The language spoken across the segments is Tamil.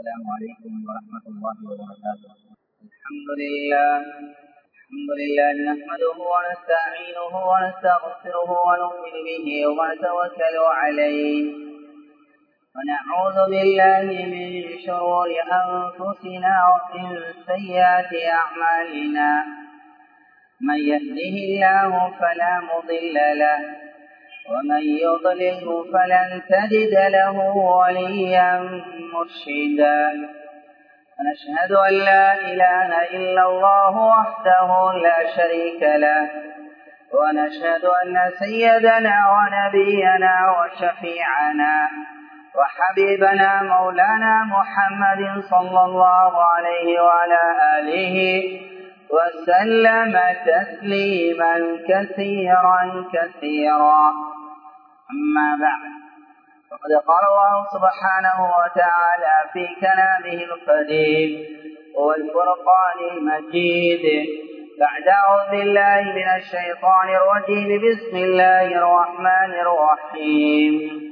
السلام عليكم ورحمة الله وبركاته الحمد لله الحمد لله نحمده ونستعينه ونستغفره ونؤمن به ونتوكل عليه ونعوذ بالله من شرور أنفسنا ومن سيئات أعمالنا من يهده الله فلا مضل له ومن يضلله فلن تجد له وليا مرشدا ونشهد أن لا إله إلا الله وحده لا شريك له ونشهد أن سيدنا ونبينا وشفيعنا وحبيبنا مولانا محمد صلى الله عليه وعلى آله وسلم تسليما كثيرا كثيرا أما بعد فقد قال الله سبحانه وتعالى في كلامه القديم والفرقان المجيد بعد أعوذ بالله من الشيطان الرجيم بسم الله الرحمن الرحيم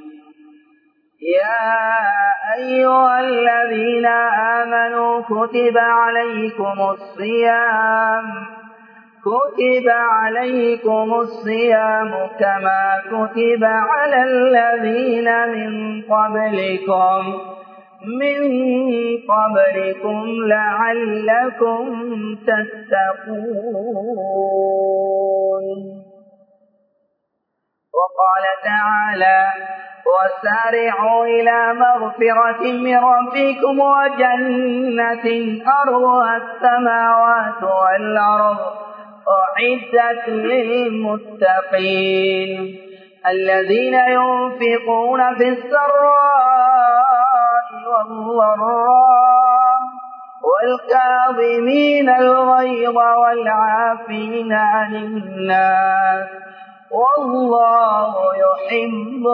يا أيها الذين آمنوا كتب عليكم الصيام كتب عليكم الصيام كما كتب على الذين من قبلكم من قبلكم لعلكم تتقون وقال تعالى وسارعوا إلى مغفرة من ربكم وجنة أرضها السماوات والأرض أعدت للمتقين الذين ينفقون في السراء والضراء والكاظمين الغيظ والعافين عن الناس والله يحب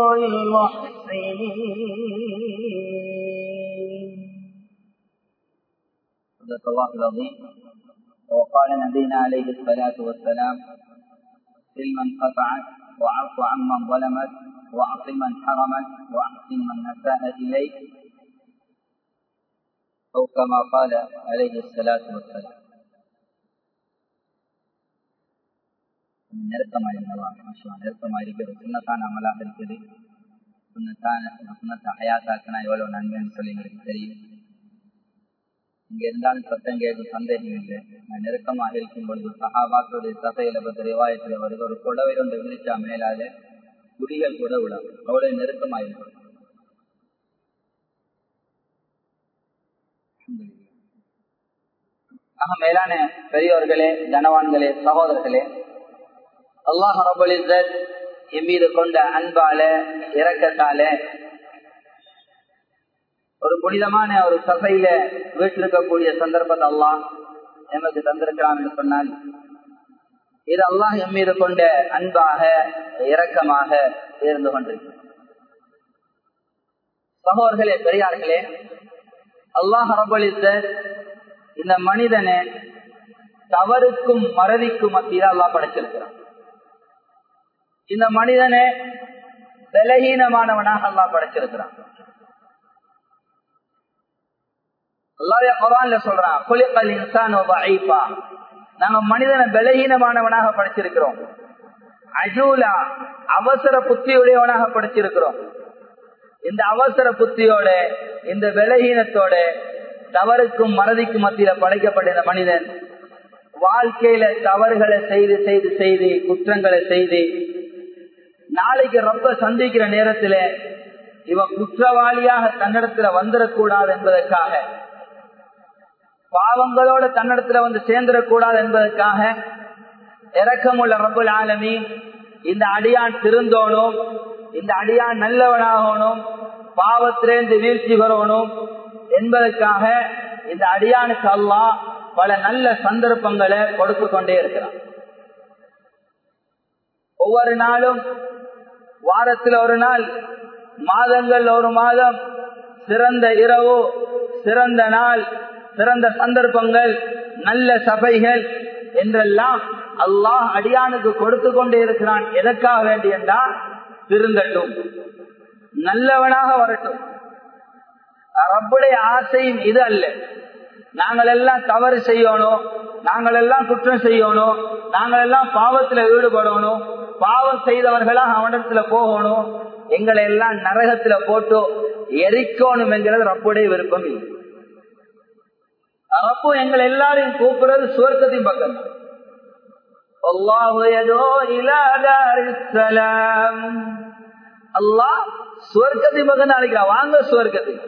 المحسنين صدق الله العظيم وقال نبينا عليه الصلاة والسلام سلما قطعت وعف عمن ظلمت واعط من حرمت واحسن من اساء اليك او كما قال عليه الصلاه والسلام நெருக்கமாயிருந்தவா நெருக்கமாயிருக்கிறது சுண்ணத்தான அமலாக இருக்குது சுண்ணத்தான சுண்ணத்தை ஹயாத்தாக்கினா எவ்வளவு நன்மைன்னு சொல்லி எங்களுக்கு தெரியும் இங்க இருந்தாலும் சத்தம் கேட்கும் சந்தேகம் இல்லை நான் நெருக்கமாக இருக்கும் பொழுது சகாபாக்களுடைய சபையில பத்தி ரிவாயத்தில் வருது ஒரு புடவை ஒன்று விரிச்சா மேலாக குடிகள் கூட விடும் அவ்வளவு நெருக்கமாயிருக்கும் ஆக மேலான பெரியோர்களே கனவான்களே சகோதரர்களே அல்லாஹ் ரபுல் என் மீது கொண்ட அன்பால இரக்கத்தால ஒரு புனிதமான ஒரு சபையில வீட்டிருக்கக்கூடிய சந்தர்ப்பத்தை அல்லாஹ் எமக்கு தந்திருக்கிறான் என்று சொன்னால் இது அல்லாஹ் எம் மீது கொண்ட அன்பாக இரக்கமாக இருந்து கொண்டிருக்கிறது சகோதர்களே பெரியார்களே அல்லாஹ் ரபலித்த இந்த மனிதனை தவறுக்கும் மறதிக்கும் மத்தியில் அல்லாஹ் படைச்சிருக்கிறான் இந்த மனிதனை பலகீனமானவனாக அல்லாஹ் படைச்சிருக்கிறான் அல்லாவே குரான்ல சொல்றான் குலிகல் இன்சான் நாங்க மனிதனை பலகீனமானவனாக படைச்சிருக்கிறோம் அஜூலா அவசர புத்தியுடையவனாக படைச்சிருக்கிறோம் இந்த அவசர புத்தியோட இந்த பலகீனத்தோட தவறுக்கும் மறதிக்கும் மத்தியில படைக்கப்பட்ட இந்த மனிதன் வாழ்க்கையில தவறுகளை செய்து செய்து செய்து குற்றங்களை செய்து நாளைக்கு ரொம்ப சந்திக்கிற நேரத்துல இவன் குற்றவாளியாக தன்னிடத்துல வந்துடக்கூடாது என்பதற்காக பாவங்களோட தன்னிடத்துல வந்து சேர்ந்துடக்கூடாது என்பதற்காக இறக்கமுள்ள ரபுல் ஆலமி இந்த அடியான் திருந்தோனும் இந்த அடியான் நல்லவனாகணும் பாவத்திலேருந்து வீழ்ச்சி வரணும் என்பதற்காக இந்த அடியானுக்கு அல்லா பல நல்ல சந்தர்ப்பங்களை கொடுத்து கொண்டே இருக்கிறான் ஒவ்வொரு நாளும் வாரத்தில் ஒரு நாள் மாதங்கள் ஒரு மாதம் சிறந்த இரவு சிறந்த நாள் சிறந்த சந்தர்ப்பங்கள் நல்ல சபைகள் என்றெல்லாம் அல்லாஹ் அடியானுக்கு கொடுத்து கொண்டே இருக்கிறான் எதற்காக வேண்டியண்டா திருந்தட்டும் நல்லவனாக வரட்டும் ரப்புடைய ஆசையும் இது அல்ல நாங்கள் எல்லாம் தவறு செய்யணும் நாங்கள் எல்லாம் குற்றம் செய்யணும் நாங்கள் எல்லாம் பாவத்துல ஈடுபடணும் பாவம் செய்தவர்களா அவனிடத்துல போகணும் எங்களை எல்லாம் நரகத்துல போட்டு எரிக்கணும் என்கிறது ரப்புடைய விருப்பம் இல்லை ரப்பு எங்களை எல்லாரையும் கூப்பிடுறது சுவர்க்கத்தின் பக்கம் அல்லாஹ் சுவர்க்கத்தின் பக்கம் அழைக்கிறான் வாங்க சுவர்க்கத்துக்கு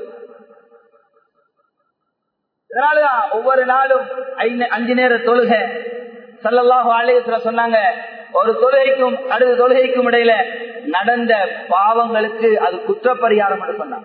இதனாலதான் ஒவ்வொரு நாளும் அஞ்சு நேர தொழுக சல்லல்லாஹு ஆலயத்துல சொன்னாங்க ஒரு தொழுகைக்கும் அடுத்த தொழுகைக்கும் இடையில நடந்த பாவங்களுக்கு அது குற்றப்பரிகாரம் என்று சொன்னாங்க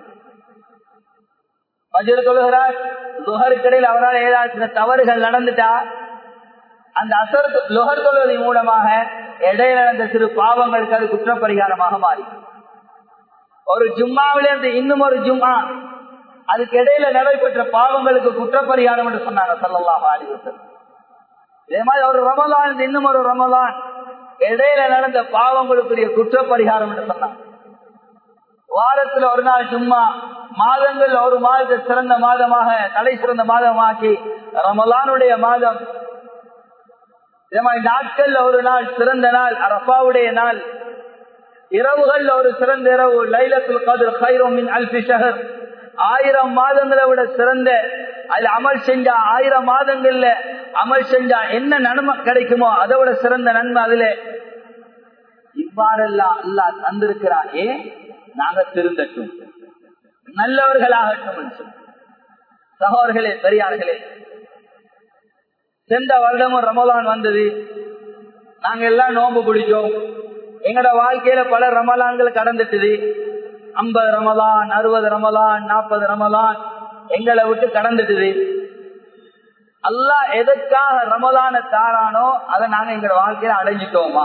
மஜூர் தொழுகிறார் லுகருக்கிடையில் அவரால் ஏதாச்சும் தவறுகள் நடந்துட்டா அந்த அசர் லுகர் தொழுவதன் மூலமாக இடையில நடந்த சிறு பாவங்களுக்கு அது குற்றப்பரிகாரமாக மாறி ஒரு ஜும்மாவிலிருந்து இன்னும் ஒரு ஜும்மா அதுக்கு இடையில நடைபெற்ற பாவங்களுக்கு குற்றப்பரிகாரம் என்று சொன்னாங்க சல்லல்லாஹ் ஆலிவசல் இதே மாதிரி ஒரு ரமலான் இன்னும் ஒரு ரமலான் இடையில நடந்த பாவங்களுக்குரிய குற்றப்பரிகாரம் என்று சொன்னாங்க வாரத்துல ஒரு நாள் சும்மா மாதங்கள் ஒரு மாதத்தை சிறந்த மாதமாக தலை சிறந்த மாதமாக்கி ரமலானுடைய மாதம் இதே மாதிரி நாட்கள்ல ஒரு நாள் சிறந்த நாள் அரப்பாவுடைய நாள் இரவுகள்ல ஒரு சிறந்த இரவு லைலத்துல் கதிர் ஹைரோமின் அல்பி ஷஹர் ஆயிரம் மாதங்களை விட சிறந்த அதுல அமல் செஞ்சா ஆயிரம் மாதங்கள்ல அமல் செஞ்சா என்ன நன்மை கிடைக்குமோ அதை விட சிறந்த நன்மை அதுல இவ்வாறெல்லாம் அல்லா தந்திருக்கிறான் ஏன் நாங்க திருந்தட்டும் நல்லவர்களாகட்டும் சகோதர்களே பெரியார்களே சென்ற வருடமும் ரமலான் வந்தது நாங்க எல்லாம் நோம்பு பிடிச்சோம் எங்கட வாழ்க்கையில பல ரமலான்கள் கடந்துட்டுது ஐம்பது ரமலான் அறுபது ரமலான் நாற்பது ரமலான் எங்களை விட்டு கடந்துட்டுது அல்லா எதற்காக ரமலான தாரானோ அதை நாங்க எங்க வாழ்க்கையில அடைஞ்சிட்டோமா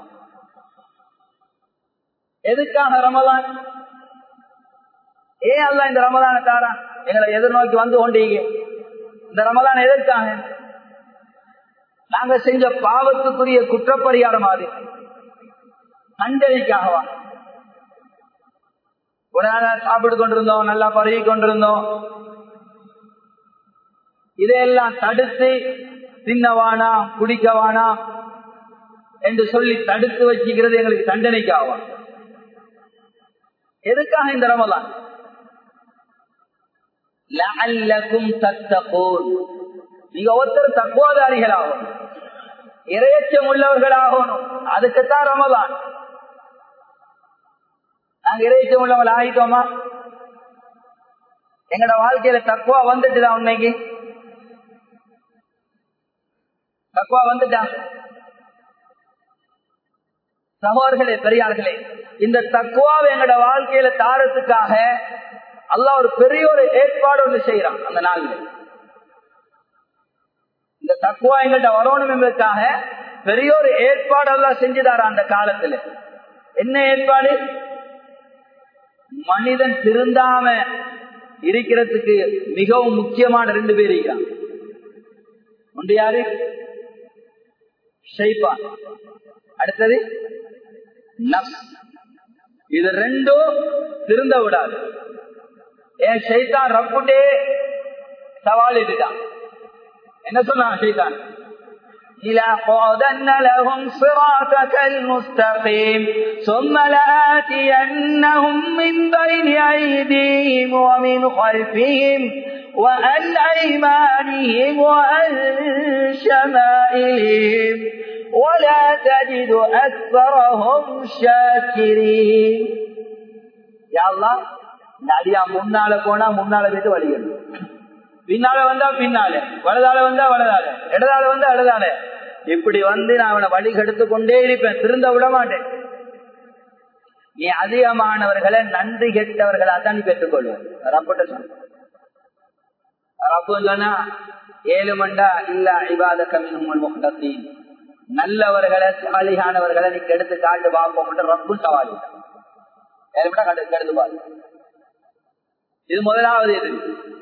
எதுக்காக ரமலான் ஏன் அல்ல இந்த ரமலான தாரா எங்களை எதிர்நோக்கி வந்து கொண்டீங்க இந்த ரமலான் எதற்காக நாங்க செஞ்ச பாவத்துக்குரிய குற்றப்பரிகாரம் அது அஞ்சலிக்காகவா ஒரு நாள் சாப்பிட்டு கொண்டிருந்தோம் நல்லா பருகி கொண்டிருந்தோம் இதையெல்லாம் தடுத்து தின்னவானா குடிக்கவானா என்று சொல்லி தடுத்து வச்சுக்கிறது எங்களுக்கு தண்டனைக்காகும் எதுக்காக இந்த ரமலான் நீங்க ஒருத்தர் தக்குவாதாரிகளாகும் இரையச்சம் உள்ளவர்களாகணும் அதுக்குத்தான் ரமலான் நாங்க இறைச்சம் உள்ளவங்க ஆகிட்டோமா எங்கட வாழ்க்கையில தக்குவா வந்துட்டுதான் உண்மைக்கு தக்குவா வந்துட்டா சகோதர்களே பெரியார்களே இந்த தக்குவாவை எங்கட வாழ்க்கையில தாரத்துக்காக அல்ல ஒரு பெரிய ஒரு ஏற்பாடு ஒன்று செய்யறான் அந்த நாள்ல இந்த தக்குவா எங்கள்கிட்ட வரணும் என்பதற்காக பெரிய ஒரு ஏற்பாடு எல்லாம் செஞ்சுதாரா அந்த காலத்துல என்ன ஏற்பாடு மனிதன் திருந்தாம இருக்கிறதுக்கு மிகவும் முக்கியமான ரெண்டு பேர் இருக்கிறான் ஒன்று யாரு ஷைப்பான் அடுத்தது நப்ஸ் இது ரெண்டும் திருந்த விடாது ஏன் ஷைத்தான் ரப்புட்டே சவால் இதுதான் என்ன சொன்னான் ஷைத்தான் لأقعدن لهم صراطك المستقيم ثم لآتينهم من بين أيديهم ومن خلفهم وعن أيمانهم وعن شمائلهم ولا تجد أكثرهم شاكرين يا الله நடியா முன்னால போனா முன்னால போயிட்டு வழிகள் பின்னால வந்தா பின்னால வலதால வந்தா வலதால இடதால வந்தா இடதால இப்படி வந்து நான் அவனை வழி கெடுத்து கொண்டே இருப்பேன் திருந்த விட மாட்டேன் நீ அதிகமானவர்களை நன்றி கெட்டவர்களா தான் நீ பெற்றுக்கொள்வேன் ரப்பிட்ட சொன்ன ரப்பு சொன்னா ஏழு மண்டா இல்ல இவாத கம்மின் முகத்தீன் நல்லவர்களை சாலிகானவர்களை நீ கெடுத்து காட்டு பார்ப்போம் ரப்பு சவாலி ஏழு மண்டா கெடுத்து கெடுத்து பாரு இது முதலாவது இது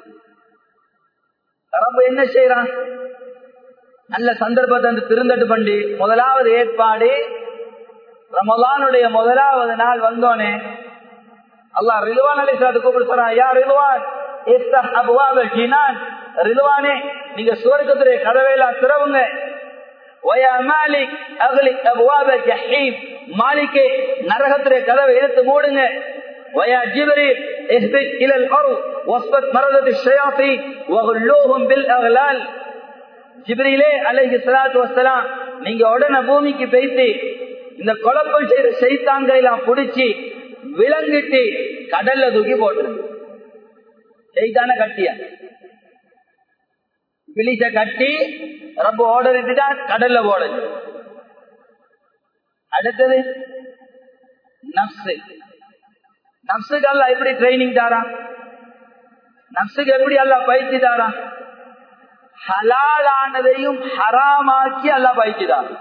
ரப்ப என்ன செய்யறான் நல்ல சந்தர்ப்பத்தை வந்து திருந்தட்டு பண்ணி முதலாவது ஏற்பாடு ரமலானுடைய முதலாவது நாள் வந்தோனே அல்லா ரிலுவான் அலி சாத்து கூப்பிட்டு சொன்னான் யா ரிலுவான் இஃப்தஹ் அப்வாபல் ஜினான் ரிதுவானே நீங்க சுவர்க்கத்துடைய கதவையெல்லாம் திறவுங்க வயா மாலிக் அகலிக் அப்வாபல் ஜஹீம் மாலிக்கே நரகத்துடைய கதவை எடுத்து மூடுங்க ويا جبريل اهبط الى الارض واصبت مرضة الشياطين وغلوهم بالاغلال ஜிப்ரிலே அலைஹி ஸலாத்து வஸலாம் நீங்க உடனே பூமிக்கு போயிட்டு இந்த குழப்பம் செய்யற சைத்தான்களை எல்லாம் பிடிச்சி விலங்கிட்டு கடல்ல தூக்கி போட்டுருங்க சைத்தான கட்டியா பிலிச கட்டி ரொம்ப ஓர்டர் இட்டுட்டா கடல்ல போடுது அடுத்தது நப்சு நப்சுக்கு அல்ல எப்படி ட்ரைனிங் தாரா நப்சுக்கு எப்படி அல்ல பயிற்சி தாரா ஹலாலானதையும் ஹராமாக்கி அல்ல பயிற்சி தாரா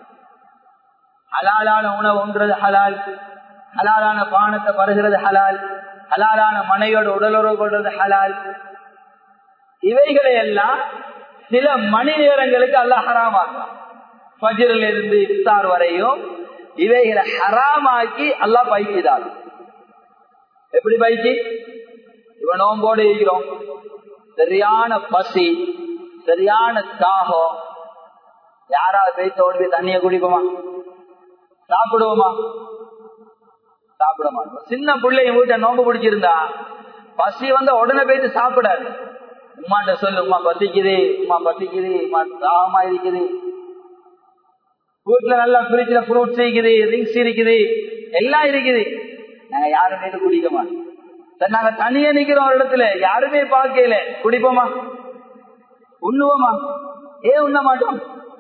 ஹலாலான உணவு உண்றது ஹலால் ஹலாலான பானத்தை பருகிறது ஹலால் ஹலாலான மனையோட உடலுறவு கொள்றது ஹலால் இவைகளை எல்லாம் சில மணி நேரங்களுக்கு அல்ல ஹராமாக்கலாம் பஜிரில் இருந்து இஃப்தார் வரையும் இவைகளை ஹராமாக்கி அல்லா பயிற்சிதான் எப்படி பயிற்சி இவன் நோம்போடு இருக்கிறோம் சரியான பசி சரியான தாகம் யாராவது போய் தோல்வி தண்ணிய குடிப்போமா சாப்பிடுவோமா சாப்பிட மாட்டோம் சின்ன பிள்ளைங்க வீட்டை நோம்பு பிடிச்சிருந்தா பசி வந்தா உடனே போயிட்டு சாப்பிடாது உமாட்ட சொல்லு உமா பசிக்குது உமா பசிக்குது உமா தாகமா இருக்குது வீட்டுல நல்லா பிரிட்ஜ்ல ஃப்ரூட்ஸ் இருக்குது ரிங்ஸ் இருக்குது எல்லாம் இருக்குது நாங்க யாருமே குடிக்க மாட்டோம் சரி நாங்க தனியா நிக்கிறோம் ஒரு இடத்துல யாருமே பார்க்கல குடிப்போமா உண்ணுவோமா ஏன் உண்ண மாட்டோம்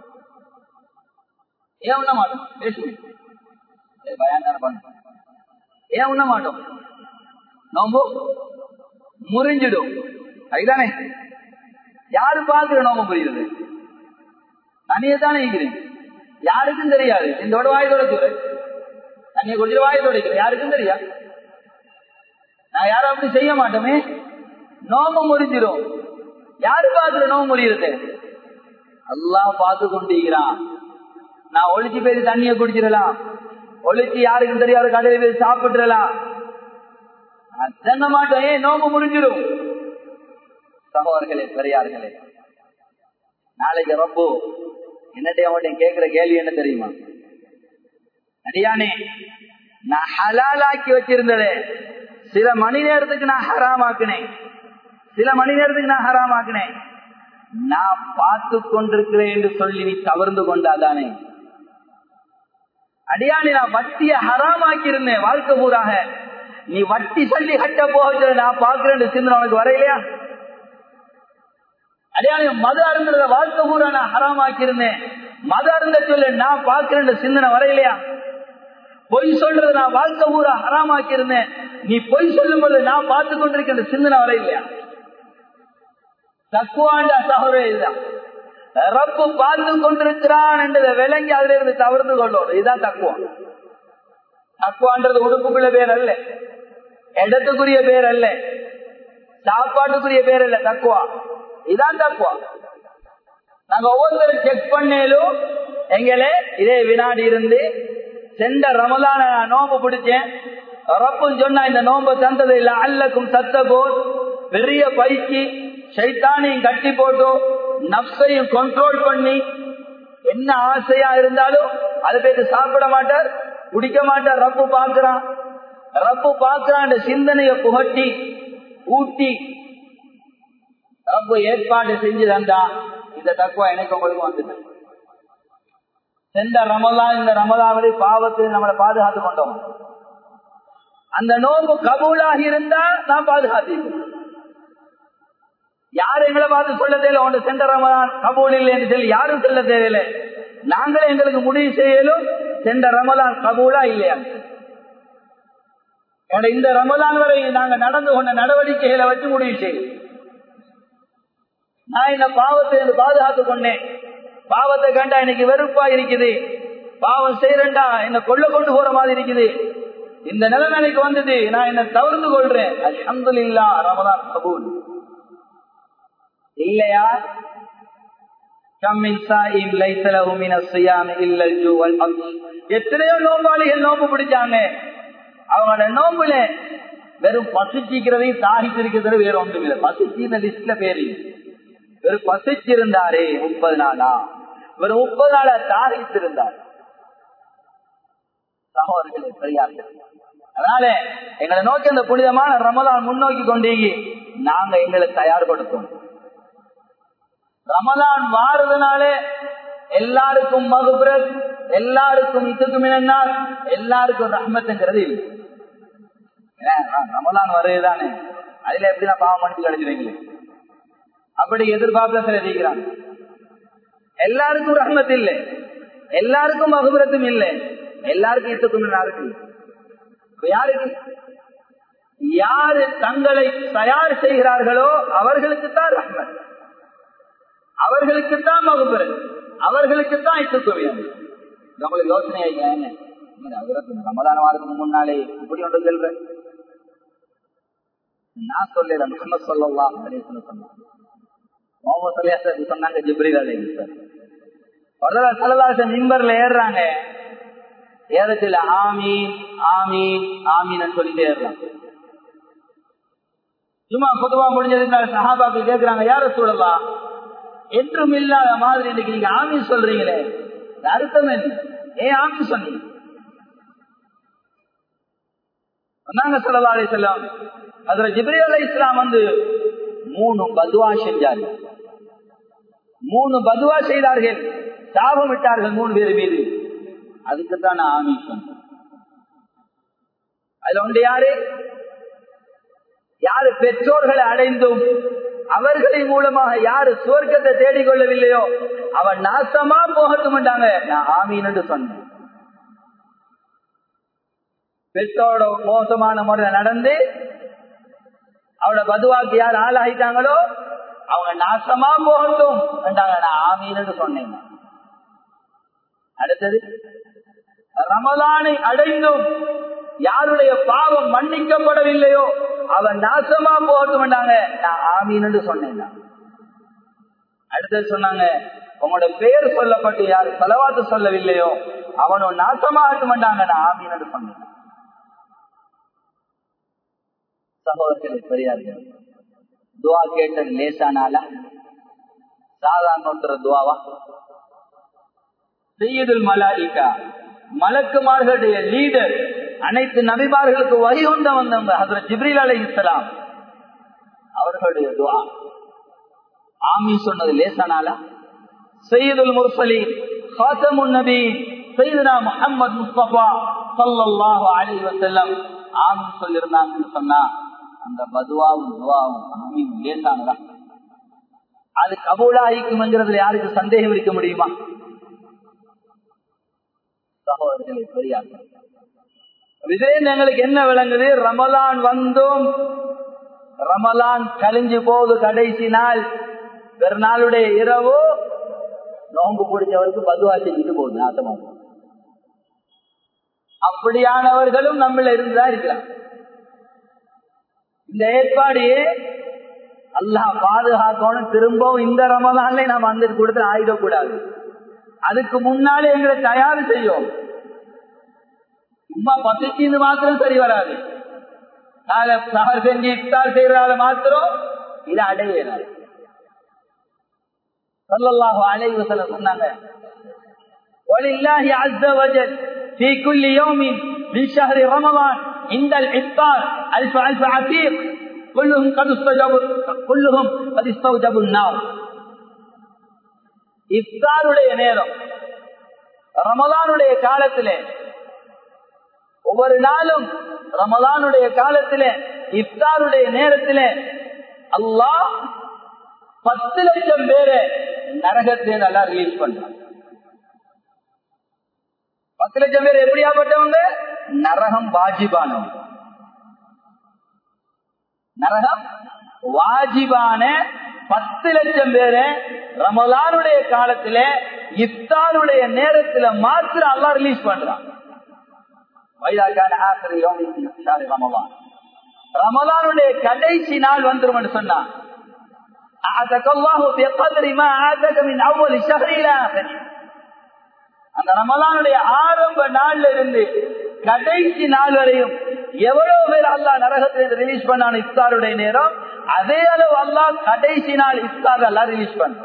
ஏன் உண்ண மாட்டோம் பேசுவோம் பயங்கர பண்ணுவோம் ஏன் உண்ண மாட்டோம் நோம்பு முறிஞ்சிடும் அதுதானே யாரு பாக்குற நோம்பு புரியுது தனியே தானே இருக்கிறீங்க யாருக்கும் தெரியாது இந்த வாய் தொடச்சு தண்ணியை குடிச்சு வாய் துடைக்கிறேன் யாருக்கும் தெரியாது நான் யாரும் அப்படி செய்ய மாட்டோமே நோம்பு முறிஞ்சிடும் யாரு பாக்குற நோம்பு முறியுது எல்லாம் பார்த்து கொண்டிருக்கிறான் நான் ஒழிச்சு போய் தண்ணியை குடிச்சிடலாம் ஒழிச்சு யாருக்கும் தெரியாது கடையில் போய் சாப்பிட்டுலாம் தங்க மாட்டோம் ஏன் நோம்பு முடிஞ்சிடும் சகோதரர்களே பெரியார்களே நாளைக்கு ரொம்ப என்னட்டையும் அவன் கேட்கிற கேள்வி என்ன தெரியுமா அடியானே நான் ஹலாலாக்கி வச்சிருந்ததே சில மணி நேரத்துக்கு நான் ஹராமாக்குனேன் சில மணி நேரத்துக்கு நான் ஹராமாக்குனேன் நான் பார்த்து கொண்டிருக்கிறேன் என்று சொல்லி நீ தவறுந்து கொண்டாதானே அடியானே நான் வட்டிய ஹராமாக்கி இருந்தேன் வாழ்க்கை பூராக நீ வட்டி சொல்லி கட்ட போக நான் பாக்குறேன் சிந்தனை உனக்கு வரையிலையா அடையாள மது அருந்தத வாழ்க்கை பூரா நான் ஹராமாக்கி இருந்தேன் மது அருந்த சொல்ல நான் பாக்குறேன் சிந்தனை வரையிலையா பொய் சொல்றது நான் வாழ்க்கை பூரா ஹராமாக்கி இருந்தேன் நீ பொய் சொல்லும் போது நான் பார்த்து கொண்டிருக்கிற சிந்தனை வரையிலையா தக்குவாண்டா சகோதரர் இதுதான் ரப்பு பார்த்து கொண்டிருக்கிறான் என்றதை விளங்கி அதுல இருந்து தவிர்த்து கொள்ளணும் இதுதான் தக்குவம் தக்குவான்றது உடுப்புக்குள்ள பேர் அல்ல இடத்துக்குரிய பேர் அல்ல சாப்பாட்டுக்குரிய பேர் அல்ல தக்குவா இதான் தக்குவா நாங்க ஒவ்வொருத்தரும் செக் பண்ணேலும் எங்களே இதே வினாடி இருந்து சென்ற ரமலான நான் நோம்பு பிடிச்சேன் ரப்புன்னு சொன்னா இந்த நோம்பு தந்தது இல்ல அல்லக்கும் சத்தகோர் பெரிய பயிற்சி சைத்தானையும் கட்டி போட்டு நப்சையும் கண்ட்ரோல் பண்ணி என்ன ஆசையா இருந்தாலும் அது பேருக்கு சாப்பிட மாட்டார் குடிக்க மாட்டார் ரப்பு பாக்குறான் ரப்பு பாக்குறான் சிந்தனைய புகட்டி ஊட்டி ரப்பு ஏற்பாடு செஞ்சு தந்தா இந்த தக்குவா எனக்கு உங்களுக்கு வந்துட்டு சென்ற ரமதான் இந்த ரமதாவரை பாவத்தில் நம்மளை பாதுகாத்து கொண்டோம் அந்த நோன்பு கபூலாகி இருந்தா நான் பாதுகாத்திருக்கேன் யாரும் எங்களை பார்த்து சொல்ல தேவையில்லை உன்னை சென்ற ரமதான் கபூல் இல்லை என்று சொல்லி யாரும் சொல்ல தேவையில்லை நாங்களே எங்களுக்கு முடிவு செய்யலும் சென்ற ரமதான் கபூலா இல்லையா இந்த ரமதான் வரை நாங்க நடந்து கொண்ட நடவடிக்கைகளை வச்சு முடிவு செய்யும் நான் இந்த பாவத்தை பாதுகாத்து கொண்டேன் பாவத்தை கண்டா எனக்கு வெறுப்பா இருக்குது பாவம் செய்யறேன்டா என்ன கொள்ள கொண்டு போற மாதிரி இருக்குது இந்த நிலைமைக்கு வந்தது நான் என்ன தவிர்த்து கொள்றேன் அல்ஹம்து இல்லா ரமதான் கபூல் இல்லையா எத்தனையோ நோம்பாளிகள் நோம்பு பிடிச்சாங்க அவங்களோட நோம்புல வெறும் பசிச்சிக்கிறதையும் தாகித்திருக்கிறது வேற ஒன்றும் இல்லை பசிச்சு இந்த லிஸ்ட்ல பேரு வெறும் பசிச்சிருந்தாரே முப்பது நாளா வெறும் முப்பது நாளா தாகித்திருந்தார் சகோதரர்களே சரியாக அதனால எங்களை நோக்கி அந்த புனிதமான ரமதான் முன்னோக்கி கொண்டீங்க நாங்க எங்களை தயார்படுத்தோம் ரமதான் வாரதுனாலே எல்லாருக்கும் மகுபுரத் எல்லாருக்கும் இதுக்கும் என்ன எல்லாருக்கும் ரஹ்மத்துங்கிறது இல்லை ரமதான் வருதுதானே அதுல எப்படி நான் பாவம் மன்னிப்பு கிடைச்சிருவீங்களே அப்படி எதிர்பார்ப்புல சில இருக்கிறாங்க எல்லாருக்கும் ரஹ்மத் இல்லை எல்லாருக்கும் மகுபுரத்தும் இல்லை எல்லாருக்கும் இதுக்கும் இருக்கு யாருக்கு யாரு தங்களை தயார் செய்கிறார்களோ அவர்களுக்கு தான் ரஹ்மத் அவர்களுக்கு தான் மகுபுரன் அவர்களுக்கு தான் இத்துக்குவியம் நம்மளுக்கு யோசனை ரமதான வாரத்துக்கு முன்னாலே இப்படி ஒன்று செல்ற நான் சொல்லல முகமது சொல்லலாம் முகமது சொல்லியா சொன்னாங்க ஜிப்ரில் அலி சார் சலதாசன் மிம்பர்ல ஏறுறாங்க ஏறத்துல ஆமீன் ஆமீன் ஆமீன் சொல்லிட்டே ஏறுறாங்க சும்மா பொதுவா முடிஞ்சதுனால சஹாபாக்கள் கேட்கிறாங்க யார சொல்லலாம் என்றும் இல்லாத மாதிரி இன்னைக்கு நீங்க ஆமீன் சொல்றீங்களே அர்த்தம் என்ன ஏன் ஆமீன் சொன்னீங்க சொன்னாங்க சொல்லலா அலி செல்லம் அதுல ஜிப்ரி அலி இஸ்லாம் வந்து மூணு பதுவா செஞ்சார்கள் மூணு பதுவா செய்தார்கள் சாபம் விட்டார்கள் மூணு பேர் மீது அதுக்குத்தான் நான் ஆமீன் சொன்னேன் அதுல ஒன்று யாரு யாரு பெற்றோர்களை அடைந்தும் அவர்களின் மூலமாக யாரு சுவர்க்கத்தை தேடிக்கொள்ளவில்லையோ அவன் நாசமா போகட்டும் நான் ஆமீன் என்று சொன்னேன் பெற்றோட மோசமான முறையில் நடந்து அவளோட பதுவாக்கு யார் ஆளாகிட்டாங்களோ அவங்க நாசமா போகட்டும் என்றாங்க நான் ஆமீன் என்று சொன்னேன் அடுத்தது ரமலானை அடைந்தும் யாருடைய பாவம் மன்னிக்கப்படவில்லையோ அவன் நாசமா போகட்டும் நான் ஆமீன் என்று சொன்னேன் அடுத்தது சொன்னாங்க உங்களோட பேர் சொல்லப்பட்டு யாரு செலவாத்து சொல்லவில்லையோ அவனும் நாசமாகட்டும் நான் ஆமீன் என்று சொன்னேன் சகோதரர்கள் பெரியார்கள் துவா கேட்டது லேசானால சாதாரண ஒருத்தர் துவாவா செய்யுதல் மலாலிகா மலக்குமார்களுடைய லீடர் அனைத்து நபிமார்களுக்கு வகை கொண்ட வந்தவங்க ஹசரத் ஜிப்ரீல் அலை இஸ்லாம் அவர்களுடைய துவா ஆமி சொன்னது லேசானாலா செய்யுதுல் முர்சலி ஹாத்தமுன் நபி செய்துனா முகமது முஸ்தபா சல்லாஹு அலி வசல்லம் ஆமி சொல்லிருந்தாங்கன்னு சொன்னா அந்த பதுவாவும் துவாவும் ஆமீன் லேசானதா அது கபூலாகிக்கும்ங்கிறதுல யாருக்கு சந்தேகம் இருக்க முடியுமா சகோதரர்களை பெரியார்கள் விஜயன் எங்களுக்கு என்ன விளங்குது ரமலான் வந்தும் ரமலான் கழிஞ்சு போகுது கடைசி நாள் பெருநாளுடைய இரவு நோம்பு பிடிச்சவருக்கு பதுவா செஞ்சுட்டு போகுது நாசமாக அப்படியானவர்களும் நம்மள இருந்துதான் இருக்கிறாங்க இந்த ஏற்பாடு அல்லாஹ் பாதுகாக்கணும் திரும்பவும் இந்த ரமலான்ல நாம் அந்த கொடுத்து ஆயிடக்கூடாது அதுக்கு முன்னாலே எங்களை தயார் செய்யும் சும்மா பசிச்சின்னு மாத்திரம் சரி வராது சகர் செஞ்சு இஃப்தார் செய்யறதால மாத்திரம் இது அடையிறாரு சொல்லல்லாஹு அலைவு சொல்ல சொன்னாங்க ولله عز وجل في كل يوم من شهر رمضان عند الإفطار ألف ألف عتيق كلهم قد استجابوا كلهم قد استوجبوا النار இஃப்தாருடைய நேரம் ரமலானுடைய காலத்திலே ஒவ்வொரு நாளும் ரமலானுடைய காலத்திலே இஃப்தாருடைய நேரத்திலே அல்லாஹ் பத்து லட்சம் பேரை நரகத்தை நல்லா ரிலீஸ் பண்றான் பத்து லட்சம் பேர் எப்படியாப்பட்டவங்க நரகம் வாஜிபானவங்க நரகம் வாஜிபான பத்து லட்சம் பேரை ரமலானுடைய காலத்துல இஃப்தாருடைய நேரத்துல மாத்திரம் அல்லா ரிலீஸ் பண்றான் ரமலானுடைய கடைசி நாள் வந்துரும் சொன்னான் அந்த ரமலானுடைய ஆரம்ப நாள்ல இருந்து கடைசி நாள் வரையும் எவ்வளவு பேர் அல்லா நரகத்திலிருந்து ரிலீஸ் பண்ணான இஃப்தாருடைய நேரம் அதே அளவு அல்லா கடைசி நாள் இஃப்தார் எல்லாம் ரிலீஸ் பண்ண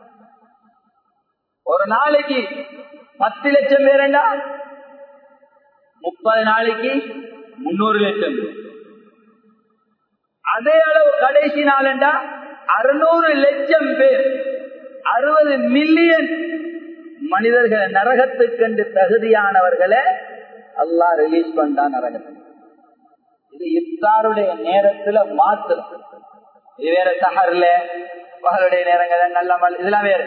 ஒரு நாளைக்கு பத்து லட்சம் பேருண்டா முப்பது நாளைக்கு முன்னூறு லட்சம் பேர் அதே அளவு கடைசி நாளண்டா அறுநூறு லட்சம் பேர் அறுபது மில்லியன் மனிதர்களை நரகத்துக்கென்று தகுதியானவர்களை அல்லா ரிலீஸ் பண்ணா நரகத்துக்கு இது இஃப்தாருடைய நேரத்துல மாத்திரம் இது வேற சஹர்ல பகலுடைய நேரங்கள் நல்ல இதெல்லாம் வேற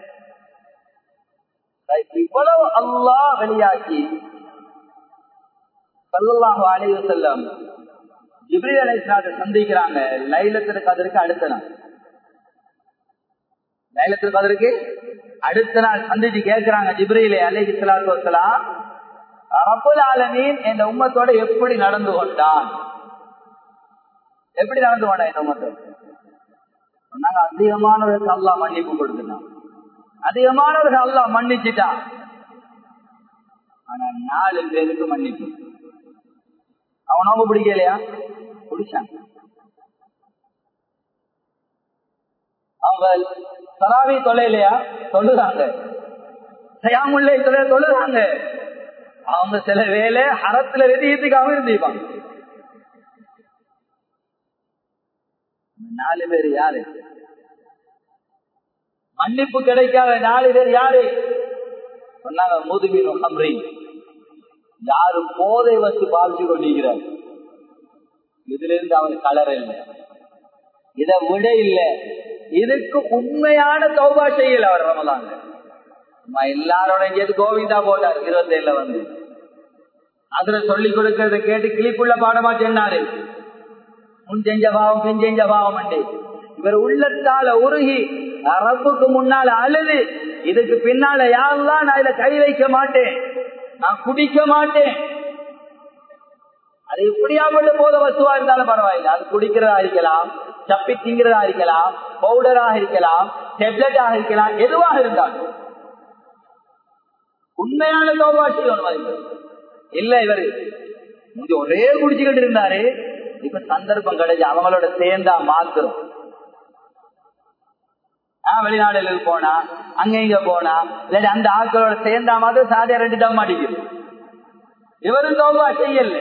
இவ்வளவு அல்லா வெளியாக்கி சல்லாஹு அலைவு செல்லம் ஜிப்ரி அலைஸ்லாத்தை சந்திக்கிறாங்க லைலத்திற்கு அதற்கு அடுத்த நாள் லைலத்திற்கு அதற்கு அடுத்த நாள் சந்திச்சு கேட்கிறாங்க ஜிப்ரிலே அலை இஸ்லாத்து வசலாம் ரப்புல் ஆலமீன் இந்த உம்மத்தோட எப்படி நடந்து கொண்டான் எப்படி நடந்து கொண்டான் இந்த உம்மத்தோட சொன்னாங்க அதிகமானவருக்கு அல்லா மன்னிப்பு கொடுத்துட்டான் அதிகமானவர்கள் அல்லா மன்னிச்சுட்டான் ஆனா நாலு பேருக்கு மன்னிப்பு அவன் நோம்பு பிடிக்கலையா பிடிச்சான் அவங்க சராவி தொலைலையா தொழுதாங்க செய்யாமுல்லை தொலை தொழுதாங்க அவங்க சில வேலை அறத்துல வெதியத்துக்காக இருந்திருப்பாங்க நாலு பேர் யாரு மன்னிப்பு கிடைக்காத நாலு பேர் யாரு சொன்னாங்க முதுகின் ஹம்ரி யாரு போதை வச்சு பாதிச்சு கொண்டிருக்கிறார் இதுல இருந்து அவன் கலர் இல்லை இதை விட இல்லை இதுக்கு உண்மையான தௌபா செய்யல அவர் ரமலாங்க எல்லாரோட எங்கேயாவது கோவிந்தா போட்டார் இருபத்தி ஏழுல வந்து அதுல சொல்லி கொடுக்கறத கேட்டு கிளிப்புள்ள பாடமா சொன்னாரு முன் செஞ்ச பாவம் பின் செஞ்ச பாவம் அண்டி இவர் உள்ளத்தால உருகி ரப்புக்கு முன்னால அழுது இதுக்கு பின்னால யாரெல்லாம் நான் இதை கை வைக்க மாட்டேன் நான் குடிக்க மாட்டேன் அது எப்படியாப்பட்ட போத வசுவா இருந்தாலும் பரவாயில்லை அது குடிக்கிறதா இருக்கலாம் சப்பி திங்கிறதா இருக்கலாம் பவுடராக இருக்கலாம் டெப்லெட்டாக இருக்கலாம் எதுவாக இருந்தாலும் உண்மையான தோபா செய்யணும் இல்ல இவரு கொஞ்சம் ஒரே குடிச்சுக்கிட்டு இருந்தாரு இப்ப சந்தர்ப்பம் கிடைச்சு அவங்களோட சேர்ந்தா மாத்திரம் வெளிநாடுல போனா அங்க இங்க போனா இல்லாட்டி அந்த ஆட்களோட சேர்ந்தா மாதிரி சாதியா ரெண்டு டம் மாட்டிக்குது இவரும் தோபா செய்யல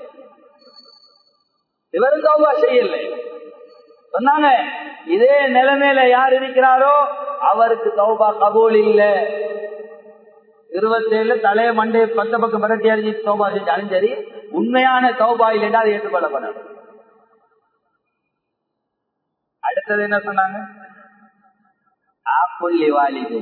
இவரும் தோபா செய்யல சொன்னாங்க இதே நிலைமையில யார் இருக்கிறாரோ அவருக்கு தௌபா கபூல் இல்ல இருபத்தேழு தலைய மண்டே பத்த பக்கம் பரட்டி அடிச்சு தௌபா செஞ்சாலும் சரி உண்மையான தௌபா இல்லைன்னா அதை ஏற்றுக்கொள்ளப்படாது அடுத்தது என்ன சொன்னாங்க ஆப்புள்ளி வாலிது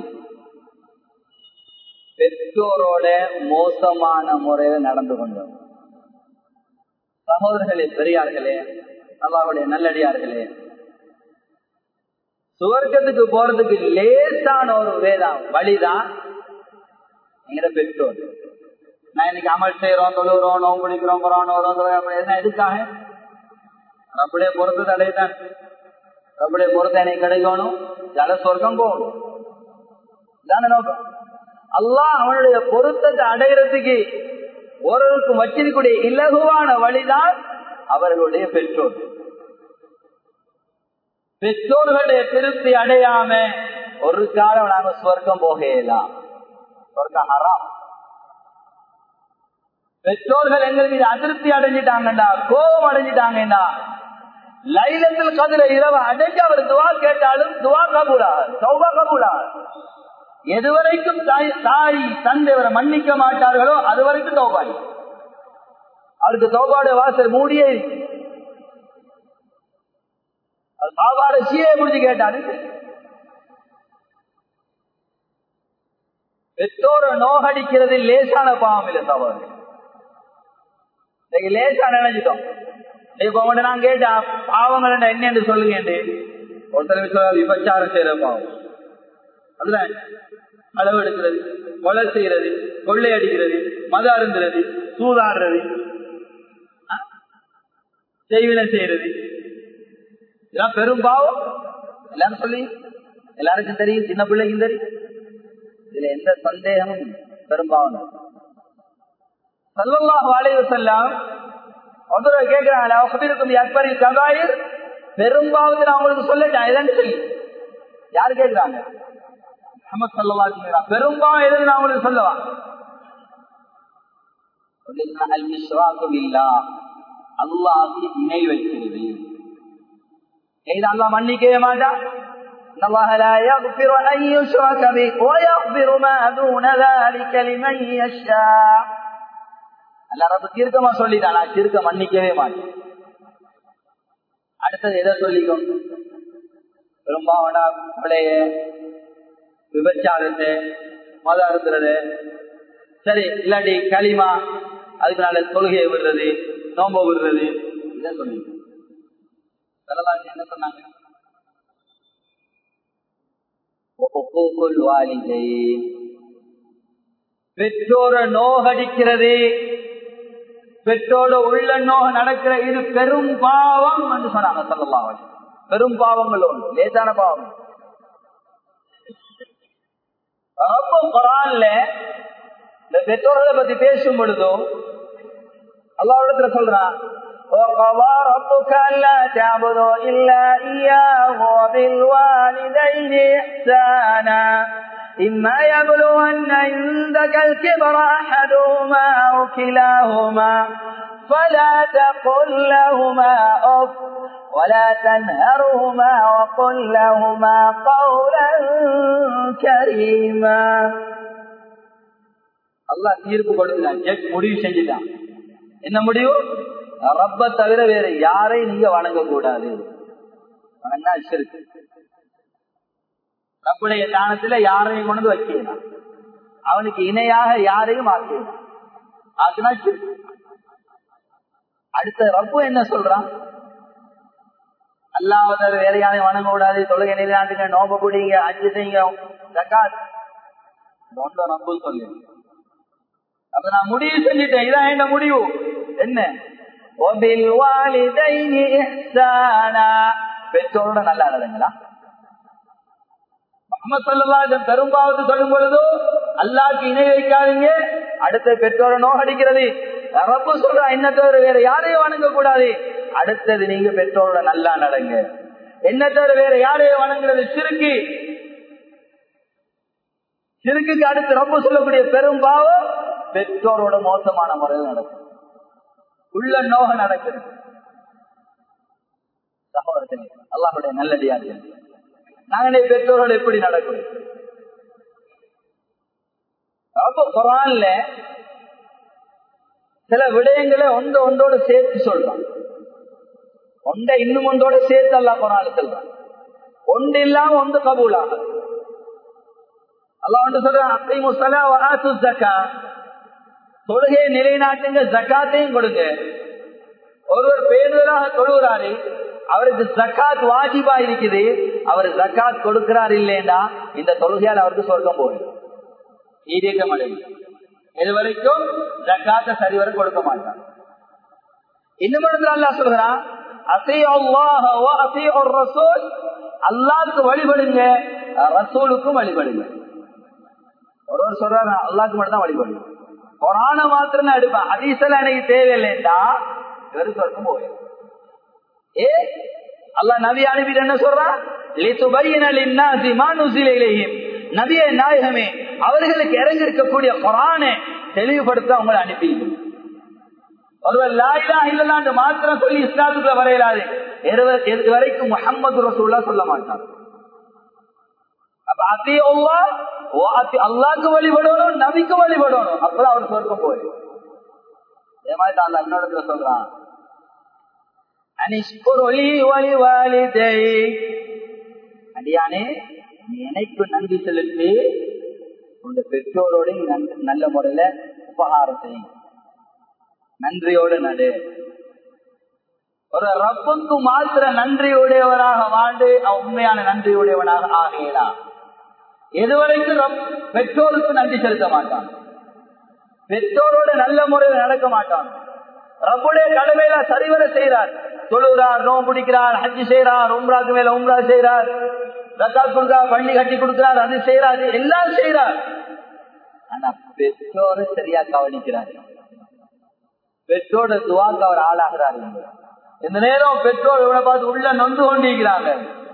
பெற்றோரோட மோசமான முறையில் நடந்து கொண்டோம் சகோதரர்களே பெரியார்களே அல்லாவுடைய நல்லடியார்களே சுவர்க்கத்துக்கு போறதுக்கு லேசான ஒரு வேதம் வழிதான் எங்கிற பெற்றோர் நான் இன்னைக்கு அமல் செய்யறோம் தொழுகிறோம் நோம்பு பிடிக்கிறோம் குரான் வரோம் என்ன எதுக்காக ரப்படைய பொறுத்து தடைதான் ரப்படைய பொறுத்து எனக்கு கிடைக்கணும் ஜல சொர்க்கம் போகணும் இதான நோக்கம் அல்லாஹ் அவனுடைய பொருத்தத்தை அடைகிறதுக்கு ஒருவருக்கும் வச்சிருக்கக்கூடிய இலகுவான வழிதான் அவர்களுடைய பெற்றோர் பெற்றோர்களுடைய திருப்தி அடையாம ஒரு காலம் நாங்க சொர்க்கம் போகலாம் சொர்க்கம் ஹராம் பெற்றோர்கள் எங்களுக்கு இது அதிருப்தி அடைஞ்சிட்டாங்கடா கோபம் அடைஞ்சிட்டாங்கடா லைலத்தில் கதிர இரவு அடைஞ்சு அவர் துவா கேட்டாலும் துவா கபூலா சௌபா கபூலா எதுவரைக்கும் தாய் தாய் தந்தைவரை மன்னிக்க மாட்டார்களோ அது வரைக்கும் தௌபாய் அவருக்கு தௌபாடு வாசல் மூடியே சாபாட சீயை முடிச்சு கேட்டாரு பெற்றோரை நோகடிக்கிறது லேசான பாவம் இல்லை தவறு லேசா நினைச்சிட்டோம் இப்ப உங்கள்ட்ட நான் கேட்டா பாவங்கள் என்னன்னு சொல்லுங்க ஒருத்தர் விபச்சாரம் செய்யற பாவம் அதுதான் அளவு எடுக்கிறது கொலை செய்யறது கொள்ளை அடிக்கிறது மத அருந்துறது சூதாடுறது செய்வினை செய்யறது இதெல்லாம் பெரும் பாவம் எல்லாரும் சொல்லி எல்லாருக்கும் தெரியும் சின்ன பிள்ளைக்கும் தெரியும் இதுல எந்த சந்தேகமும் பெரும்பாவம் சல்லாஹ் வாழைவு செல்லாம் ஒருத்தர் கேட்கிறாங்களே அவசரம் அக்பரி கபாயில் பெரும்பாவது நான் உங்களுக்கு சொல்லட்டேன் எதுன்னு சொல்லி யாரு கேட்கிறாங்க முகமது சல்லா பெரும்பாலும் எதுன்னு நான் உங்களுக்கு சொல்லவா அல்லாஹுக்கு இணை வைக்கிறது இது அல்லா மன்னிக்கவே மாட்டான் إن الله لا يغفر أن يشرك به ويغفر ما دون ذلك لمن يشاء அல்ல ரப்ப தீர்க்கமா சொல்லிட்டான் நான் தீர்க்க மன்னிக்கவே மாட்டேன் அடுத்தது எதை சொல்லிக்கும் பெரும்பாவனா பிள்ளைய விபச்சாரத்து மத அறுத்துறது சரி இல்லாட்டி களிமா அதுக்கு நல்ல தொழுகையை விடுறது நோம்ப விடுறது இதை சொல்லிக்கும் என்ன சொன்னாங்க பெற்றோர நோகடிக்கிறது பெற்றோட உள்ள நோக நடக்கிற இது பெரும் பாவம் என்று சொன்னாங்க சொல்லலாம் பெரும் பாவங்கள் ஒன்று லேசான பாவம் ரொம்ப குரான்ல இந்த பெற்றோர்களை பத்தி பேசும் பொழுதோ அல்லாவிடத்துல சொல்றான் وقضى ربك ألا تعبدوا إلا إياه وبالوالدين إحسانا إما يبلغن عندك الكبر أحدهما أو كلاهما فلا تقل لهما أف ولا تنهرهما وقل لهما قولا كريما الله தீர்ப்பு கொடுத்துட்டான் முடிவு செஞ்சுட்டான் என்ன முடிவு ரப்ப தவிர வேற யாரையும் நீங்க வணங்க கூடாது வணங்கினா இருக்கு ரப்புடைய தானத்துல யாரையும் கொண்டு வைக்கலாம் அவனுக்கு இணையாக யாரையும் ஆக்கலாம் ஆக்குனா அடுத்த ரப்பு என்ன சொல்றான் அல்லாவதர் வேற யாரையும் வணங்க கூடாது தொழுகை நிலையாட்டுங்க நோம்ப பிடிங்க அஞ்சு செய்யுங்க ஜக்காத் ரப்பு சொல்லு அப்ப நான் முடிவு செஞ்சுட்டேன் இதான் என்ன முடிவு என்ன பெற்றோரோட நல்லா இருந்தீங்களா பெரும்பாவது சொல்லும் பொழுதோ அல்லாக்கு இணை வைக்காதீங்க அடுத்த பெற்றோரை நோகடிக்கிறது ரப்பு சொல்ற என்ன தவிர வேற யாரையும் வணங்க கூடாது அடுத்தது நீங்க பெற்றோரோட நல்லா நடங்க என்ன தவிர வேற யாரையும் வணங்குறது சிறுக்கு சிறுக்குக்கு அடுத்து ரொம்ப சொல்லக்கூடிய பெரும்பாவம் பெற்றோரோட மோசமான முறையில் நடக்கும் உள்ள நோக நடக்குது சகோதரர்களே அல்லாஹுடைய நல்லடியார்கள் நாங்களே பெற்றோர்கள் எப்படி நடக்கும் அப்ப குரான்ல சில விடயங்களை ஒன்று ஒன்றோடு சேர்த்து சொல்றான் ஒன்றை இன்னும் ஒன்றோட சேர்த்து அல்லா குரான் சொல்றான் ஒன்று இல்லாம ஒன்று கபூலாக அல்லா ஒன்று சொல்றான் அப்படி முசலா வராசு ஜக்கா தொழுகையை நிலைநாட்டுங்க ஜக்காத்தையும் கொடுங்க ஒருவர் பேருவராக தொழுகிறாரு அவருக்கு ஜக்காத் வாஜிபா இருக்குது அவர் ஜக்காத் கொடுக்கிறார் இல்லையா இந்த தொழுகையால் அவருக்கு சொர்க்கம் போகும் ஈரேக்கம் அடையும் இது வரைக்கும் ஜக்காத்த சரிவர கொடுக்க மாட்டான் இன்னும் அல்லா சொல்கிறான் அல்லாவுக்கு வழிபடுங்க ரசூலுக்கும் வழிபடுங்க ஒருவர் சொல்றாரு அல்லாவுக்கு மட்டும் தான் வழிபடுங்க கொரான மாத்திரம் தான் எடுப்பேன் அதீசல எனக்கு தேவையில்லைண்டா இவரு சொர்க்கம் போயிடும் ஏ அல்லா நபி அனுப்பிட்டு என்ன சொல்றான் நபிய நாயகமே அவர்களுக்கு இறங்கி இருக்கக்கூடிய கொரானை தெளிவுபடுத்த அவங்களை அனுப்பி ஒருவர் லாயிலா இல்லலாண்டு மாத்திரம் சொல்லி இஸ்லாத்துக்குள்ள வரையலாது இது வரைக்கும் முகமது ரசூல்லா சொல்ல மாட்டார் அப்ப அத்தி அல்லாக்கு வழிபடணும் நபிக்கு வழிபடணும் அப்பதான் அவர் சொர்க்கம் போய் அதே மாதிரி தான் அந்த இன்னொரு சொல்றான் அடியானே நீ எனக்கு நன்றி செலுத்தி உங்க பெற்றோரோட நல்ல முறையில உபகாரத்தை நன்றியோடு நடு ஒரு ரப்புக்கு மாத்திர நன்றியுடையவனாக வாழ்ந்து உண்மையான நன்றியுடையவனாக ஆகலாம் எதுவரைக்கும் பெற்றோருக்கு நன்றி செலுத்த மாட்டான் பெற்றோரோட நல்ல முறையில் நடக்க மாட்டான் ரப்புடைய கடமையில சரிவர செய்கிறார் தொழுகிறார் நோம் பிடிக்கிறார் ஹஜ்ஜி செய்யறார் உம்ராக்கு மேல உம்ரா செய்யறார் ரக்காத் கொடுக்கிறார் பள்ளி கட்டி கொடுக்கிறார் அது செய்யறாரு எல்லாம் செய்யறார் ஆனா பெற்றோரை சரியா கவனிக்கிறார் பெற்றோட துவாக்கு அவர் ஆளாகிறார் இந்த நேரம் பெற்றோர் இவனை பார்த்து உள்ள நொந்து கொண்டிருக்கிறாங்க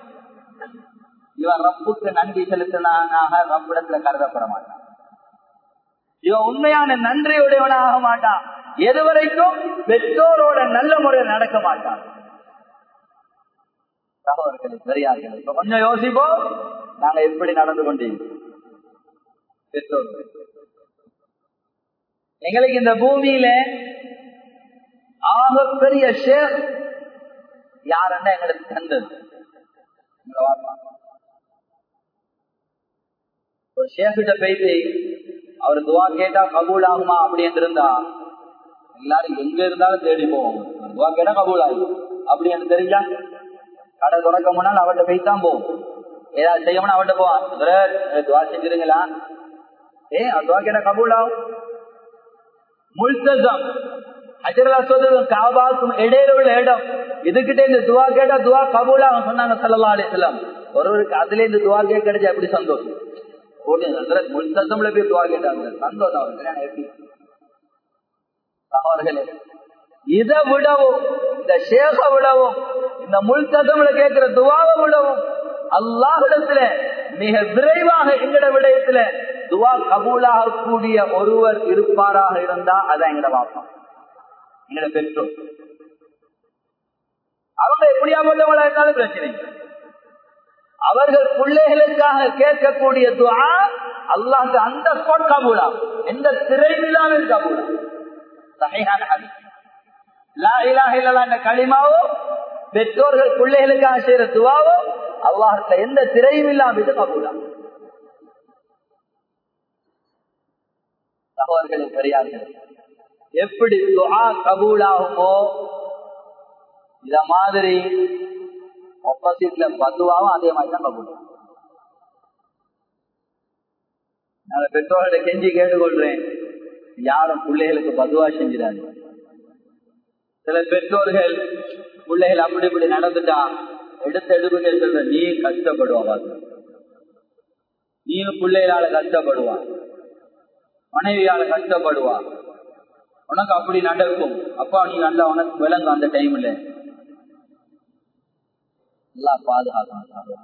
இவன் ரப்புக்கு நன்றி செலுத்தினானாக ரப்பிடத்துல கருதப்பட மாட்டான் இவன் உண்மையான நன்றியுடையவனாக மாட்டான் எதுவரைக்கும் பெற்றோரோட நல்ல முறையில் நடக்க மாட்டான் சகோதரர்களே பெரியார்கள் இப்ப கொஞ்சம் யோசிப்போம் நாங்க எப்படி நடந்து கொண்டீங்க பெற்றோர் எங்களுக்கு இந்த பூமியில ஆக பெரிய ஷேர் யாருன்னா எங்களுக்கு தந்தது ஒரு ஷேக்கிட்ட போயிட்டு அவர் துவா கேட்டா கபூல் ஆகுமா அப்படின்னு இருந்தா எல்லாரும் எங்க இருந்தாலும் தேடி போவோம் துவா கேட்டா கபூல் ஆகும் அப்படின்னு தெரிஞ்சா கடை தொடக்க முன்னால் அவர்கிட்ட போய் தான் போவோம் ஏதாவது செய்யணும்னா அவர்கிட்ட போவான் துவா செஞ்சிருங்களா ஏ துவா கேட்டா கபூல் ஆகும் முல்தம் ஹஜரலாசுவதும் காபாக்கும் இடையில உள்ள இடம் இதுகிட்ட இந்த துவா கேட்டா துவா கபூலா சொன்னாங்க சல்லா அலிஸ்லாம் ஒருவருக்கு அதுல இருந்து துவா கேட்க கிடைச்சா எப்படி சந்தோஷம் முல்தம்ல போய் துவா கேட்டாங்க சந்தோஷம் அவருக்கு எப்படி சகோதரர்களே இதை விடவும் இந்த ஷேக விடவும் இந்த முல்தம்ல கேட்கிற துவாவை விடவும் அல்லாஹிடத்துல மிக விரைவாக எங்கட விடயத்துல துவா கபூலாக கூடிய ஒருவர் இருப்பாராக இருந்தா அதான் எங்கட வாப்பம் எங்கட பெற்றோர் அவங்க எப்படியாப்பட்டவங்களா இருந்தாலும் பிரச்சனை அவர்கள் பிள்ளைகளுக்காக கேட்கக்கூடிய துவா அல்லாஹ் அந்த ஸ்பாட் கபூலா எந்த திரையிலாமல் கபூலா சகையான லா இலாஹ இல்லல்லாஹ் என்ற களிமாவோ பெற்றோர்கள் பிள்ளைகளுக்காக செய்யற துவாவோ அல்லாஹத்துல எந்த திரையும் இல்லாமல் கபூலா சகோதரர்கள் பெரியார்கள் எப்படி துஆ கபூலாகுமோ இத மாதிரி ஆப்போசிட்ல பதுவாவும் அதே மாதிரி தான் கபூல் நான் பெற்றோர்கிட்ட கெஞ்சி கேட்டுக்கொள்றேன் யாரும் பிள்ளைகளுக்கு பதுவா செஞ்சிடாங்க சில பெற்றோர்கள் பிள்ளைகள் அப்படி இப்படி நடந்துட்டா எடுத்து எடுப்பு சொல்ற நீ கஷ்டப்படுவா நீ பிள்ளைகளால கஷ்டப்படுவா மனைவியால கஷ்டப்படுவா உனக்கு அப்படி நடக்கும் அப்பா நீ நல்லா உனக்கு விளங்கும் அந்த டைம்ல நல்லா பாதுகாக்கணும்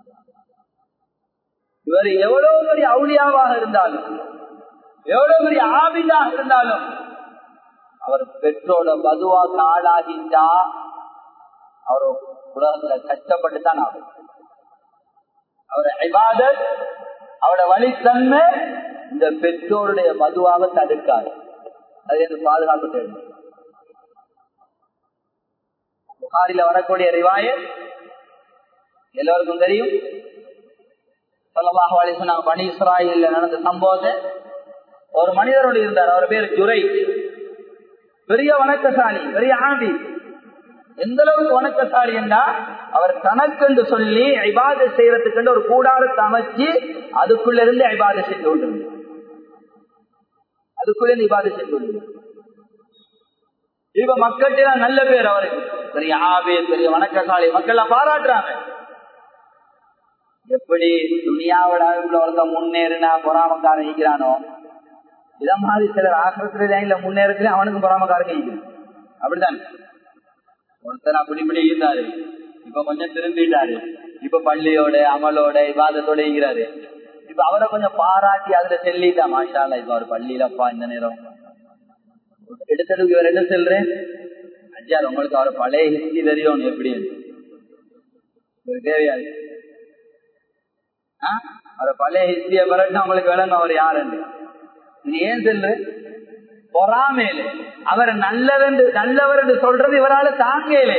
இவர் எவ்வளவு பெரிய அவுளியாவாக இருந்தாலும் எவ்வளவு பெரிய ஆபிதாக இருந்தாலும் அவர் பெற்றோட பதுவாக்கு ஆளாகின்றா அவர் உலகத்துல கஷ்டப்பட்டு தான் ஆகும் அவர் ஐபாதத் அவரோட வழித்தன்மை இந்த பெற்றோருடைய மதுவாக தடுக்காது அது என்று பாதுகாக்க தேவை புகாரில வரக்கூடிய ரிவாய எல்லோருக்கும் தெரியும் சொல்லமாக வழி சொன்னாங்க பனி இஸ்ராயில் நடந்த சம்பவத்தை ஒரு மனிதரோடு இருந்தார் அவர் பேர் ஜுரை பெரிய வணக்கசாலி பெரிய ஆண்டி எந்த அளவுக்கு வணக்கசாலி என்றா அவர் தனக்கு என்று சொல்லி ஐபாத செய்யறதுக்கு ஒரு கூடாரத்தை அமைச்சு அதுக்குள்ள இருந்து ஐபாத செஞ்சு கொண்டிருந்தார் அதுக்குள்ளே இபாத செஞ்சு கொண்டிருந்தார் இப்ப மக்கள்கிட்ட நல்ல பேர் அவருக்கு பெரிய ஆவே பெரிய வணக்கசாலி மக்கள் பாராட்டுறாங்க எப்படி துணியாவோட ஒருத்த முன்னேறினா பொறாமக்காரன் ஈக்கிறானோ இத மாதிரி சிலர் ஆசிரத்துல முன்னேறத்துல அவனுக்கு பொறாமக்காரங்க ஈக்கிறான் அப்படித்தான் ஒருத்தர் அப்படி இப்படி இருந்தாரு இப்ப கொஞ்சம் திரும்பிட்டாரு இப்ப பள்ளியோட அமலோட விவாதத்தோட ஈகிறாரு இப்ப அவரை கொஞ்சம் பாராட்டி அதுல செல்லிட்டா மாஷால இப்ப அவர் பள்ளியிலப்பா இந்த நேரம் எடுத்ததுக்கு இவர் என்ன செல்றேன் அஜார் உங்களுக்கு அவர் பழைய ஹிஸ்டி தெரியும் எப்படி தேவையாது அவர் பழைய ஹிஸ்டிய பிறகு அவங்களுக்கு விளங்க அவர் யாருன்னு நீ ஏன் செல்ற பொறாமேல அவர் நல்லவர் நல்லவர் என்று சொல்றது இவரால தாங்கலே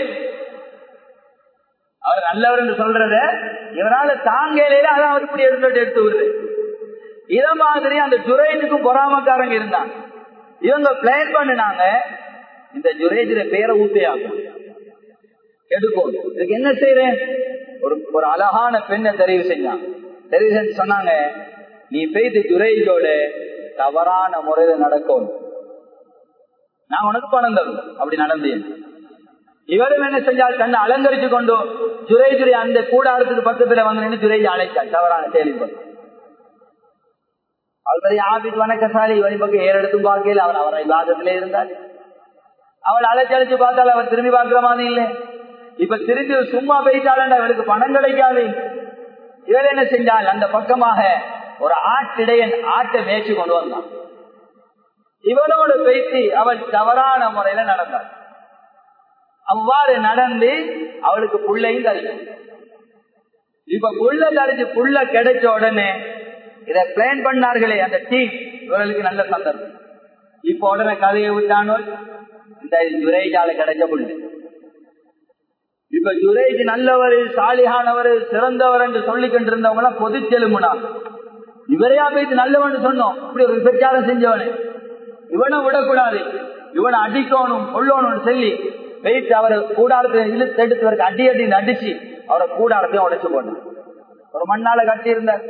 அவர் நல்லவர் என்று சொல்றத இவரால தாங்கலே அதான் அவர் இப்படி எடுத்து எடுத்து வருது இத மாதிரி அந்த ஜுரேஜுக்கும் பொறாமக்காரங்க இருந்தாங்க இவங்க பிளான் பண்ணினாங்க இந்த ஜுரேஜில பேரை ஊத்தையாகும் எடுக்கும் இதுக்கு என்ன செய்யறேன் ஒரு ஒரு அழகான பெண்ணை தெரிவு செஞ்சான் தெரிவு செஞ்சு சொன்னாங்க நீ போயிட்டு ஜுரேஜோட தவறான முறையில நடக்கும் நான் உனக்கு பணம் தரும் அப்படி நடந்தேன் இவரும் என்ன செஞ்சால் தன்னை அலங்கரிச்சு கொண்டு ஜுரேஜுரை அந்த கூடாரத்துக்கு பக்கத்துல வந்து நின்று ஜுரேஜ் அழைத்தார் தவறான செயல்படும் அவர் பெரிய ஆபிட் வணக்கசாலி இவரி பக்கம் ஏறெடுத்தும் பார்க்கையில் அவர் அவரை விவாதத்திலே இருந்தார் அவள் அழைச்சு அழைச்சு பார்த்தால் அவள் திரும்பி பார்க்கிற மாதிரி இல்லை இப்ப திரும்பி சும்மா போயிட்டாள் அவளுக்கு பணம் கிடைக்காது இவர் என்ன செஞ்சால் அந்த பக்கமாக ஒரு ஆட்டிடையன் ஆட்டை மேய்ச்சி கொண்டு வந்தான் இவனோடு பேசி அவள் தவறான முறையில நடந்தாள் அவ்வாறு நடந்து அவளுக்கு புள்ளையும் தரிக்கும் இப்ப புள்ள தரிச்சு புள்ள கிடைச்ச உடனே இதை பிளான் பண்ணார்களே அந்த டீம் இவர்களுக்கு நல்ல சந்தர்ப்பம் இப்ப உடனே கதையை விட்டானோ இந்த ஜுரேஜால கிடைச்ச புள்ள இப்ப ஜுரேஜ் நல்லவர் சாலிகானவர் சிறந்தவர் என்று சொல்லிக் கொண்டிருந்தவங்க எல்லாம் பொதுச்செலுமுனா இவரையா போயிட்டு நல்லவன் சொன்னோம் இப்படி ஒரு விபச்சாரம் செஞ்சவனு இவனை விடக்கூடாது இவனை அடிக்கணும் கொள்ளணும் சொல்லி போயிட்டு அவரை கூடாரத்தை இழுத்து எடுத்து அவருக்கு அடி அடி அடிச்சு அவரை கூடாரத்தையும் உடைச்சு போட்டான் ஒரு மண்ணால கட்டி இருந்தார்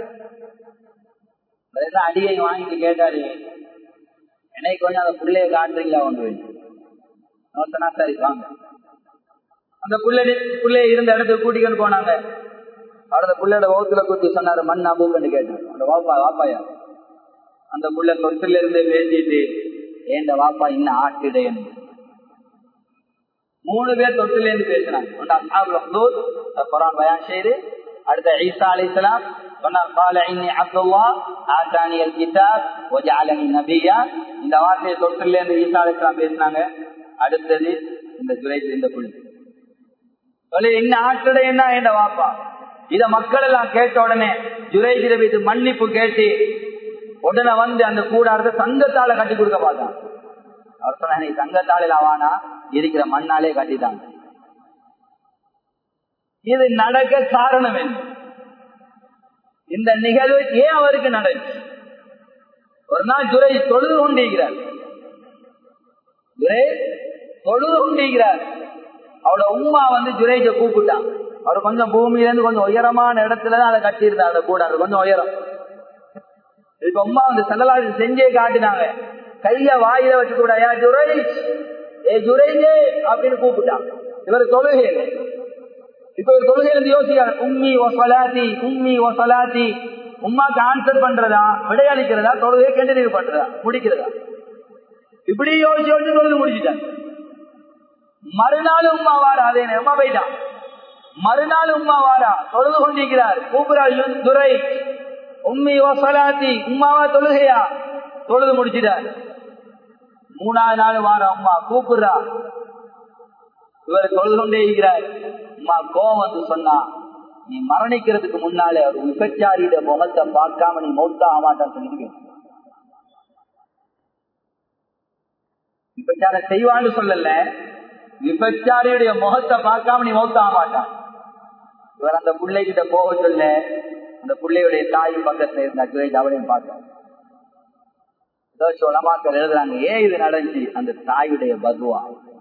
அடியை வாங்கிட்டு கேட்டாரு என்னை கொஞ்சம் அந்த பிள்ளைய காட்டுறீங்களா ஒன்று நோத்தனா சரி வாங்க அந்த பிள்ளை பிள்ளைய இருந்த இடத்துக்கு கூட்டிக்கிட்டு போனாங்க அவர் அந்த பிள்ளையோட வகுத்துல குத்தி சொன்னாரு மண் அபூக்கன்னு கேட்டார் அந்த வாப்பா வாப்பாயா அந்த புள்ள தொட்டில இருந்து பேசிட்டு ஏண்ட வாப்பா இன்னும் ஆட்டிடையன் மூணு பேர் தொட்டில இருந்து பேசினாங்க குரான் பயான் செய்து அடுத்த ஈசா அலி இஸ்லாம் சொன்னார் قال اني عبد الله آتاني الكتاب وجعلني نبيا இந்த வார்த்தையை தொட்டில இருந்து ஈசா அலி இஸ்லாம் பேசினாங்க அடுத்தது இந்த துறைக்கு இந்த புள்ளி சொல்லி என்ன ஆட்டிடையன்னா என்ற வாப்பா இத மக்கள் எல்லாம் கேட்ட உடனே ஜுரேஜிர மீது மன்னிப்பு கேட்டு உடனே வந்து அந்த கூடாரத்தை தங்கத்தால கட்டி கொடுக்க பார்த்தான் அவர் சொன்ன தங்கத்தாளில் ஆவானா இருக்கிற மண்ணாலே கட்டிட்டாங்க இது நடக்க காரணம் என்ன இந்த நிகழ்வு ஏன் அவருக்கு நடந்துச்சு ஒரு நாள் துரை தொழுது கொண்டிருக்கிறார் துரை தொழுது கொண்டிருக்கிறார் அவளோட உமா வந்து ஜுரேஜ கூப்பிட்டான் அவர் கொஞ்சம் பூமியில இருந்து கொஞ்சம் உயரமான இடத்துலதான் அதை கட்டியிருந்தார் அதை கூடாது கொஞ்சம் உயரம் இப்ப அம்மா வந்து செல்லலாஜி செஞ்சே காட்டினாங்க கைய வாயில வச்சு கூட ஏ ஜுரைஜ் ஏ ஜுரைஜே அப்படின்னு கூப்பிட்டான் இவர் தொழுகை இப்ப இவர் தொழுகை இருந்து யோசிக்கிறார் உம்மி ஓ சலாத்தி உம்மி ஓ சலாத்தி உமாக்கு ஆன்சர் பண்றதா விடையளிக்கிறதா தொழுகை கண்டினியூ பண்றதா முடிக்கிறதா இப்படி யோசிச்சு யோசிச்சு தொழுது முடிச்சுட்டார் மறுநாள் உமா வாரா அதே அம்மா போயிட்டான் மறுநாள் உமா வாரா தொழுது கொண்டிருக்கிறார் கூப்பிடார் துரை உம்மி ஓ சலாத்தி உமாவா தொழுகையா தொழுது முடிச்சிட்டார் மூணாவது நாள் வார அம்மா கூப்பிடுறா இவர் தொழுது கொண்டே இருக்கிறார் அம்மா கோவம் வந்து சொன்னா நீ மரணிக்கிறதுக்கு முன்னாலே ஒரு விபச்சாரியிட முகத்தை பார்க்காம நீ மௌத்தாக மாட்டான்னு சொல்லி விபச்சாரம் செய்வான்னு சொல்லல விபச்சாரியுடைய முகத்தை பார்க்காம நீ மௌத்தாக மாட்டான் இவர் அந்த பிள்ளைகிட்ட போக சொல்ல அந்த பிள்ளையுடைய தாய் பக்கத்துல இருந்த ஜுரேஜ் அவளையும் பார்த்தோம் உலமாக்கள் எழுதுறாங்க ஏன் இது நடந்துச்சு அந்த தாயுடைய பதுவா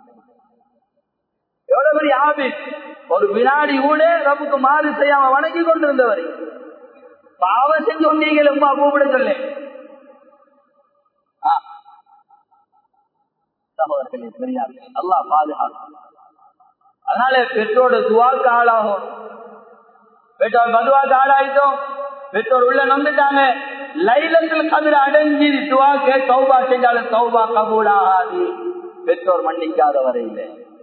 எவ்வளவு பெரிய ஆபிஸ் ஒரு வினாடி கூட ரப்புக்கு மாறு செய்யாம வணங்கி கொண்டிருந்தவர் பாவம் செஞ்சு கொண்டீங்க உமா கூப்பிட சொல்ல சகோதரர்களே பெரியார் அல்லா பாதுகாக்கும் அதனால பெற்றோட துவாக்கு ஆளாகும் பெற்றோர் மதுவாக்கு ஆளாயிட்டோம் பெற்றோர் உள்ள நம்பிட்டாங்க லைலத்தில் கதிர அடைஞ்சி துவாக்க சௌபா செஞ்சாலும் சௌபா கபூடாகாது பெற்றோர் மன்னிக்காத வரையில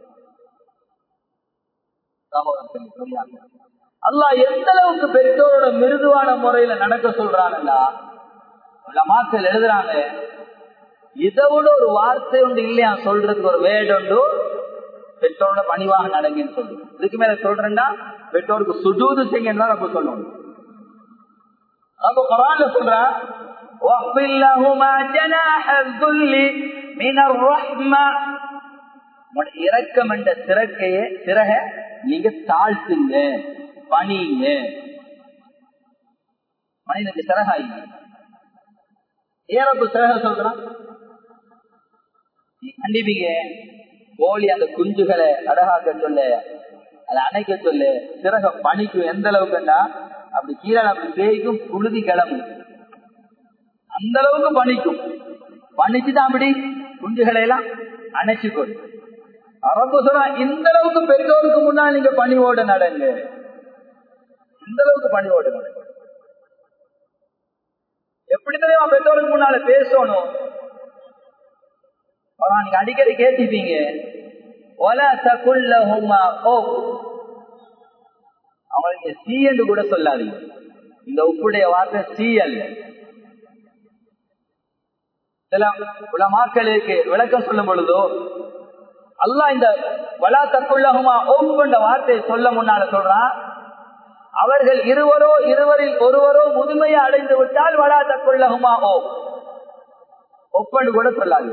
அல்லா எந்த அளவுக்கு பெற்றோரோட மிருதுவான முறையில நடக்க சொல்றாங்கடா மாக்கள் எழுதுறாங்க இதை விட ஒரு வார்த்தை ஒன்று இல்லையா சொல்றதுக்கு ஒரு வேடு உண்டு பெற்றோரோட பணிவாக நடங்கன்னு சொல்லு இதுக்கு மேல சொல்றேன்னா பெற்றோருக்கு சுஜூது செய்யணும் தான் நம்ம சொல்லணும் அப்ப குரான்ல சொல்ற இரக்கம் என்ற சிறக்கைய சிறக நீங்க தாழ்த்துங்க பணிங்க மனிதனுக்கு சிறகாயிங்க ஏறப்பு சிறக சொல்றான் நீ கண்டிப்பீங்க கோழி அந்த குஞ்சுகளை அழகாக்க சொல்ல அதை அணைக்க சொல்லு சிறக பணிக்கும் எந்த அளவுக்குன்னா அப்படி கீழே அப்படி தேய்க்கும் புழுதி கிளம்பு அந்த அளவுக்கு பணிக்கும் பணிச்சுதான் அப்படி குஞ்சுகளை எல்லாம் அணைச்சுக்கொள் அரபு சொல்றா இந்த அளவுக்கு பெற்றோருக்கு முன்னால் நீங்க பணிவோட நடங்க இந்த அளவுக்கு பணிவோட நடங்க எப்படி தெரியுமா பெற்றோருக்கு முன்னால பேசணும் அப்புறம் நீங்க அடிக்கடி கேட்டிருப்பீங்க ஒல தகுல்லஹுமா ஓ அவங்களுக்கு சி என்று கூட சொல்லாதீங்க இந்த உப்புடைய வார்த்தை சி அல்ல சில உலமாக்களுக்கு விளக்கம் சொல்லும் பொழுதோ அல்லாஹ் இந்த வலா தக்குள்ளகுமா ஓப்புண்ட வார்த்தையை சொல்ல முன்னால சொல்றான் அவர்கள் இருவரோ இருவரில் ஒருவரோ முதுமையை அடைந்து விட்டால் வலா தக்குள்ளகுமா ஓ ஒப்பண்டு கூட சொல்லாது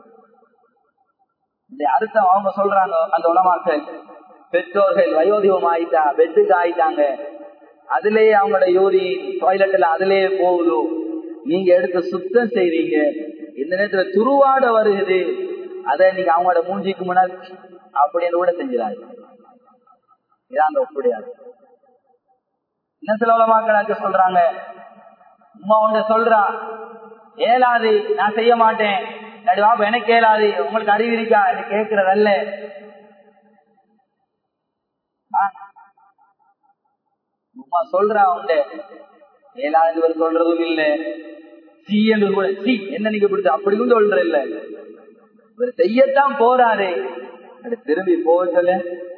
இந்த அர்த்தம் அவங்க சொல்றாங்க அந்த உலமாக்கள் பெற்றோர்கள் வயோதிகம் ஆயிட்டா பெட்டுக்கு ஆயிட்டாங்க அதுலயே அவங்களோட யூரி டாய்லெட்ல அதுலயே போகுது நீங்க எடுத்து சுத்தம் செய்வீங்க இந்த நேரத்துல துருவாட வருகுது அதை நீங்க அவங்களோட மூஞ்சிக்கு முன்னாடி அப்படின்னு கூட செஞ்சிடாது இதான் அந்த ஒப்புடையாது என்ன சில உலமாக்களாக்கு சொல்றாங்க உமா ஒன்று சொல்றா ஏலாது நான் செய்ய மாட்டேன் பாப்பா எனக்கு ஏலாது உங்களுக்கு அறிவு இருக்கா இது கேட்கறதல்ல உமா சொல்றா உண்ட ஏலாது இவர் சொல்றதும் இல்ல சி என்று கூட சி என்ன நீங்க பிடிச்ச அப்படியும் சொல்ற இல்ல இவர் செய்யத்தான் போறாரு திரும்பி போக சொல்ல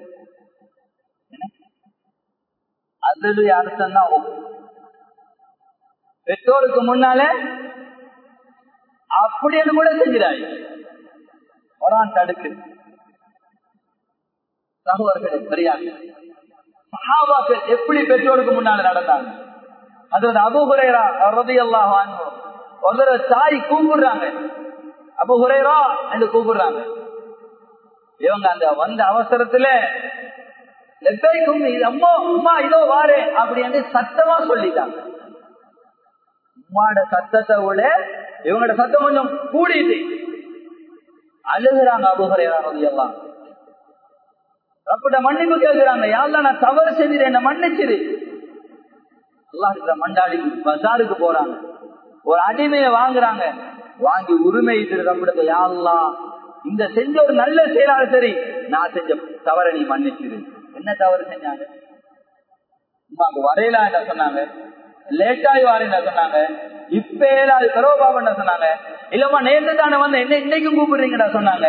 அதனுடைய அர்த்தம் தான் பெற்றோருக்கு முன்னால அப்படின்னு கூட செஞ்சிடாய் ஒரான் தடுக்கு சகோதரர்களே சரியாக சஹாபாக்கள் எப்படி பெற்றோருக்கு முன்னால நடந்தாங்க அது வந்து அபுகுரேரா ரதியல்லாஹு அன்ஹு ஒரு தாய் கூப்பிடுறாங்க அபுகுரேரா என்று கூப்பிடுறாங்க இவங்க அந்த வந்த அவசரத்துல லெப்பைக்கும் அம்மா அம்மா இதோ வாரே அப்படின்னு சத்தமா சொல்லிட்டாங்க உம்மாட சத்தத்தை விட இவங்களோட சத்தம் கொஞ்சம் கூடிட்டு அழுகுறாங்க அபுகுரையாரது எல்லாம் அப்பட மன்னிப்பு கேட்கிறாங்க யாரெல்லாம் நான் தவறு செஞ்சிரு என்ன மன்னிச்சிரு எல்லாம் மண்டாடி பசாருக்கு போறாங்க ஒரு அடிமையை வாங்குறாங்க வாங்கி உரிமை ரப்பிடத்தை யாரெல்லாம் இந்த செஞ்ச ஒரு நல்ல செயலாளர் சரி நான் செஞ்ச தவறை நீ மன்னிச்சிரு என்ன தவறு செஞ்சாங்க உமாக்கு வரையலா என்ன சொன்னாங்க லேட்டாய் வாரேன்னு சொன்னாங்க இப்ப ஏழாவது கரோபாபன் சொன்னாங்க இல்லம்மா நேற்று தானே வந்து என்ன இன்னைக்கும் கூப்பிடுறீங்கடா சொன்னாங்க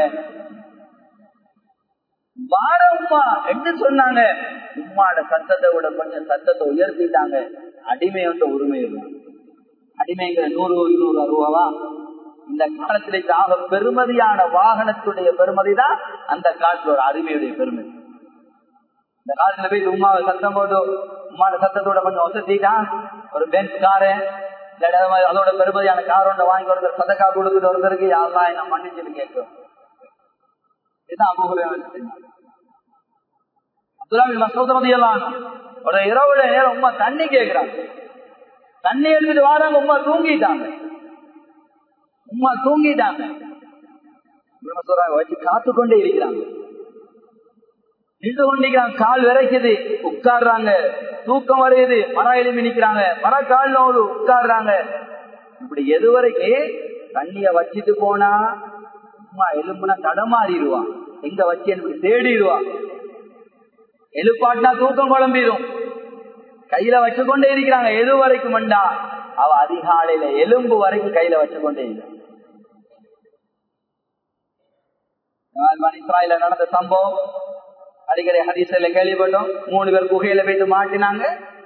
வாரம்மா என்று சொன்னாங்க உம்மாட சத்தத்தை விட கொஞ்சம் சத்தத்தை உயர்த்திட்டாங்க அடிமை வந்து உரிமை அடிமைங்கிற நூறு இருநூறு அருவாவா இந்த காலத்திலே ஆக பெருமதியான வாகனத்துடைய பெருமதி தான் அந்த காலத்துல ஒரு அருமையுடைய பெருமதி இந்த காலத்துல போய் உமாவை சத்தம் போட்டு உமாட சத்தத்தோட கொஞ்சம் வசதிட்டான் ஒரு பென்ஸ் காரு அதோட பெருமதியான கார் ஒன்றை வாங்கி ஒருத்தர் சதக்கா கொடுத்துட்டு ஒருத்தருக்கு யாரெல்லாம் என்ன மன்னிச்சுட்டு கேட்கும் இதுதான் அபுகுரம் அப்துல்லாமின் மசோதரதி எல்லாம் ஒரு இரவுல நேரம் உமா தண்ணி கேட்கிறாங்க தண்ணி எடுத்துட்டு வராங்க உமா தூங்கிட்டாங்க உமா தூங்கிட்டாங்க வச்சு காத்து கொண்டே இருக்கிறாங்க நின்று கொண்டிருக்கிறாங்க கால் விரைக்குது உட்காடுறாங்க தூக்கம் வருது மர எலும்பி நிக்கிறாங்க மர கால் நோடு உட்காடுறாங்க இப்படி எது வரைக்கும் தண்ணிய வச்சுட்டு போனா சும்மா எலும்புனா தடமாறிடுவான் எங்க வச்சு எனக்கு தேடிடுவான் எழுப்பாட்டினா தூக்கம் குழம்பிடும் கையில வச்சு கொண்டே இருக்கிறாங்க எது வரைக்கும் வந்தா அவ அதிகாலையில எலும்பு வரைக்கும் கையில வச்சு கொண்டே இஸ்ராயில நடந்த சம்பவம் அடிக்கடி ஹதீஸ்ல கேள்விப்பட்டோம் மூணு பேர் குகையில போயிட்டு மாட்டினாங்க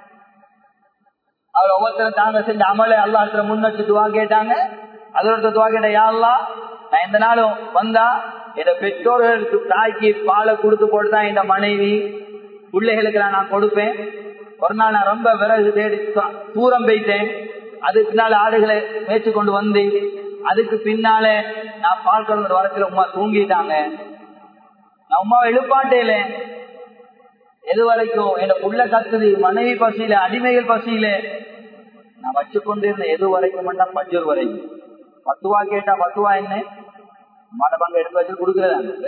அவர் ஒவ்வொருத்தரும் தாங்க செஞ்ச அமலை அல்லாத்துல முன்னச்சு துவா கேட்டாங்க அதோட துவா கேட்ட யாருலா நான் எந்த நாளும் வந்தா என் பெற்றோர்களுக்கு தாய்க்கு பாலை கொடுத்து போட்டுதான் இந்த மனைவி பிள்ளைகளுக்கு நான் கொடுப்பேன் ஒரு நாள் நான் ரொம்ப விறகு தேடி தூரம் போயிட்டேன் அதுக்கு பின்னால ஆடுகளை மேய்ச்சி கொண்டு வந்து அதுக்கு பின்னால நான் பால் கலந்து வரத்துல உமா தூங்கிட்டாங்க நான் உமாவை எழுப்பாட்டேல எது வரைக்கும் என் புள்ள கத்துது மனைவி பசியில அடிமைகள் பசியில நான் வச்சு கொண்டிருந்த எது வரைக்கும் மட்டும் பஞ்சூர் வரைக்கும் பத்துவா கேட்டா பத்துவா என்ன மடபங்க எடுத்து வச்சு கொடுக்கறதா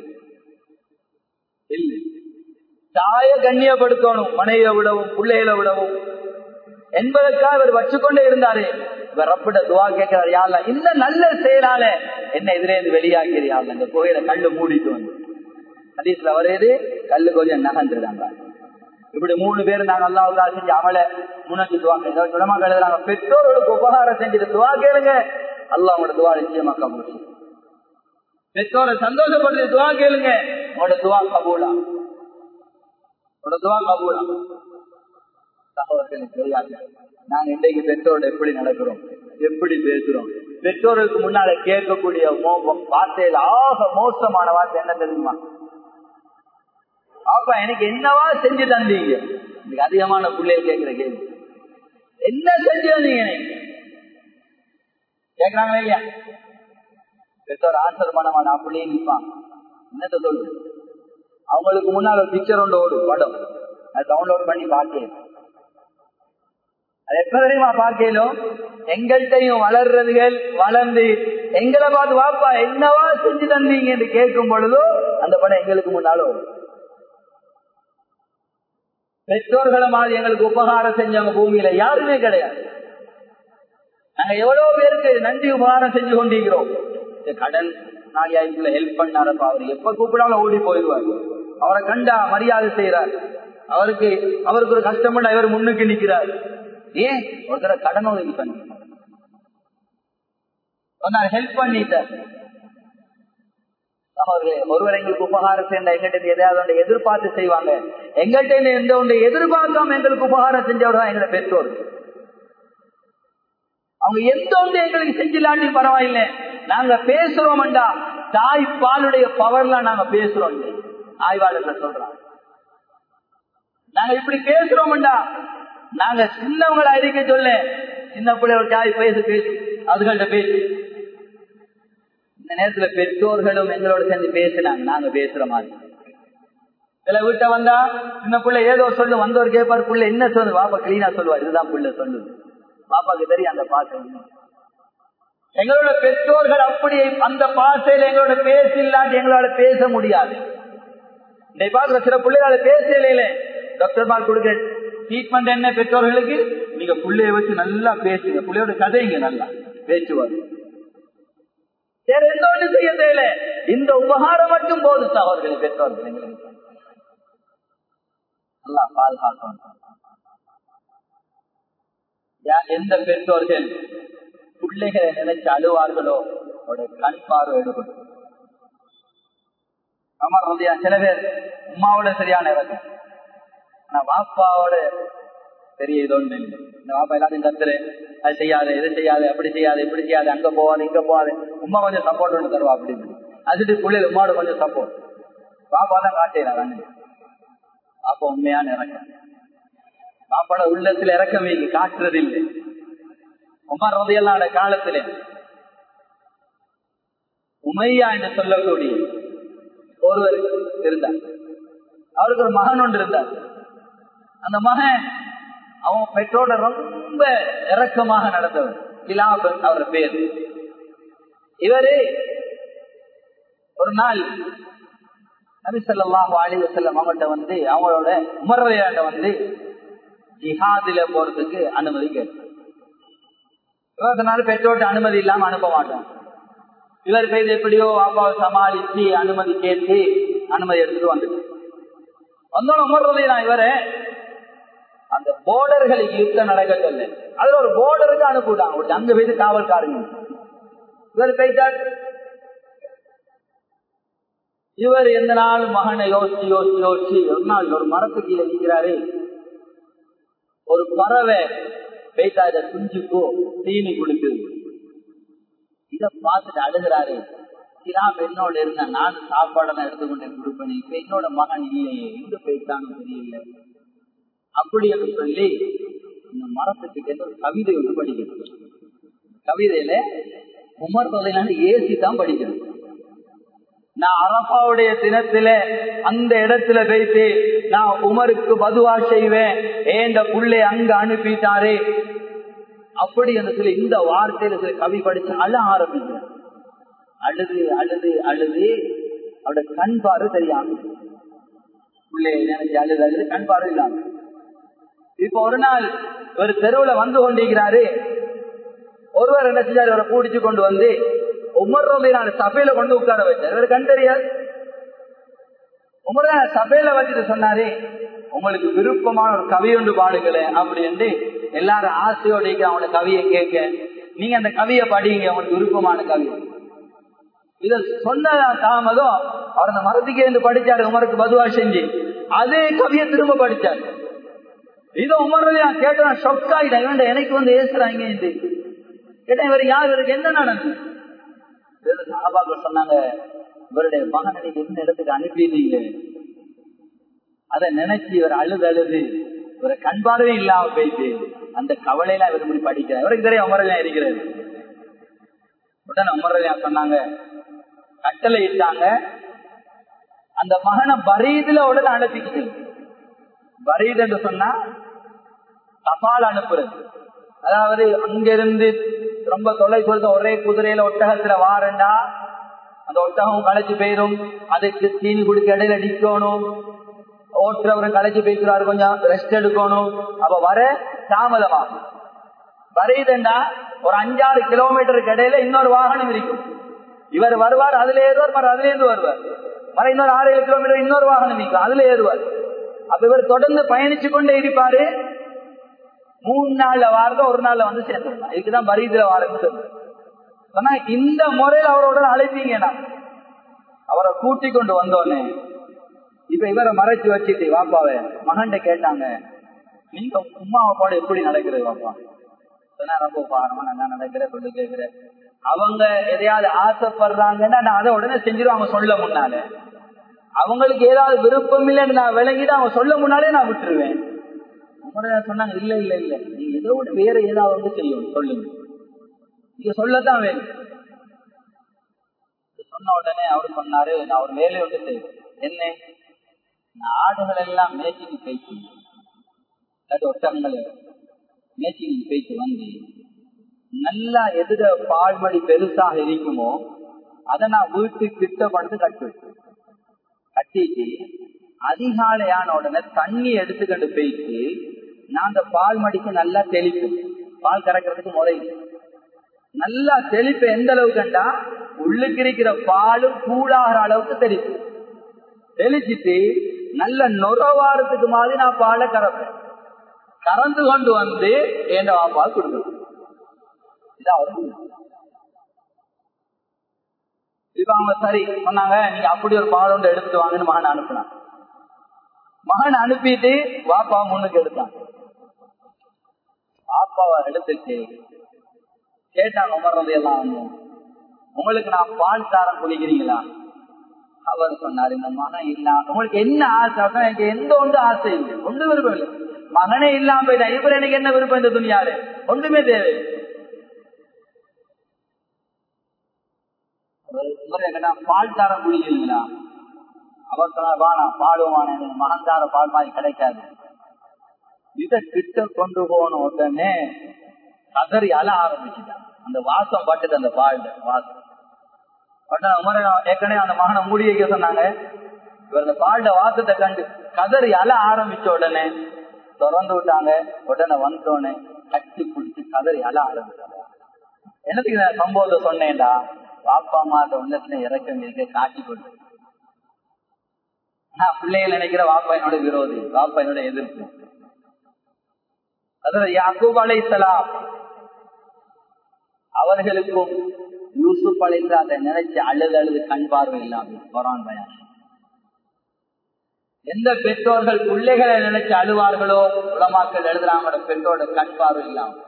இல்ல தாய கண்ணியப்படுத்தணும் மனைவியை விடவும் பிள்ளைகளை விடவும் என்பதற்காக இவர் வச்சுக்கொண்டே இருந்தாரு இவர் ரப்பிட துவா கேட்கிறார் யாருல இந்த நல்ல செயலால என்ன எதிரே இருந்து வெளியாகிறீ யாருல இந்த கோயில கல்லு மூடிட்டு வந்து ஹதீஸ்ல வருது கல்லு கொஞ்சம் நகர்ந்துருந்தாங்க இப்படி மூணு பேர் நாங்க அல்லாவுக்கா செஞ்சு அவளை முன்னாடி துவா சுடமா எழுதுறாங்க பெற்றோர்களுக்கு உபகாரம் செஞ்சுட்டு துவா கேளுங்க அல்லா அவங்களோட துவா நிச்சயமா கபூர் பெற்றோரை சந்தோஷப்படுத்தி துவா கேளுங்க உங்களோட துவா கபூலா உங்களோட துவா கபூலா சகோதரர்களுக்கு தெரியாது நாங்க இன்றைக்கு பெற்றோரோட எப்படி நடக்கிறோம் எப்படி பேசுறோம் பெற்றோருக்கு முன்னால கேட்கக்கூடிய வார்த்தையில் ஆக மோசமான வார்த்தை என்ன தெரியுமா அப்பா எனக்கு என்னவா செஞ்சு தந்தீங்க இன்னைக்கு அதிகமான பிள்ளைய கேட்கிற கேள்வி என்ன செஞ்சு தந்தீங்க கேட்கறாங்களா இல்லையா பெற்றோர் ஆன்சர் பண்ண மாட்டான் அப்படியே நிற்பான் என்னத்த சொல்லு அவங்களுக்கு முன்னால் ஒரு பிக்சர் ஒன்று ஓடும் படம் அதை டவுன்லோட் பண்ணி பார்க்கேன் அது எப்ப தெரியுமா பார்க்கலும் எங்கள்கிட்டையும் வளர்றதுகள் வளர்ந்து எங்களை பார்த்து வாப்பா என்னவா செஞ்சு தந்தீங்க என்று கேட்கும் பொழுதோ அந்த படம் எங்களுக்கு முன்னாலும் வரும் பெற்றோர்களை மாதிரி எங்களுக்கு உபகாரம் செஞ்சவங்க பூமியில யாருமே கிடையாது நாங்க எவ்வளவு பேருக்கு நன்றி உபகாரம் செஞ்சு கொண்டிருக்கிறோம் கடன் நாளையாய்க்குள்ள ஹெல்ப் பண்ணாரப்பா அவர் எப்ப கூப்பிடாலும் ஓடி போயிடுவார் அவரை கண்டா மரியாதை செய்யறார் அவருக்கு அவருக்கு ஒரு கஷ்டம் இவர் முன்னுக்கு நிற்கிறார் ஏன் ஒருத்தர கடன் உதவி பண்ணி ஹெல்ப் பண்ணிட்டார் அவர்களே ஒருவர் எங்களுக்கு உபகாரம் செய்ய எங்கிட்ட எதையாவது ஒன்றை எதிர்பார்த்து செய்வாங்க எங்கள்கிட்ட எந்த ஒன்றை எதிர்பார்க்காம எங்களுக்கு உபகாரம் செஞ்சவர் தான் எங்களை பெற்றோர் அவங்க எந்த ஒன்று எங்களுக்கு செஞ்சிலாட்டி பரவாயில்லை நாங்க பேசுறோம்டா தாய் பாலுடைய பவர்ல நாங்க பேசுறோம் ஆய்வாளர்கள் சொல்றாங்க நாங்க இப்படி பேசுறோம்டா நாங்க சின்னவங்களை அறிக்க சொல்ல சின்ன பிள்ளை ஒரு தாய் பேசு பேசு அதுகள்கிட்ட பேசு இந்த நேரத்துல பெற்றோர்களும் எங்களோட சேர்ந்து பேசினாங்க நாங்க பேசுற மாதிரி சில வீட்டை வந்தா சின்ன பிள்ளை ஏதோ சொல்லு வந்தவர் கேட்பார் பிள்ளை என்ன சொல்லு பாப்பா கிளீனா சொல்லுவார் இதுதான் பிள்ளை சொல்லுது பாப்பாக்கு தெரியும் அந்த பாசம் எங்களோட பெற்றோர்கள் அப்படி அந்த பாசையில எங்களோட பேச இல்லாட்டி எங்களோட பேச முடியாது இன்றைய பார்க்கிற சில பிள்ளைகள பேசல டாக்டர் மார்க் கொடுக்க ட்ரீட்மெண்ட் என்ன பெற்றோர்களுக்கு நீங்க பிள்ளைய வச்சு நல்லா பேசுங்க பிள்ளையோட கதைங்க நல்லா பேச்சுவார் வேற எந்த ஒன்று செய்ய தேவையில்ல இந்த உபகாரம் மட்டும் போது அவர்கள் பெற்றோர்கள் எங்களுக்கு நல்லா பாதுகாக்கணும் எந்த பெற்றோர்கள் பிள்ளைகளை நினைச்சு அழுவார்களோ அவருடைய கண் பார்வை எடுக்கணும் ஆமா ரதியா சில பேர் உமாவோட சரியான இறக்கம் ஆனா வாப்பாவோட பெரிய இது ஒண்ணு இல்லை இந்த வாப்பா எல்லாத்தையும் கத்துரு அது செய்யாது இது செய்யாது அப்படி செய்யாது இப்படி செய்யாது அங்க போவாது இங்க போவாது உமா கொஞ்சம் சப்போர்ட் ஒன்று தருவா அப்படின்னு அதுட்டு பிள்ளைகள் உமாவோட கொஞ்சம் சப்போர்ட் பாப்பா தான் காட்டுறாங்க அப்போ உண்மையான இறக்கம் பாப்பாட உள்ளத்துல இறக்கம் வைங்க காட்டுறது இல்லை உமர் ரதையல்லாட காலத்துல உமையா என்று சொல்லக்கூடிய ஒருவர் இருந்தார் அவருக்கு ஒரு மகன் ஒன்று இருந்தார் அந்த மகன் அவன் பெற்றோட ரொம்ப இறக்கமாக நடந்தவர் கிலாபன் அவர் பேர் இவரு ஒரு நாள் நபிசல்லாஹு அலி வசல்லம் அவங்கள்ட்ட வந்து அவங்களோட உமர்வையாட்ட வந்து ஜிஹாதில போறதுக்கு அனுமதி கேட்டார் இருபத்தி பெற்றோட்ட அனுமதி இல்லாம அனுப்ப மாட்டோம் இவர் பெய்து எப்படியோ அப்பாவை சமாளிச்சு அனுமதி கேட்டு அனுமதி எடுத்துட்டு வந்துட்டு வந்தோம் உமர்றதை நான் இவரை அந்த போர்டர்களுக்கு யுத்தம் நடக்கல அதுல ஒரு போர்டருக்கு அனுப்பிவிட்டாங்க அங்க போயிட்டு காவல்காரங்க இவர் போயிட்டார் இவர் எந்த நாள் மகனை யோசிச்சு யோசிச்சு யோசிச்சு ஒரு நாள் ஒரு மரத்துக்கு கீழே நிற்கிறாரு ஒரு பறவை போயிட்டா இதை குஞ்சுக்கோ தீனி குளிக்குது இத பார்த்துட்டு அழுகிறாரு கிராம் என்னோட இருந்த நான் சாப்பாடெல்லாம் எடுத்துக்கொண்டே கொடுப்பேன் இப்ப என்னோட மகன் இல்லையே எங்க போயிட்டான்னு தெரியல அப்படி என்று சொல்லி இந்த மரத்துக்கிட்ட ஒரு கவிதை ஒன்று படிக்கிறது கவிதையில உமர் தொலைனால ஏசி தான் படிக்கிறது நான் அரபாவுடைய தினத்துல அந்த இடத்துல வைத்து நான் உமருக்கு பதுவா செய்வேன் ஏண்ட புள்ளை அங்க அனுப்பிட்டாரு அப்படி என்று சொல்லி இந்த வார்த்தையில சில கவி படிச்சு அழ ஆரம்பிக்கிறேன் அழுது அழுது அழுது அவட கண் பார்வை தெரியாம பிள்ளை நினைச்சு அழுது அழுது கண் பார்வை இல்லாம இப்ப ஒரு நாள் ஒரு தெருவுல வந்து கொண்டிருக்கிறாரு ஒருவர் என்ன செஞ்சாரு அவரை கூடிச்சு கொண்டு வந்து உமர் ரவி நான் சபையில கொண்டு உட்கார வச்சார் இவர் கண் தெரியாது உமர் சபையில வச்சுட்டு சொன்னாரு உங்களுக்கு விருப்பமான ஒரு கவி ஒன்று பாடுங்களேன் அப்படின்னு எல்லாரும் ஆசையோட அவனோட கவியை கேட்க நீங்க அந்த கவியை படிங்க உங்களுக்கு விருப்பமான கவி இத சொன்ன தாமதம் அவர் அந்த மரத்துக்கே இருந்து படிச்சாரு உமருக்கு பதுவா செஞ்சு அதே கவியை திரும்ப படிச்சாரு இது உமர்ல கேட்ட ஷொக் ஆகிட்டேன் இவன் எனக்கு வந்து ஏசுறாங்க இது கேட்டேன் இவர் யார் இவருக்கு என்ன நடந்தது சாபாக்கள் சொன்னாங்க இவருடைய மகனை நீங்க என்ன இடத்துக்கு அனுப்பிட்டீங்க அதை நினைச்சு இவர் அழுது அழுது இவரை கண் பார்வை இல்லாம போயிட்டு அந்த கவலையில இவர் இப்படி படிக்கிறார் இவருக்கு தெரியும் அமரலையா இருக்கிறது உடனே அமரலையா சொன்னாங்க கட்டளை இட்டாங்க அந்த மகனை பரீதுல உடனே அனுப்பிக்கிட்டு பரீத் என்று சொன்னா தபால் அனுப்புறது அதாவது அங்கிருந்து ரொம்ப தொலை கொடுத்த ஒரே குதிரையில ஒட்டகத்துல வாரண்டா அந்த ஒட்டகம் களைச்சு போயிடும் அதுக்கு தீனி குடிக்க இடையில நிக்கணும் ஓட்டுறவரும் களைச்சு போய்க்கிறாரு கொஞ்சம் ரெஸ்ட் எடுக்கணும் அப்ப வர தாமதமாகும் வரையுதுண்டா ஒரு அஞ்சாறு கிலோமீட்டருக்கு இடையில இன்னொரு வாகனம் இருக்கும் இவர் வருவார் அதுல ஏறுவார் மறு அதுல இருந்து வருவார் மற இன்னொரு ஆறு ஏழு கிலோமீட்டர் இன்னொரு வாகனம் இருக்கும் அதுல ஏறுவார் அப்ப இவர் தொடர்ந்து பயணிச்சு கொண்டே இருப்பாரு மூணு நாள்ல வாரத ஒரு நாள்ல வந்து சேர்ந்துருந்தான் இதுக்குதான் பரீதுல வாரன்னு சொல்றேன் ஆனா இந்த முறையில் அவரோட அழைப்பீங்கன்னா அவரை கூட்டி கொண்டு வந்தோன்னே இப்ப இவரை மறைச்சு வச்சுட்டு வாப்பாவை மகன்கிட்ட கேட்டாங்க நீங்க உமாவை போட எப்படி நடக்கிறது வாப்பா சொன்னா ரொம்ப பாரமா நான் நடக்கிறேன் சொல்லி கேட்கிறேன் அவங்க எதையாவது ஆசைப்படுறாங்கன்னா நான் அதை உடனே செஞ்சிருவாங்க சொல்ல முன்னால அவங்களுக்கு ஏதாவது விருப்பம் இல்லைன்னு நான் விளங்கிட்டு அவங்க சொல்ல முன்னாலே நான் விட்டுருவேன் சொன்னாங்க இல்ல இல்ல இல்ல நீங்க ஏதோ வேற ஏதாவது வந்து செய்யும் சொல்லுங்க நீங்க சொல்லத்தான் வேணும் சொன்ன உடனே அவர் சொன்னாரு நான் ஒரு வேலையை வந்து செய்வேன் என்ன ஆடுகள் எல்லாம் மேய்ச்சிக்கு போயிட்டு இல்லாட்டி ஒட்டகங்கள் மேய்ச்சிக்கு போயிட்டு வந்து நல்லா எதிர பால்மடி பெருசாக இருக்குமோ அதை நான் வீட்டுக்கு கிட்ட படுத்து கட்டு கட்டிட்டு அதிகாலையான உடனே தண்ணி எடுத்துக்கிட்டு போயிட்டு நான் அந்த பால் மடிக்கு நல்லா தெளிப்பேன் பால் கறக்கிறதுக்கு முறையும் நல்லா தெளிப்பு எந்த அளவுக்குண்டா உள்ளுக்கு இருக்கிற பாலும் கூழாகிற அளவுக்கு தெளிப்பேன் தெளிச்சிட்டு நல்ல நுறவாரத்துக்கு மாதிரி நான் பாலை கறப்பேன் கறந்து கொண்டு வந்து என் பால் கொடுக்கணும் இப்ப அவங்க சரி சொன்னாங்க நீங்க அப்படி ஒரு பால் ஒன்று எடுத்துட்டு வாங்கன்னு மகன் அனுப்புனான் மகன் அனுப்பிட்டு வாப்பா முன்னுக்கு எடுத்தான் பாப்பாவை எடுத்துட்டு கேட்டாங்க உமர்றது எல்லாம் உங்களுக்கு நான் பால் சாரம் குடிக்கிறீங்களா அவர் சொன்னார் இந்த மகன் இல்லாம உங்களுக்கு என்ன ஆசை எனக்கு எந்த ஒன்று ஆசை இல்லை ஒன்று விருப்பம் இல்லை மகனே இல்லாம போயிட்டா இவர் எனக்கு என்ன விருப்பம் இந்த துணியாரு ஒன்றுமே தேவை பால் தாரம் குடிக்கிறீங்களா அவர் சொன்னார் வானா பாடுவான மகன் தார பால் மாதிரி கிடைக்காது இத கிட்ட கொண்டு போன உடனே கதறி அழ ஆரம்பிச்சுட்டான் அந்த வாசம் பட்டுது அந்த பால் வாசம் ஏற்கனவே அந்த மகனை மூடி வைக்க சொன்னாங்க இவர் அந்த பால்ட வாசத்தை கண்டு கதறி அழ ஆரம்பிச்ச உடனே திறந்து விட்டாங்க உடனே வந்தோடனே கட்டி பிடிச்சி கதறி அழ ஆரம்பிச்சாங்க என்னத்துக்கு நான் சம்பவத்தை சொன்னேன்டா பாப்பா அம்மா அந்த உள்ளத்துல இறக்கம் இருக்க காட்டி கொண்டு ஆனா பிள்ளைகள் நினைக்கிற வாப்பா என்னோட விரோதி வாப்பா என்னோட எதிர்ப்பு அதாவது யாக்கூப் அலைசலாம் அவர்களுக்கும் யூசுப் அழைத்து அதை நினைச்சு அழுது அழுது கண் பார்வை இல்லாமல் கொரான் பயம் எந்த பெற்றோர்கள் பிள்ளைகளை நினைச்சு அழுவார்களோ உலமாக்கள் எழுதுறாங்களோட பெற்றோட கண் பார்வை இல்லாமல்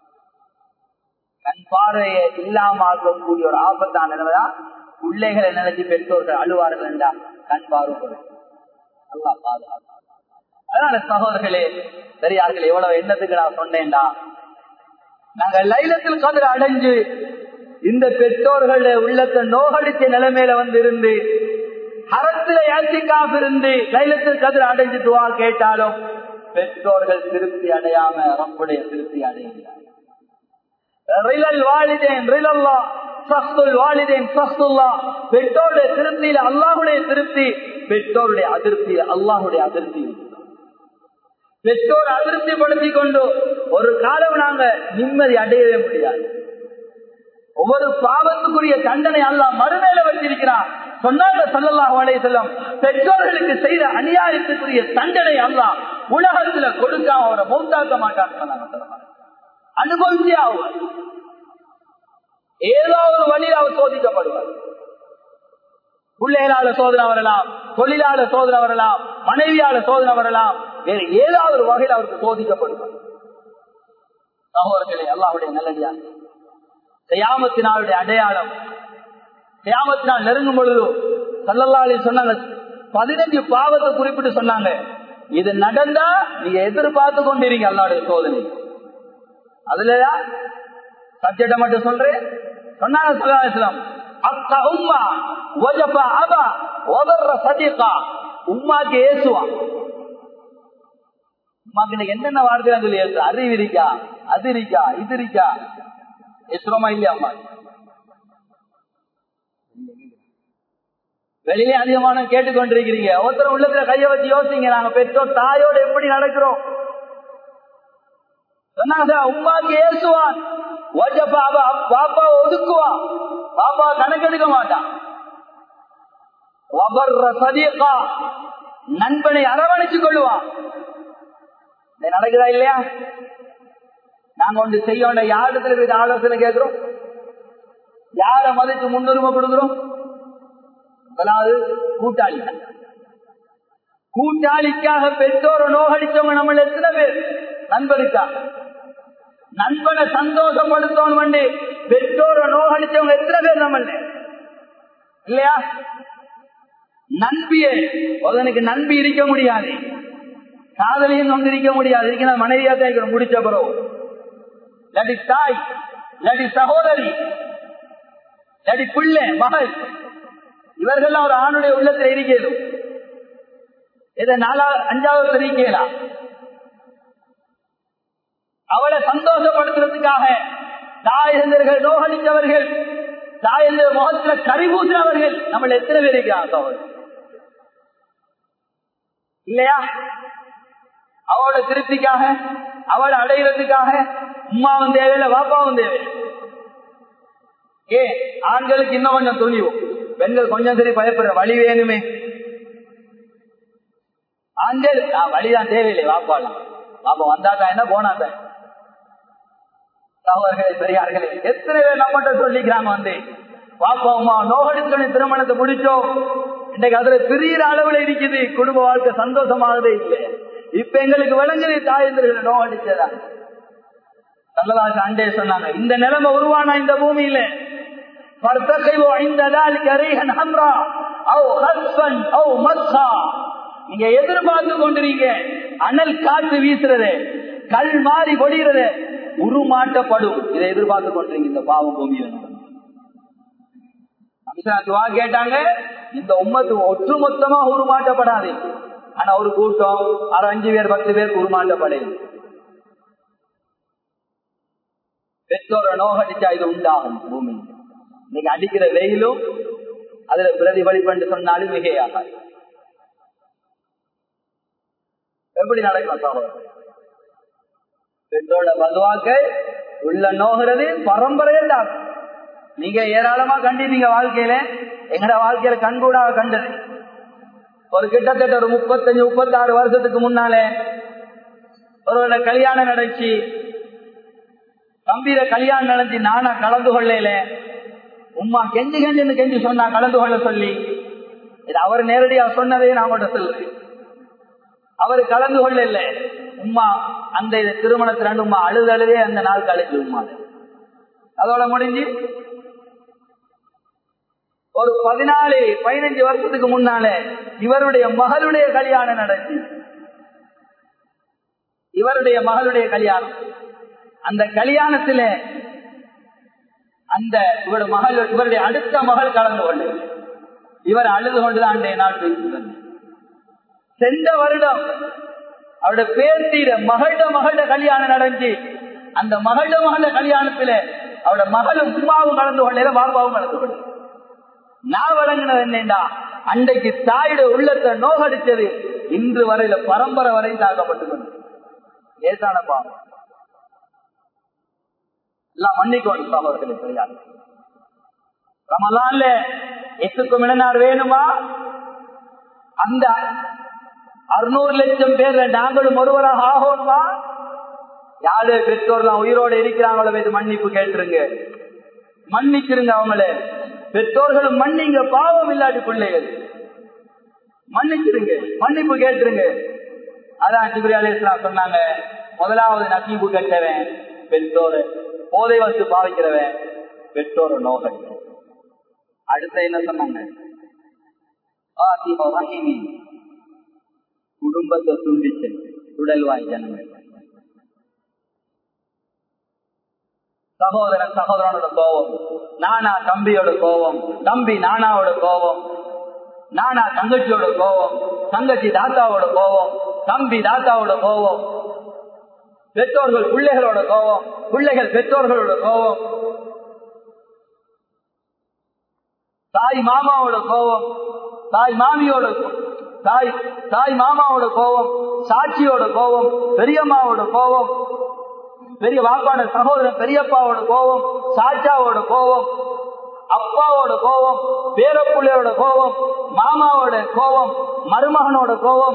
கண் பார்வையை இல்லாம ஆகக்கூடிய ஒரு ஆபத்தான நிலைமைதான் பிள்ளைகளை நினைச்சு பெற்றோர்கள் அழுவார்கள் என்றா கண் பார்வை நல்லா பாதுகாப்பு அதனால சகோதரர்களே பெரியார்கள் எவ்வளவு எண்ணத்துக்கு நான் சொன்னேன்டா நாங்க லைலத்தில் கதிர அடைஞ்சு இந்த பெற்றோர்களுடைய உள்ளத்தை நோகடிச்ச நிலைமையில வந்து இருந்து அறத்துல ஏற்றிக்காக இருந்து லைலத்தில் கதிர அடைஞ்சு துவா கேட்டாலும் பெற்றோர்கள் திருப்தி அடையாம ரப்புடைய திருப்தி அடைகிறார் பெற்றோருடைய திருப்தியில அல்லாஹுடைய திருப்தி பெற்றோருடைய அதிருப்தி அல்லாஹுடைய அதிருப்தி பெற்றோர் அதிருப்தி படுத்திக் கொண்டு ஒரு காலம் நாங்க நிம்மதி அடையவே முடியாது ஒவ்வொரு பாவத்துக்குரிய தண்டனை அல்லாஹ் மறுமையில வச்சிருக்கிறார் சொன்னாங்க சொல்லலாம் வடைய செல்லம் பெற்றோர்களுக்கு செய்த அநியாயத்துக்குரிய தண்டனை அல்லாஹ் உலகத்துல கொடுக்காம அவரை மௌத்தாக்க மாட்டான்னு சொன்னாங்க அனுபவிச்சே ஆவார் ஏதோ ஒரு வழியில் அவர் சோதிக்கப்படுவார் பிள்ளைகளால சோதனை வரலாம் தொழிலாள சோதனை வரலாம் மனைவியால சோதனை வரலாம் வேறு ஏதாவது ஒரு வகையில் அவருக்கு சோதிக்கப்படுவார் சகோதரர்களே அல்லாவுடைய நல்லடியா செய்யாமத்தினாளுடைய அடையாளம் செய்யாமத்தினால் நெருங்கும் பொழுது சல்லல்லாலே சொன்னாங்க பதினஞ்சு பாவத்தை குறிப்பிட்டு சொன்னாங்க இது நடந்தா நீங்க எதிர்பார்த்து கொண்டிருங்க அல்லாவுடைய சோதனை அதுலயா சத்தியிட்ட மட்டும் சொல்றேன் சொன்னாங்க சல்லாஸ்லாம் அக்கா உம்மா ஒஜப்பா அபா ஒதர்ற சதிகா உம்மாக்கு ஏசுவான் உமாக்கு இன்னைக்கு என்னென்ன வார்த்தை சொல்லி ஏசு அறிவு இருக்கா அது இருக்கா இது இருக்கா ஏசுறோமா இல்லையா அம்மா வெளியிலே அதிகமான கேட்டுக்கொண்டிருக்கிறீங்க ஒருத்தர் உள்ளத்துல கைய வச்சு யோசிங்க நாங்க பெற்றோர் தாயோட எப்படி நடக்கிறோம் சொன்னாங்க உமாக்கு ஏசுவான் பாப்பா ஒதுக்குவான் பாப்பா கணக்கெடுக்க மாட்டான் சதியக்கா நண்பனை அரவணைச்சு கொள்ளுவான் நடக்குதா இல்லையா நாங்க ஒன்று செய்ய யாரிடத்துல போய் ஆலோசனை கேட்கிறோம் யார மதிச்சு முன்னுரிமை கொடுக்கிறோம் முதலாவது கூட்டாளி கூட்டாளிக்காக பெற்றோரை நோகடிச்சவங்க நம்ம எத்தனை பேர் நண்பருக்காக நண்பனை சந்தோஷப்படுத்தணும் பண்ணி பெற்றோரை நோகடிச்சவங்க எத்தனை பேர் நம்ம இல்லையா நண்பியே ஒருவனுக்கு நண்பி இருக்க முடியாது காதலியும் வந்து இருக்க முடியாது இருக்கிற மனைவியா தான் இருக்கணும் முடிச்ச பிறகு இல்லாட்டி தாய் இல்லாட்டி சகோதரி இல்லாட்டி பிள்ளை மகள் இவர்கள் ஒரு ஆணுடைய உள்ளத்தில் இருக்கிறது இதை நாலாவது அஞ்சாவது தெரிவிக்கலாம் அவளை சந்தோஷப்படுத்துறதுக்காக தாயந்தர்கள் நோகடித்தவர்கள் தாயந்த முகத்துல கரிபூசினவர்கள் நம்மள எத்தனை பேர் இருக்கிறாங்க இல்லையா அவளோட திருப்திக்காக அவளை அடைகிறதுக்காக உமாவும் தேவையில்லை பாப்பாவும் தேவை ஏ ஆண்களுக்கு இன்னும் கொஞ்சம் துணிவும் பெண்கள் கொஞ்சம் சரி பயப்படுற வழி வேணுமே ஆண்கள் வழிதான் தேவையில்லை வாப்பாலாம் பாப்பா வந்தாதான் என்ன போனாதான் சகோதரர்களே பெரியார்களே எத்தனை பேர் நம்மகிட்ட சொல்லிக்கிறாங்க வந்து பாப்பா அம்மா நோகடித்தொழி திருமணத்தை முடிச்சோம் இன்னைக்கு அதுல பெரிய அளவுல இருக்குது குடும்ப வாழ்க்கை சந்தோஷமாகவே இல்லை இப்ப எங்களுக்கு விளங்குது தாயந்திரர்களை நோகடிச்சதா நல்லதாக அண்டே சொன்னாங்க இந்த நிலைமை உருவானா இந்த பூமியில நீங்க எதிர்பார்த்து கொண்டிருக்க அனல் காற்று வீசுறது கல் மாறி பொடிகிறது உருமாட்டப்படும் இதை எதிர்பார்த்து கொண்டிருங்க இந்த பாவம் பூமியில துவா கேட்டாங்க இந்த உம்மத்து ஒட்டுமொத்தமா உருமாட்டப்படாது ஆனா ஒரு கூட்டம் ஆறு அஞ்சு பேர் பத்து பேர் உருமாட்டப்படையும் பெற்றோரை நோகடிச்சா இது உண்டாகும் பூமி இன்னைக்கு அடிக்கிற வெயிலும் அதுல பிரதிபலிப்பு சொன்னாலும் மிகையாகாது எப்படி நடக்கும் சகோதரர் பெற்றோட பதுவாக்கள் உள்ள நோகிறது பரம்பரையில் நீங்க ஏராளமா கண்டிருந்தீங்க வாழ்க்கையில எங்கட வாழ்க்கையில கண்கூடாக கண்டது ஒரு கிட்டத்தட்ட ஒரு முப்பத்தஞ்சு முப்பத்தி ஆறு வருஷத்துக்கு முன்னாலே ஒருவரோட கல்யாணம் நடந்துச்சு தம்பியில கல்யாணம் நடந்து நானா கலந்து கொள்ளல உமா கெஞ்சி கெஞ்சின்னு கெஞ்சி சொன்னா கலந்து கொள்ள சொல்லி இது அவர் நேரடியா சொன்னதே நான் மட்டும் சொல்லுறேன் அவர் கலந்து கொள்ளல உமா அந்த திருமணத்து ரெண்டு உமா அழுது அழுதே அந்த நாள் கழிச்சு உமா அதோட முடிஞ்சு ஒரு பதினாலு பதினஞ்சு வருஷத்துக்கு முன்னால இவருடைய மகளுடைய கல்யாணம் நடந்து இவருடைய மகளுடைய கல்யாணம் அந்த கல்யாணத்துல அந்த இவருடைய மகள் இவருடைய அடுத்த மகள் கலந்து கொண்டு இவர் அழுது கொண்டுதான் அன்றைய நாள் பேசுகிறார் சென்ற வருடம் அவருடைய பேர்த்தீர மகள மகள கல்யாணம் நடந்து அந்த மகள மகள கல்யாணத்துல அவரோட மகளும் உமாவும் கலந்து கொள்ள பாபாவும் கலந்து கொள்ள நான் வழங்கினது என்னண்டா அன்றைக்கு தாயுடைய உள்ளத்தை நோகடிச்சது இன்று வரையில பரம்பரை வரை தாக்கப்பட்டு லேசான பாவம் எல்லாம் மன்னிக்கணும் அவர்களை செய்யாது ரமலான்ல எட்டுக்கும் இளைஞர் வேணுமா அந்த அறுநூறு லட்சம் பேர் நாங்களும் ஒருவராக ஆகணுமா யாரு பெற்றோர் தான் உயிரோடு இருக்கிறாங்களோ இது மன்னிப்பு கேட்டுருங்க மன்னிச்சிருங்க அவங்கள பெற்றோர்களும் மன்னிங்க பாவம் இல்லாட்டி பிள்ளைகள் மன்னிச்சிருங்க மன்னிப்பு கேட்டுருங்க அதான் ஜிப்ரி அலி இஸ்லாம் சொன்னாங்க முதலாவது நசீபு கட்டவன் பெற்றோர் போதை வச்சு பாவிக்கிறவன் பெற்றோர் நோகல் அடுத்த என்ன சொன்னாங்க குடும்பத்தை துண்டிச்சு உடல்வாய் ஜனங்கள் சகோதரன் சகோதரனோட கோபம் நானா தம்பியோட கோபம் தம்பி நானாவோட கோபம் நானா தங்கச்சியோட கோபம் தங்கச்சி தாத்தாவோட கோபம் தம்பி தாத்தாவோட கோபம் பெற்றோர்கள் பிள்ளைகளோட கோபம் பிள்ளைகள் பெற்றோர்களோட கோபம் தாய் மாமாவோட கோபம் தாய் மாமியோட தாய் தாய் மாமாவோட கோபம் சாட்சியோட கோபம் பெரியம்மாவோட கோபம் பெரிய வாப்பான சகோதரன் பெரியப்பாவோட கோபம் சாச்சாவோட கோபம் அப்பாவோட கோபம் பேரப்புள்ளையோட கோபம் மாமாவோட கோபம் மருமகனோட கோபம்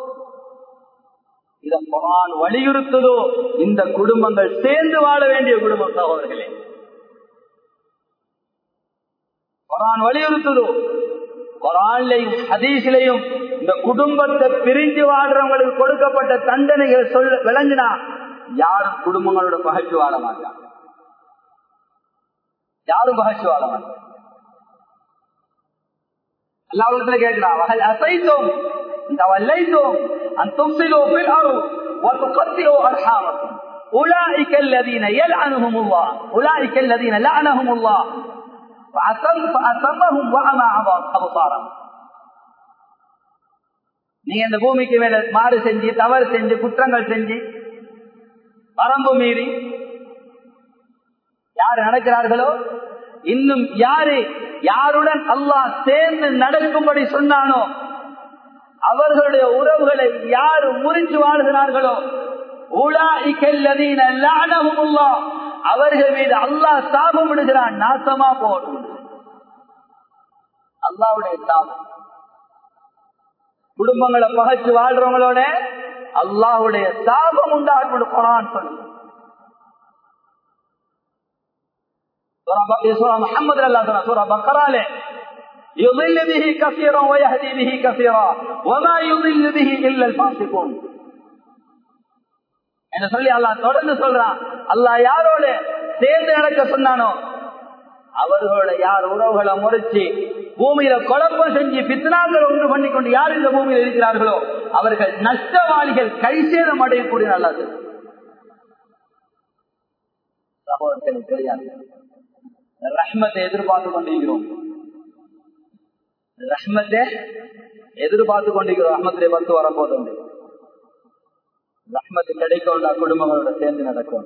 இத குரான் வலியுறுத்ததோ இந்த குடும்பங்கள் சேர்ந்து வாழ வேண்டிய குடும்பம் சகோதரர்களே குரான் வலியுறுத்ததோ குரான்லையும் ஹதீசிலையும் இந்த குடும்பத்தை பிரிஞ்சு வாழ்றவங்களுக்கு கொடுக்கப்பட்ட தண்டனைகள் சொல்ல விளங்கினா யாரும் குடும்பங்களோட பகச்சு வாழ மாட்டாங்க யாரும் பகச்சு வாழ மாட்டாங்க எல்லா கேட்கிறான் வகல் அசைத்தோம் توليتم أن تفصلوا في الأرض وتقطعوا أرحامكم أولئك الذين يلعنهم الله أولئك الذين لعنهم الله فأسمهم وعمى أبصارهم நீங்க இந்த பூமிக்கு மேல மாறு செஞ்சு தவறு செஞ்சு குற்றங்கள் செஞ்சு வரம்பு மீறி யார் நடக்கிறார்களோ இன்னும் யாரு யாருடன் அல்லாஹ் சேர்ந்து நடக்கும்படி சொன்னானோ அவர்களுடைய உறவுகளை யார் முறிஞ்சு வாழ்கிறார்களோ அவர்கள் மீது அல்லாஹ் சாபம் விடுகிறான் நாசமா போடும் அல்லாவுடைய சாபம் குடும்பங்களை பகச்சு வாழ்றவங்களோட அல்லாஹுடைய சாபம் உண்டாகும் குரான் சொல்லு முகமது அல்லா சூரா பக்கராலே يضل به كثيرا ويهدي به كثيرا وما يضل به الا الفاسقون என்ன சொல்லி அல்லாஹ் தொடர்ந்து சொல்றான் அல்லாஹ் யாரோட சேர்ந்து நடக்க சொன்னானோ அவர்களோட யார் உறவுகளை முறைச்சு பூமியில குழப்பம் செஞ்சு பித்னாக்கள் ஒன்று பண்ணி கொண்டு யார் இந்த பூமியில் இருக்கிறார்களோ அவர்கள் நஷ்டவாளிகள் கைசேதம் அடையக்கூடிய நல்லது சகோதரர்களுக்கு தெரியாது ரஹ்மத்தை எதிர்பார்த்து கொண்டிருக்கிறோம் ரஹ்மத்தை எதிர்பார்த்து கொண்டிருக்கிறோம் ரஹ்மத்திலே பத்து வரப்போதுண்டு ரஹ்மத்து கிடைக்கும் குடும்பங்களோட சேர்ந்து நடக்கும்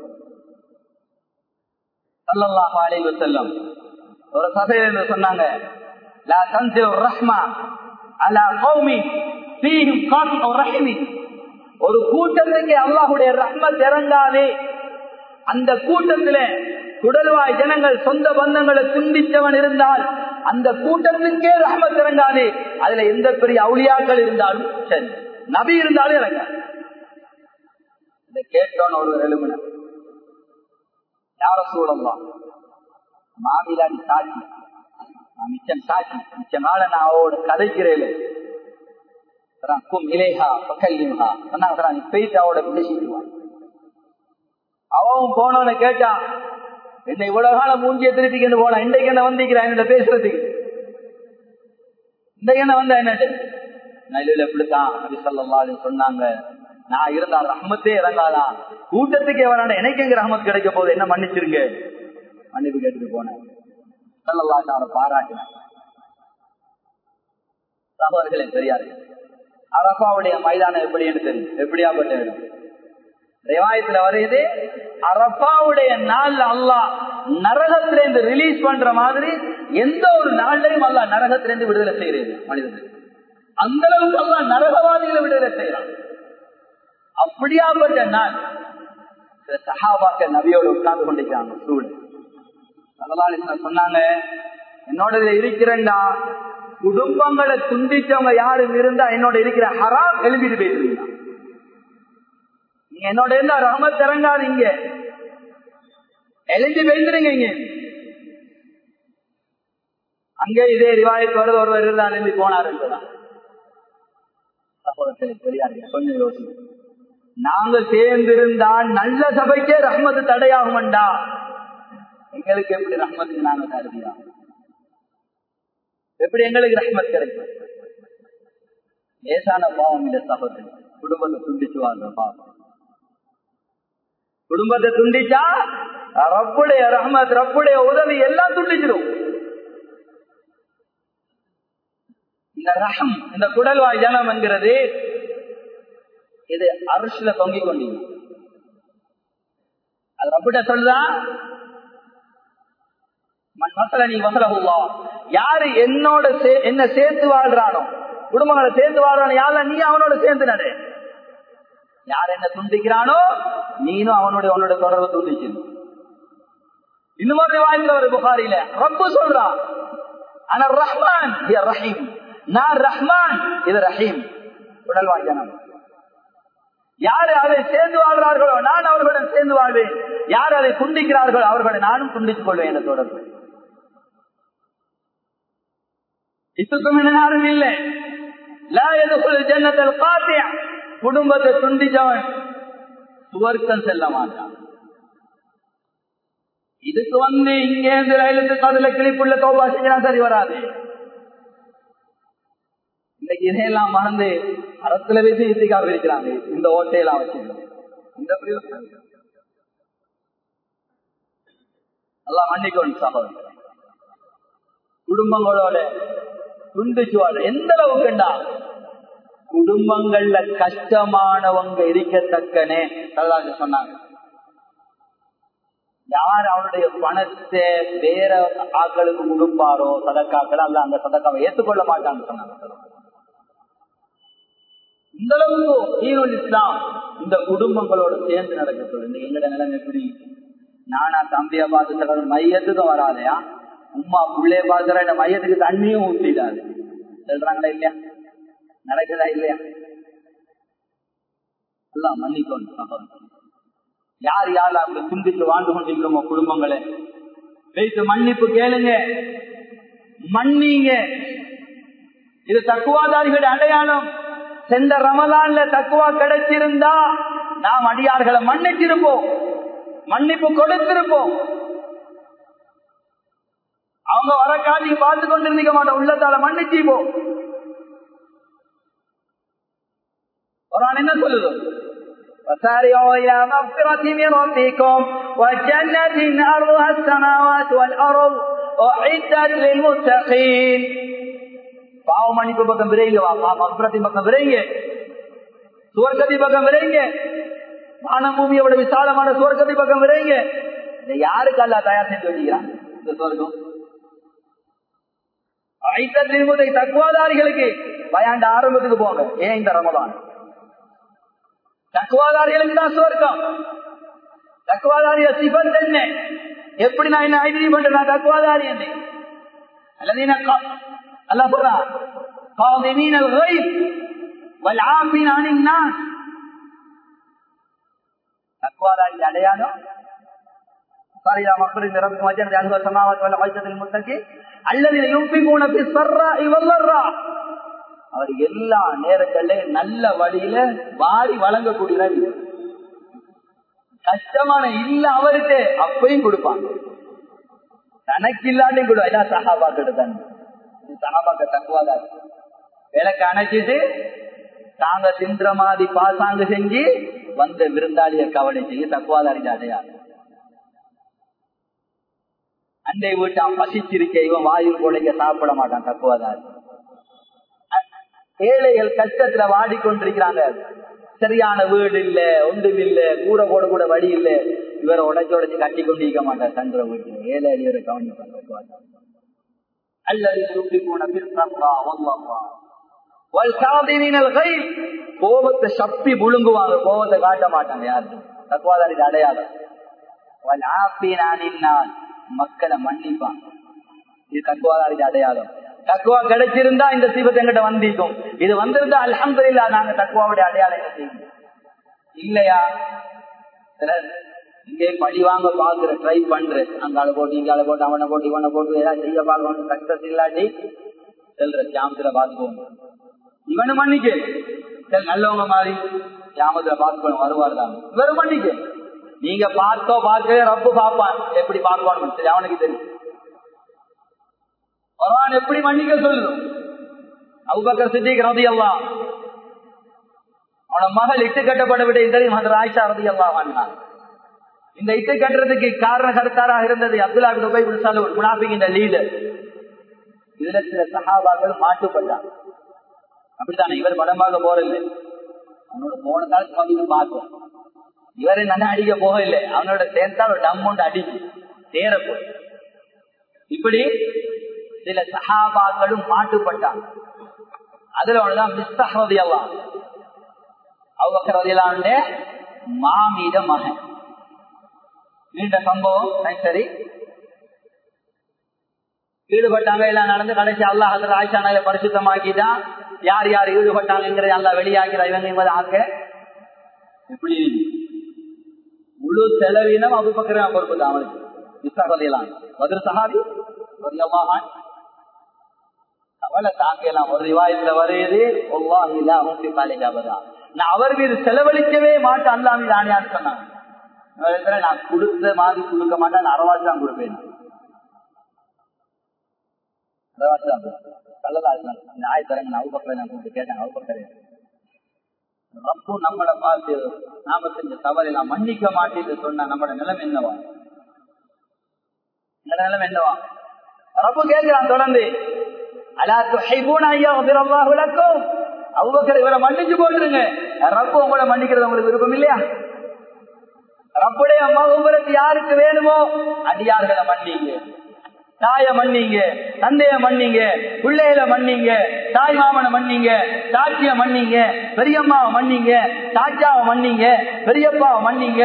சல்லல்லாஹு அலைஹி வஸல்லம் ஒரு சபையில் இருந்து சொன்னாங்க லா தன்சில் ரஹ்மா அலா கௌமி ஃபீஹிம் காஃபிஉ ரஹ்மி ஒரு கூட்டத்துக்கு அல்லாஹ்வுடைய ரஹ்மத் இறங்காதே அந்த கூட்டத்தில குடல்வாய் ஜனங்கள் சொந்த பந்தங்களை துண்டித்தவன் இருந்தால் அந்த கூட்டத்துக்கே ரஹமத் இறங்காது அதுல எந்த பெரிய அவுளியாக்கள் இருந்தாலும் சரி நபி இருந்தாலும் இறங்காது இதை கேட்டோன்னு ஒரு எழுமன யார சூழலாம் மாமிலாடி சாட்சி நான் மிச்சம் சாட்சி மிச்சம் நாள நான் அவளோட கதைக்கிறேன் இலேஹா பக்கல்லிஹா சொன்னாங்க நீ போயிட்டு அவளோட பேசிடுவான் அவன் போனவனை கேட்டான் என்ன இவ்வளவு காலம் மூஞ்சிய திருப்பிக்கிட்டு போனா இன்றைக்கு என்ன வந்திருக்கிறேன் என்னோட பேசுறதுக்கு இன்றைக்கு என்ன வந்த என்ன நைலில் எப்படித்தான் நபி சொல்லலாம் சொன்னாங்க நான் இருந்தா ரஹமத்தே இறங்காதா கூட்டத்துக்கே வரான எனக்கு எங்க ரஹமத் கிடைக்க போகுது என்ன மன்னிச்சிருங்க மன்னிப்பு கேட்டுட்டு போனேன் சொல்லலாம் அவனை பாராட்டினான் சகோதரர்களே தெரியாது அரப்பாவுடைய மைதானம் எப்படி என்று தெரியும் எப்படியாப்பட்ட இடம் ரிவாயத்துல வருது அரப்பாவுடைய நாள்ல அல்லாஹ் நரகத்திலிருந்து ரிலீஸ் பண்ற மாதிரி எந்த ஒரு நாள்லையும் அல்லா நரகத்திலிருந்து விடுதலை செய்யறது மனிதன் அந்த அளவுக்கு அல்லா நரகவாதிகளை விடுதலை செய்யறான் அப்படியாப்பட்ட நாள் சஹாபாக்க நபியோட உட்கார்ந்து கொண்டிருக்கிறாங்க சூழல் சொன்னாங்க என்னோட இருக்கிறேன்டா குடும்பங்களை துண்டிச்சவங்க யாரும் இருந்தா என்னோட இருக்கிற ஹராம் எழுதிட்டு போயிருந்தா நீங்க என்னோட இருந்தா ரஹமத் இறங்காதீங்க எழுதி வைந்துருங்க இங்க அங்கே இதே ரிவாயத்து வருது ஒருவர் இருந்தார் என்று போனார் என்றுதான் சகோதரர்களே பெரியார்கள் கொஞ்சம் யோசிக்கும் நாங்க சேர்ந்திருந்தால் நல்ல சபைக்கே ரஹ்மத்து தடையாகும்டா எங்களுக்கு எப்படி ரஹ்மத்துக்கு நாங்க தருவியா எப்படி எங்களுக்கு ரஹ்மத் கிடைக்கும் லேசான பாவம் இந்த சகோதரர் குடும்பத்தை துண்டிச்சு வாழ்ற பாவம் குடும்பத்தை துண்டிச்சா ரப்புடைய ரஹ்மத் ரப்புடைய உதவி எல்லாம் துண்டிச்சிடும் இந்த ரகம் இந்த குடல்வாய் ஜனம் என்கிறது இது அரசுல தொங்கிக் கொண்டீங்க அது ரப்பிட்ட சொல்லுதா மசல நீ வசலகுல்லா யாரு என்னோட என்ன சேர்த்து வாழ்றானோ குடும்பங்களை சேர்ந்து வாழ்றானோ யார நீ அவனோட சேர்ந்து நடு யார் என்ன துண்டிக்கிறானோ நீனும் அவனுடைய அவனோட தொடர்பு துண்டிக்கணும் இன்னும் ஒரு வாய்ந்த ஒரு புகாரில ரப்பு சொல்றான் ஆனா ரஹ்மான் ரஹீம் நான் ரஹ்மான் இது ரஹீம் உடல் வாய்ஜனம் யாரு அதை சேர்ந்து வாழ்றார்களோ நான் அவர்களுடன் சேர்ந்து வாழ்வேன் யார் அதை துண்டிக்கிறார்களோ அவர்களை நானும் துண்டித்துக் கொள்வேன் என்ற தொடர்பு இதுக்கும் யாரும் இல்லை ஜன்னத்தில் காத்திய குடும்பத்தை துண்டிச்சவன் சுவர்க்கம் செல்ல மாட்டான் இதுக்கு வந்து இங்க இருந்து ரயிலுக்கு கதுல கிளிப்புள்ள தோபா செஞ்சான் சரி வராது இன்னைக்கு இதையெல்லாம் மறந்து அரசுல வச்சு இசைக்காக இருக்கிறாங்க இந்த ஓட்டையெல்லாம் வச்சுக்கணும் இந்த நல்லா மன்னிக்கணும் சகோதரர் குடும்பங்களோட துண்டிச்சுவாள் எந்த அளவுக்குண்டா குடும்பங்கள்ல கஷ்டமானவங்க இருக்கத்தக்கனே நல்லாண்டு சொன்னாங்க யார் அவருடைய பணத்தை வேற ஆக்களுக்கு கொடுப்பாரோ சதக்காக்கள் அல்ல அந்த சதக்காவை ஏற்றுக்கொள்ள மாட்டாங்க சொன்னாங்க இந்த அளவுக்கு ஈரோல் இஸ்லாம் இந்த குடும்பங்களோட சேர்ந்து நடக்க சொல்லுங்க எங்கட நிலைமை எப்படி நானா தம்பியா பார்த்து சொல்ற மையத்துக்கும் வராதையா உமா புள்ளைய பார்க்கிற இந்த மையத்துக்கு தண்ணியும் ஊற்றிடாது சொல்றாங்களா இல்லையா நடக்குதா இல்லையா எல்லாம் மன்னிக்கணும் யார் யார் அந்த துண்டித்து வாழ்ந்து கொண்டிருக்கிறோமோ குடும்பங்களை வைத்து மன்னிப்பு கேளுங்க மன்னிங்க இது தக்குவாதாரிகளுடைய அடையாளம் சென்ற ரமலான்ல தக்குவா கிடைச்சிருந்தா நாம் அடியார்களை மன்னிச்சிருப்போம் மன்னிப்பு கொடுத்திருப்போம் அவங்க வர காட்சி பார்த்து கொண்டிருந்திக்க மாட்டோம் உள்ளத்தால மன்னிச்சிப்போம் ஒரு என்ன சொல்லுது وسارعوا إلى مغفرة من ربكم وجنة أرضها السماوات والأرض أعدت للمتقين பாவ மன்னிப்பு பக்கம் விரைங்க மகுரத்தின் பக்கம் விரைங்க சுவர்க்கத்தி பக்கம் விரைங்க வானம் பூமியோட விசாலமான சுவர்க்கத்தி பக்கம் விரைங்க இதை யாருக்கு அல்ல தயார் செஞ்சு வச்சுக்கிறான் இந்த சுவர்க்கம் ஐத்தத்தின் தக்குவாதாரிகளுக்கு பயாண்ட ஆரம்பத்துக்கு போங்க ஏன் இந்த ரமதான் தக்குவாதாரிகளுக்கு தான் சுவர்க்கம் தக்குவாதாரிய சிபன் என்ன எப்படி நான் என்ன ஐடி பண்றேன் நான் தக்குவாதாரி என்ன அல்லது அல்ல சொல்றா قاضمين الغيب والعافين عن الناس தக்குவாதாரி அடையாளம் صاروا مغفرة لربكم وجنة أهل السماوات والعزة المتقين الذين ينفقون في السراء والضراء அவர் எல்லா நேரங்கள்லயும் நல்ல வழியில வாரி வழங்கக்கூடிய கஷ்டமான இல்ல அவருக்கு அப்பையும் கொடுப்பாங்க தனக்கு இல்லாட்டையும் கொடுவா எல்லாம் சகாபாக்கிட்ட தான் சகாபாக்க தக்குவாதான் விளக்கு அணைச்சிட்டு தாங்க தின்ற மாதிரி பாசாங்க செஞ்சு வந்த விருந்தாளிய கவலை செய்ய தக்குவாதாரி அடையாது அண்டை வீட்டான் பசிச்சிருக்க இவன் வாயு கொலைக்க சாப்பிட மாட்டான் தக்குவாதாரி ஏழைகள் கஷ்டத்துல வாடிக்கொண்டிருக்கிறாங்க சரியான வீடு இல்ல ஒன்றும் இல்ல கூரை போட கூட வழி இல்ல இவரை உடச்சு உடச்சு கட்டி கொண்டு இருக்க மாட்டார் தங்குற வீட்டுல ஏழை இவரை கவனிப்பாங்க அல்லது சுட்டி போன கோபத்தை சப்பி முழுங்குவாங்க கோபத்தை காட்ட மாட்டாங்க யாரு தக்குவாதாரி அடையாளம் மக்களை மன்னிப்பாங்க இது தக்குவாதாரி அடையாளம் தக்குவா கிடைச்சிருந்தா இந்த சீபத்தை எங்கிட்ட வந்திருக்கும் இது வந்திருந்தா அலமது இல்லா நாங்க தக்குவாவுடைய அடையாளம் செய்யும் இல்லையா சிலர் இங்கே பழி வாங்க பாக்குற ட்ரை பண்ற அங்கால போட்டு இங்கால போட்டு அவனை போட்டு இவனை போட்டு ஏதாவது செய்ய பார்க்கணும் சக்சஸ் இல்லாட்டி செல்ற கியாமத்துல பாத்துக்கோங்க இவனு மன்னிக்க சரி நல்லவங்க மாதிரி கியாமத்துல பாத்துக்கணும் வருவார் தான் இவரு மன்னிக்க நீங்க பார்த்தோ பார்க்கவே ரப்பு பார்ப்பான் எப்படி பார்க்கணும் சரி அவனுக்கு தெரியும் குரான் எப்படி மன்னிக்க சொல்லுது அவுபக்கர் சித்திக் ரதி அல்லா அவன மகள் இட்டு கட்டப்பட விட தெரியும் அந்த ஆயிஷா ரதி அல்லா வாங்கினான் இந்த இட்டு கட்டுறதுக்கு காரண கருத்தாராக இருந்தது அப்துல்லா துபை சலூர் முனாபிங்கிற லீடர் இதுல சில சகாபாக்கள் மாட்டுப்பட்டார் அப்படித்தானே இவர் படமாக போறதில்லை அவனோட போன காலத்துக்கு வந்து பார்ப்போம் இவரை நல்லா அடிக்க போகவில்லை அவனோட சேர்ந்தா ஒரு டம்மௌண்ட் அடிச்சு தேர போய் இப்படி சில சகாபாக்களும் மாட்டுப்பட்டாங்க அதுல ஒண்ணுதான் மிஸ்தகதியெல்லாம் அவங்க மாமீத மகன் நீண்ட சம்பவம் சரி ஈடுபட்டாங்க எல்லாம் நடந்து கடைசி அல்லாஹ் அதுல ஆயிஷானால பரிசுத்தமாக்கிதான் யார் யார் ஈடுபட்டாங்கிறத அல்லா வெளியாகிற இவங்க என்பதை ஆக்க எப்படி முழு செலவினம் அது பக்கம் பொறுப்பு தான் அவனுக்கு மிஸ்தகதியெல்லாம் பதில் சஹாபி அவளை தாக்கலாம் ஒரு ரிவாயத்துல வருது நான் அவர் மீது செலவழிக்கவே மாட்டேன் அல்லா மீது ஆணியான்னு சொன்னாங்க நான் கொடுத்த மாதிரி கொடுக்க மாட்டேன் நான் அரவாசி தான் கொடுப்பேன் நம்மளை பார்த்து நாம செஞ்ச தவறெல்லாம் மன்னிக்க மாட்டேன்னு சொன்னா நம்மளோட நிலைமை என்னவா நிலைமை என்னவா ரப்பு கேட்கிறான் தொடர்ந்து இவரை மன்னிச்சு போட்டுருங்க ரப்பு உங்களை மன்னிக்கிறது உங்களுக்கு விருப்பம் இல்லையா ரப்புடைய மகுபுரத்து யாருக்கு வேணுமோ அடியார்களை மன்னிங்க தாய மன்னிங்க தந்தைய மன்னிங்க பிள்ளைகளை மன்னிங்க தாய் மாமனை மன்னிங்க சாட்சிய மன்னிங்க பெரியம்மாவை மன்னிங்க சாட்சாவை மன்னிங்க பெரியப்பாவை மன்னிங்க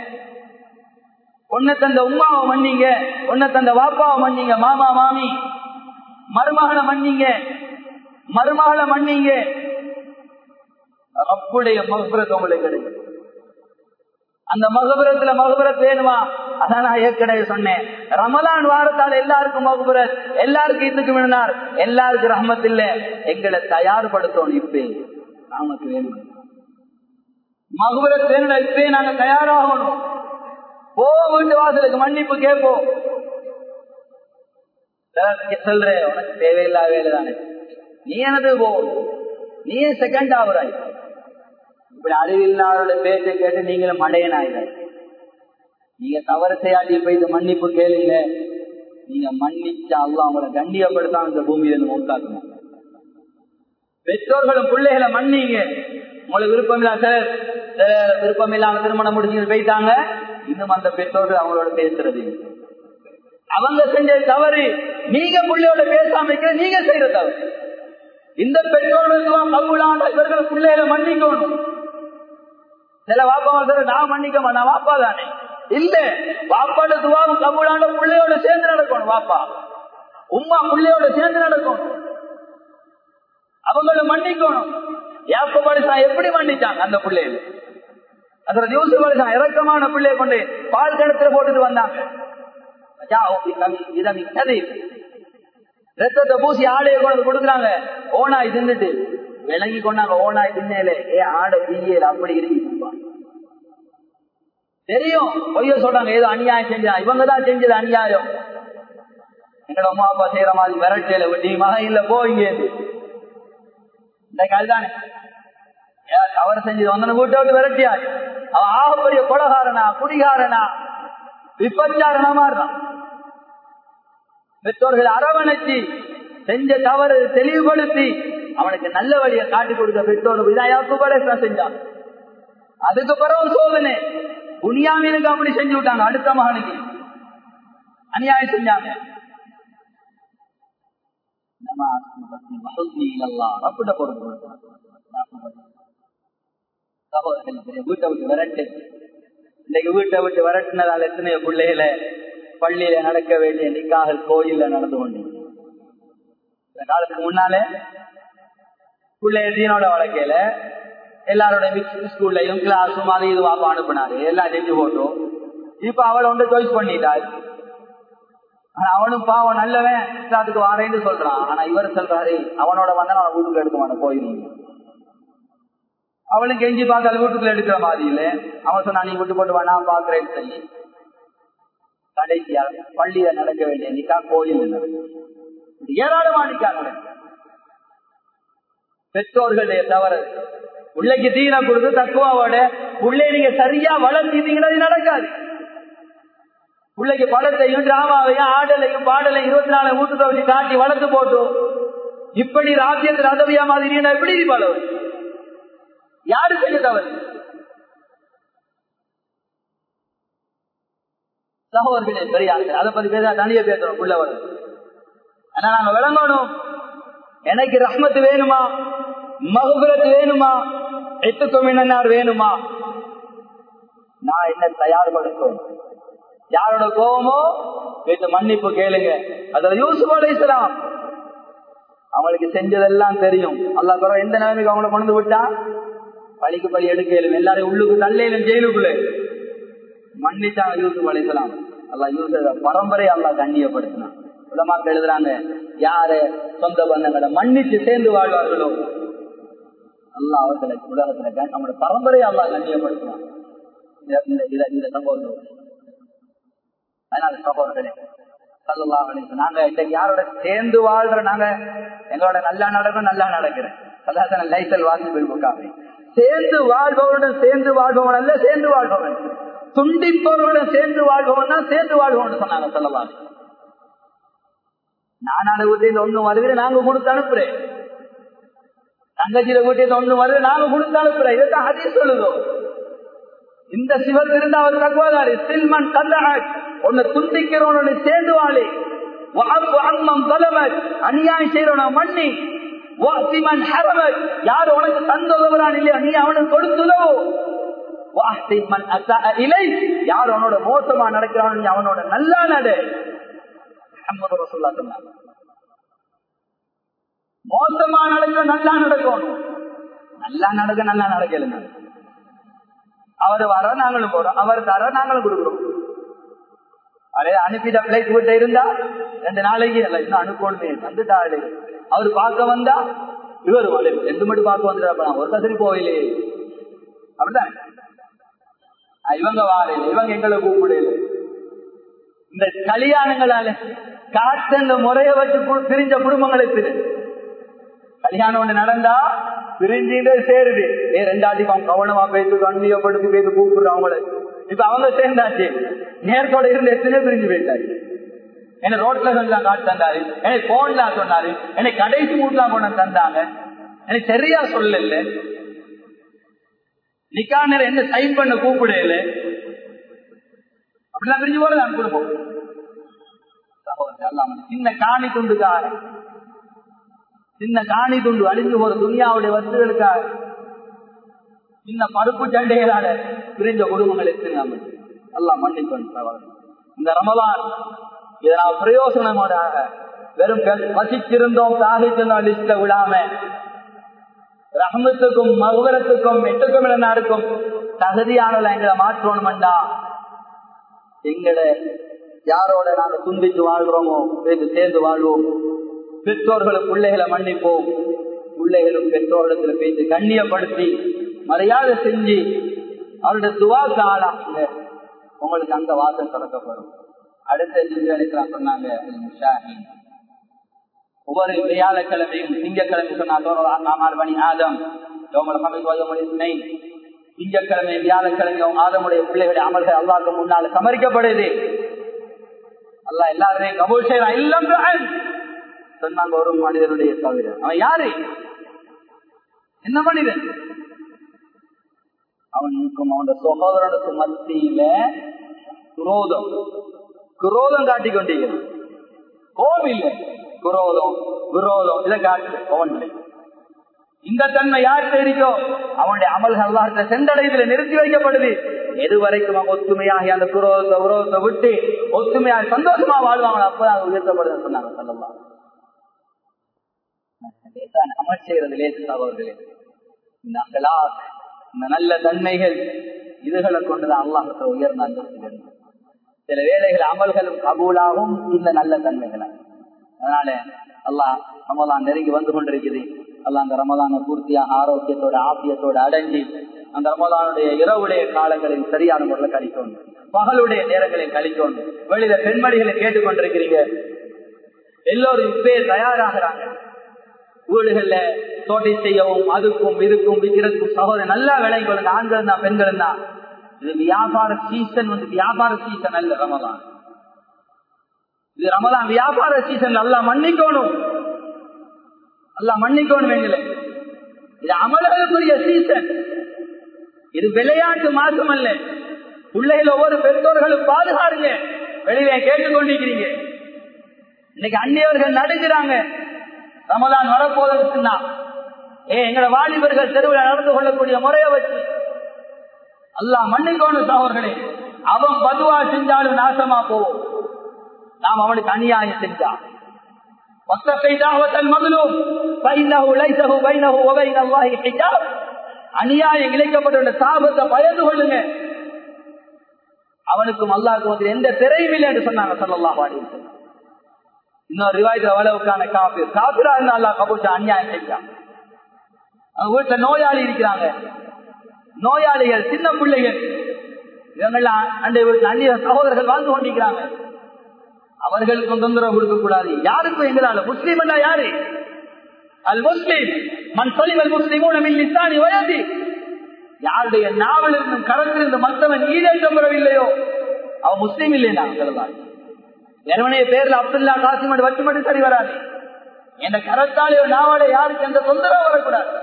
உன்னை தந்த உமாவை மன்னிங்க உன்னை தந்த வாப்பாவை மன்னிங்க மாமா மாமி மருமகளை மன்னிங்க மருமகளை மன்னிங்க ரப்புடைய மகுபுரத்து உங்களுக்கு கிடைக்கும் அந்த மகுபுரத்துல மகுபுரத் வேணுமா அதான் நான் ஏற்கனவே சொன்னேன் ரமலான் வாரத்தால் எல்லாருக்கும் மகுபுரத் எல்லாருக்கும் இதுக்கு வேணுனார் எல்லாருக்கும் ரஹமத் இல்ல எங்களை தயார்படுத்தணும் இப்பே நமக்கு வேணும் மகுபுரத் வேணும் இப்பே நாங்க தயாராகணும் போ வீட்டு வாசலுக்கு மன்னிப்பு கேட்போம் சொல்ற உனக்கு தேவையில்லா வேலை தானே நீ எனது போ நீ செகண்ட் ஆகுறாய் இப்படி அறிவில்லாத பேச்சை கேட்டு நீங்களும் மடையன் ஆயிடாய் நீங்க தவறு செய்யாட்டி போய் மன்னிப்பு கேளுங்க நீங்க மன்னிச்சா அல்ல அவங்களை கண்டியப்படுத்தாம இந்த பூமியில உண்டாக்கணும் பெற்றோர்களும் பிள்ளைகளை மன்னிங்க உங்களுக்கு விருப்பம் இல்ல சார் விருப்பம் இல்லாம திருமணம் முடிச்சு போயிட்டாங்க இன்னும் அந்த பெற்றோர்கள் அவங்களோட பேசுறது அவங்க செஞ்ச தவறு நீங்க பிள்ளையோட பேசாம இருக்கிற நீங்க செய்யற தவறு இந்த பெற்றோர்களுக்கு கவுளான இவர்கள் பிள்ளைகளை மன்னிக்கணும் சில வாப்பா சொல்ற நான் மன்னிக்க மாட்டேன் வாப்பா தானே இல்ல வாப்பாட துவாவும் கவுளான பிள்ளையோட சேர்ந்து நடக்கணும் வாப்பா உமா பிள்ளையோட சேர்ந்து நடக்கணும் அவங்கள மன்னிக்கணும் யாப்ப படிச்சான் எப்படி மன்னிச்சாங்க அந்த பிள்ளைகள் அதுல யூசுப் படிச்சான் இறக்கமான பிள்ளைய கொண்டு பால் கிணத்துல போட்டுட்டு வந்தாங்க ரத்தத்தை பூசி ஆடையை கொண்டு கொடுக்குறாங்க ஓனாய் தின்னுட்டு விளங்கி கொண்டாங்க ஓனாய் தின்னேல ஏ ஆடை தீயல அப்படி இருக்கு தெரியும் பொய்ய சொல்றாங்க ஏதோ அநியாயம் செஞ்சா இவங்க தான் செஞ்சது அநியாயம் எங்களோட அம்மா அப்பா செய்யற மாதிரி விரட்டையில விட்டு மகன் இல்ல போ இங்க இந்த அதுதானே தவறு செஞ்சது வந்தன வீட்டை விட்டு விரட்டியா அவன் ஆகப்பெரிய கொலகாரனா குடிகாரனா விபச்சாரனா மாறுறான் பெற்றோர்கள் அரவணைச்சு செஞ்ச தவறு தெளிவுபடுத்தி அவனுக்கு நல்ல வழியை காட்டி கொடுக்க பெற்றோர் விதாயாக்கு செஞ்சான் அதுக்கு பிறகு சோதனை புனியாமீனுக்கு அப்படி செஞ்சு விட்டாங்க அடுத்த மகனுக்கு அநியாயம் செஞ்சாங்க வீட்டை விட்டு விரட்டு இன்னைக்கு வீட்டை விட்டு விரட்டினதால் எத்தனையோ பிள்ளைகளை பள்ளியில நடக்க வேண்டிய நிக்காக கோயில்ல நடந்து கொண்டு இந்த காலத்துக்கு முன்னாலே பிள்ளைய தீனோட வழக்கையில எல்லாரோட மிக்ஸ் ஸ்கூல்லையும் கிளாஸும் அது இதுவாக அனுப்பினாரு எல்லாம் செஞ்சு போட்டோம் இப்ப அவளை வந்து சாய்ஸ் பண்ணிட்டாள் ஆனா அவனும் பாவம் நல்லவன் அதுக்கு வாரேன்னு சொல்றான் ஆனா இவர் சொல்றாரு அவனோட வந்தா அவன் வீட்டுக்கு எடுக்க மாட்டேன் போயிருந்தீங்க அவளும் கெஞ்சி பார்த்தால் வீட்டுக்குள்ள எடுக்கிற மாதிரி இல்ல அவன் சொன்னா நீ விட்டு போட்டு வேணா பாக்குறேன்னு சொல்லி கடைசியா பள்ளியில நடக்க வேண்டிய நிக்கா கோயில் ஏராளமான நிக்கா நடக்கும் பெற்றோர்களுடைய தவறு பிள்ளைக்கு தீன கொடுத்து தக்குவாவோட பிள்ளை நீங்க சரியா வளர்த்தீங்கன்னா இது நடக்காது பிள்ளைக்கு படத்தையும் டிராமாவையும் ஆடலையும் பாடலையும் இருபத்தி நாலு வீட்டுல வச்சு காட்டி வளர்த்து போட்டோம் இப்படி ராஜ்யத்தில் அதவியா மாதிரி எப்படி பலவர் யாரு செய்ய தவறு சகோதரர்களே பெரியார்கள் அதை பத்தி பேச தனியா பேசுறோம் உள்ளவர் ஆனா நாங்க விளங்கணும் எனக்கு ரஹ்மத்து வேணுமா மகுபுரத்து வேணுமா எத்துக்கும் என்ன வேணுமா நான் என்ன தயார்படுத்தும் யாரோட கோபமோ வீட்டு மன்னிப்பு கேளுங்க அதுல யூசுப் அலைசலாம் அவங்களுக்கு செஞ்சதெல்லாம் தெரியும் அல்லா குறை எந்த நிலைமைக்கு அவங்கள கொண்டு விட்டா பழிக்கு பழி எடுக்கலும் எல்லாரையும் உள்ளுக்கு தள்ளையிலும் ஜெயிலுக்குள்ள மன்னிச்சாங்க யூசுப் அலைசலாம் அல்லா யூசுப் பரம்பரை அல்லா கண்ணியப்படுத்தினான் உலமாக்க எழுதுறாங்க யாரு சொந்த பந்தங்களை மன்னிச்சு சேர்ந்து வாழ்வார்களோ அல்லா அவர்களை உலகத்துல நம்மளோட பரம்பரையை அல்லா கண்ணியப்படுத்தினான் இந்த சம்பவம் அதனால சகோதரர்களே நாங்க இன்னைக்கு யாரோட சேர்ந்து வாழ்ற நாங்க எங்களோட நல்லா நடக்கும் நல்லா நடக்கிறேன் சல்லாசன லைசல் வாங்கி போயிருக்காங்க சேர்ந்து வாழ்பவனுடன் சேர்ந்து வாழ்பவன் அல்ல சேர்ந்து வாழ்பவன் துண்டிப்பவனுடன் சேர்ந்து வாழ்பவன் தான் சேர்ந்து வாழ்பவன் சொன்னாங்க சொல்லலாம் நானான வீட்டில் ஒண்ணு வருகிற நாங்க கொடுத்து அனுப்புறேன் தங்கச்சியில வீட்டில் ஒண்ணு வருது நாங்க கொடுத்து அனுப்புறேன் இதைத்தான் அதே சொல்லுதோம் இந்த சிவன் இருந்த அவர் தக்குவதாரி சில்மன் கல்லஹட் உன்னை துண்டிக்கிறவனோட சேர்ந்து வாழி அம்மம் தொலவர் அநியாயம் செய்யறவன மண்ணி யார் உனக்கு தந்தவரான் இல்லையா நீ அவனுக்கு கொடுத்துதவோ இலை யார் அவனோட மோசமா நடக்கிறான் நீ அவனோட நல்லா நடு மோசமா நடக்க நல்லா நடக்கும் நல்லா நடக்க நல்லா நடக்கல அவர் வர நாங்களும் போறோம் அவர் தர நாங்களும் கொடுக்குறோம் அதே அனுப்பிட்ட பிளைட் விட்டு இருந்தா ரெண்டு நாளைக்கு இல்லை இன்னும் அனுப்பணுமே வந்துட்டாரு அவர் பார்க்க வந்தா இவர் ரெண்டு மட்டும் பார்க்க வந்துட்டா ஒரு கசரி போயிலே அப்படிதான் இவங்க வாழையில இவங்க எங்களை கூப்பிடல இந்த கல்யாணங்களால காட்டு இந்த முறைய வச்சு பிரிஞ்ச குடும்பங்களுக்கு கல்யாணம் ஒண்ணு நடந்தா பிரிஞ்சுட்டே சேருது ஏ ரெண்டாட்டி அவன் கவனமா பேசு கண்ணியப்படுத்தி பேசு கூப்பிடுற அவங்கள இப்ப அவங்க சேர்ந்தாச்சு நேரத்தோட இருந்து எத்தனை பிரிஞ்சு போயிட்டாச்சு என்ன ரோட்ல கொஞ்சம் காட்டு தந்தாரு எனக்கு போன்ல சொன்னாரு எனக்கு கடைசி மூட்லாம் கொண்டு தந்தாங்க எனக்கு சரியா சொல்லல நிக்கானர் என்ன சைன் பண்ண கூப்பிடல அப்படிலாம் பிரிஞ்சு போல நான் கொடுப்போம் சின்ன காணி துண்டுக்கார சின்ன காணி துண்டு அழிஞ்சு போற துணியாவுடைய வசதிகளுக்காக சின்ன பருப்பு சண்டைகளால பிரிஞ்ச குடும்பங்கள் எத்தனை எல்லாம் மன்னிக்கணும் இந்த ரமலான் இதை நான் பிரயோசனமோட வெறும் வசிச்சிருந்தோம் தாகிச்சிருந்தோம் லிஸ்ட விடாம ரஹமத்துக்கும் மகுவரத்துக்கும் எட்டுக்கும் நாடுக்கும் தகுதியானதை எங்களை மாற்றணும்டா எங்களை யாரோட நாங்க துண்டித்து வாழ்கிறோமோ சேர்ந்து வாழ்வோம் பெற்றோர்களும் பிள்ளைகளை மன்னிப்போம் பிள்ளைகளும் பெற்றோரிடத்துல பேசி கண்ணியப்படுத்தி மரியாதை செஞ்சு அவருடைய துவாக்கு ஆளாங்க உங்களுக்கு அந்த வாசல் திறக்கப்படும் அடுத்த ஜில்ஜாலிக்கலாம் சொன்னாங்க ஒவ்வொரு வியாழக்கிழமையும் திங்கக்கிழமை சொன்னார் மணி ஆதம் திங்கக்கிழமை வியாழக்கிழமையும் ஆதமுடைய பிள்ளைகளுடைய அமல்கள் அல்லாவுக்கு முன்னால சமரிக்கப்படுது அல்லா எல்லாருமே கபூல் செய்யலாம் எல்லாம் சொன்னாங்க ஒரு மனிதனுடைய தவிர அவன் யாரு என்ன மனிதன் அவனுக்கும் அவனோட சகோதரனுக்கு மத்தியில குரோதம் குரோதம் காட்டிக் கொண்டிருக்கிறான் கோவில் குரோதம் விரோதம் இதை காட்டு அவன் இந்த தன்மை யாருக்கு இருக்கோ அவனுடைய அமல்கள் அல்லாஹத்தை சென்றடைவதில் நிறுத்தி வைக்கப்படுது எது வரைக்கும் அவன் ஒத்துமையாகி அந்த குரோதத்தை விரோதத்தை விட்டு ஒத்துமையாக சந்தோஷமா வாழ்வாங்க அப்பதான் உயர்த்தப்படுதுன்னு சொன்னாங்க சொல்லலாம் அமல் செய்யறது லேசு சகோதரர்களே இந்த அகலாக் இந்த நல்ல தன்மைகள் இதுகளை கொண்டுதான் அல்லாஹத்தை உயர்ந்த அந்தஸ்து சில வேலைகள் அமல்களும் கபூலாகும் இந்த நல்ல தன்மைகளால் அதனால அல்லாஹ் ரமதான் நெருங்கி வந்து கொண்டிருக்குது அல்லாஹ் அந்த ரமதான பூர்த்தியாக ஆரோக்கியத்தோட ஆபியத்தோட அடைஞ்சி அந்த ரமதானுடைய இரவுடைய காலங்களில் சரியான முறையில் கழிக்கணும் பகலுடைய நேரங்களில் கழிக்கணும் வெளியில பெண்மணிகளை கேட்டுக்கொண்டிருக்கிறீங்க எல்லோரும் இப்பே தயாராகிறாங்க வீடுகள்ல தோட்டை செய்யவும் அதுக்கும் இதுக்கும் விற்கிறதுக்கும் சகோதரன் நல்லா விலை கொள்ளுங்க ஆண்கள் தான் பெண்கள் தான் இது வியாபார சீசன் வந்து வியாபார சீசன் அல்ல ரமதான் இது ரமதான் வியாபார சீசன் நல்லா மன்னிக்கணும் நல்லா மன்னிக்கணும் எங்களை இது அமலர்களுக்குரிய சீசன் இது விளையாட்டு மாற்றம் அல்ல பிள்ளைகள் ஒவ்வொரு பெற்றோர்களும் பாதுகாருங்க வெளியில கேட்டுக்கொண்டிருக்கிறீங்க இன்னைக்கு அந்நியவர்கள் நடுங்கிறாங்க ரமதான் வரப்போவதற்குன்னா ஏ எங்களை வாலிபர்கள் தெருவில் நடந்து கொள்ளக்கூடிய முறையை வச்சு அல்லாஹ் மன்னிக்கோணும் சகோதரர்களே அவன் பதுவா செஞ்சாலும் நாசமா போவோம் நாம் அவனுக்கு அநியாயம் செஞ்சா அநியாயம் இழைக்கப்பட்ட சாபத்தை பயந்து கொள்ளுங்க அவனுக்கும் அல்லாஹுக்கும் எந்த திரையும் இல்லை என்று சொன்னாங்க சொல்லலாம் பாடி இன்னொரு ரிவாய்க்கு அவ்வளவுக்கான காப்பீர் காப்பீரா இருந்தா அல்லா கபூச்சா அநியாயம் செஞ்சான் அவங்க வீட்டுல நோயாளி இருக்கிறாங்க நோயாளிகள் சின்ன பிள்ளைகள் இவங்கெல்லாம் அண்டை வீட்டுல அந்நிய சகோதரர்கள் வாழ்ந்து கொண்டிருக்கிறாங்க அவர்களுக்கும் தொந்தரவு கொடுக்க கூடாது யாருக்கும் எங்களால முஸ்லீம் என்றா யாரு அல் முஸ்லீம் மண் சொலிவல் முஸ்லீமும் லிசானி வயதி யாருடைய நாவல் இருந்தும் கரத்திலிருந்து மற்றவன் ஈடேற்றம் பெறவில்லையோ அவன் முஸ்லீம் இல்லையா சொல்லலாம் எவனைய பேர்ல அப்துல்லா காசிம் வச்சு மட்டும் சரி வராது என்ற கரத்தாலே நாவால யாருக்கு எந்த தொந்தரவு வரக்கூடாது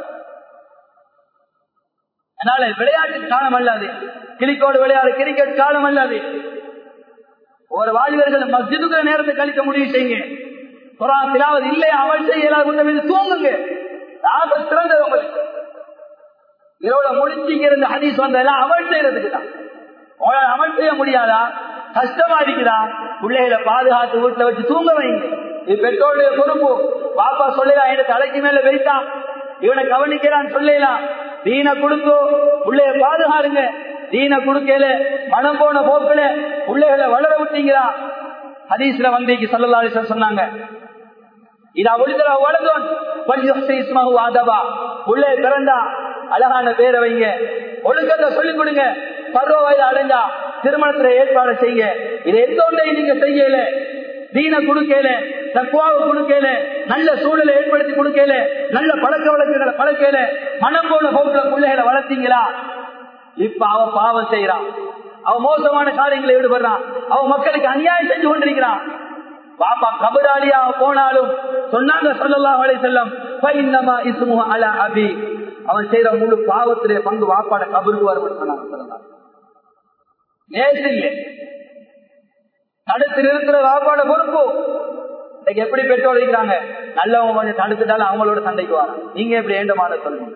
அதனால விளையாட்டு காலம் அல்லாது கிளிக்கோடு விளையாடு கிரிக்கெட் காலம் அல்லாது ஒரு வாலிபர்கள் மஸ்ஜிதுக்குற நேரத்தை கழிக்க முடிவு செய்யுங்க குரான் திலாவது இல்லை அமல் செய்யலாது தூங்குங்க ஆக சிறந்தது உங்களுக்கு இதோட முடிச்சுங்க இருந்த ஹதீஸ் வந்ததெல்லாம் அமல் செய்யறதுக்கு தான் உங்களால் அமல் செய்ய முடியாதா கஷ்டமா இருக்குதா பிள்ளைகளை பாதுகாத்து வீட்டுல வச்சு தூங்க வைங்க இது பெற்றோருடைய பொறுப்பு பாப்பா சொல்லலாம் என் தலைக்கு மேல வெறித்தான் இவனை கவனிக்கிறான்னு சொல்லலாம் தீன கொடுத்தோ பிள்ளைய பாதுகாருங்க தீன கொடுக்கல மனம் போன போக்குல பிள்ளைகளை வளர விட்டீங்களா ஹதீஸ்ல வந்தீங்க சொல்லலா சொன்னாங்க இது அவளுக்கு வளர்ந்தோன் ஆதவா உள்ளே பிறந்தா அழகான பேரை வைங்க ஒழுக்கத்தை சொல்லிக் கொடுங்க பருவ வயது அடைஞ்சா திருமணத்துல ஏற்பாடு செய்ய இது எந்த ஒன்றையும் நீங்க செய்யல தீன கொடுக்கல தக்குவாவை கொடுக்கல நல்ல சூழலை ஏற்படுத்தி கொடுக்கல நல்ல பழக்க வழக்கங்களை பழக்கல மனம் போல போக்குல பிள்ளைகளை வளர்த்தீங்களா இப்ப அவ பாவம் செய்யறான் அவ மோசமான காரியங்களை ஈடுபடுறான் அவ மக்களுக்கு அநியாயம் செஞ்சு கொண்டிருக்கிறான் பாப்பா கபராளியா போனாலும் சொன்னாங்க சொல்லலாம் வலை செல்லம் அலா அபி அவன் செய்யற முழு பாவத்திலே பங்கு வாப்பாட கபருக்கு வரும் சொன்னாங்க நேசில்லை தடுத்து நிறுத்துற வாப்பாட பொறுப்பு இன்னைக்கு எப்படி பெற்றோர் இருக்கிறாங்க நல்லவங்க கொஞ்சம் தடுத்துட்டாலும் அவங்களோட சண்டைக்கு வராங்க நீங்க எப்படி ஏண்டமான சொல்லுங்க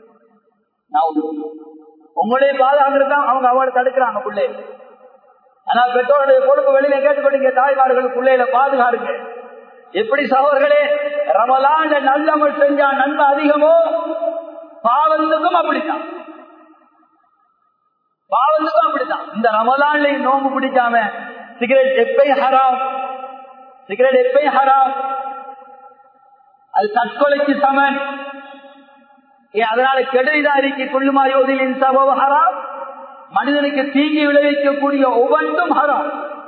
உங்களே பாதுகாக்கிறதா அவங்க அவளை தடுக்கிறாங்க பிள்ளை ஆனா பெற்றோருடைய பொறுப்பு வெளியில கேட்டுக்கொண்டீங்க தாய்மார்கள் பிள்ளைகளை பாதுகாருங்க எப்படி சகோதர்களே ரமலாண்ட நல்லவள் செஞ்சா நன்மை அதிகமோ பாவத்துக்கும் அப்படித்தான் பாவத்துக்கும் அப்படித்தான் இந்த ரமலான்லையும் நோம்பு பிடிக்காம சிகரெட் எப்பயும் ஹராம் சிகரெட் எப்பயும் ஹராம் அது தற்கொலைக்கு சமன் அதனால கெடுதா இருக்கி கொள்ளுமா யோதிலின் சபவ ஹராம் மனிதனுக்கு தீங்கி விளைவிக்கக்கூடிய ஒவ்வொன்றும் ஹராம்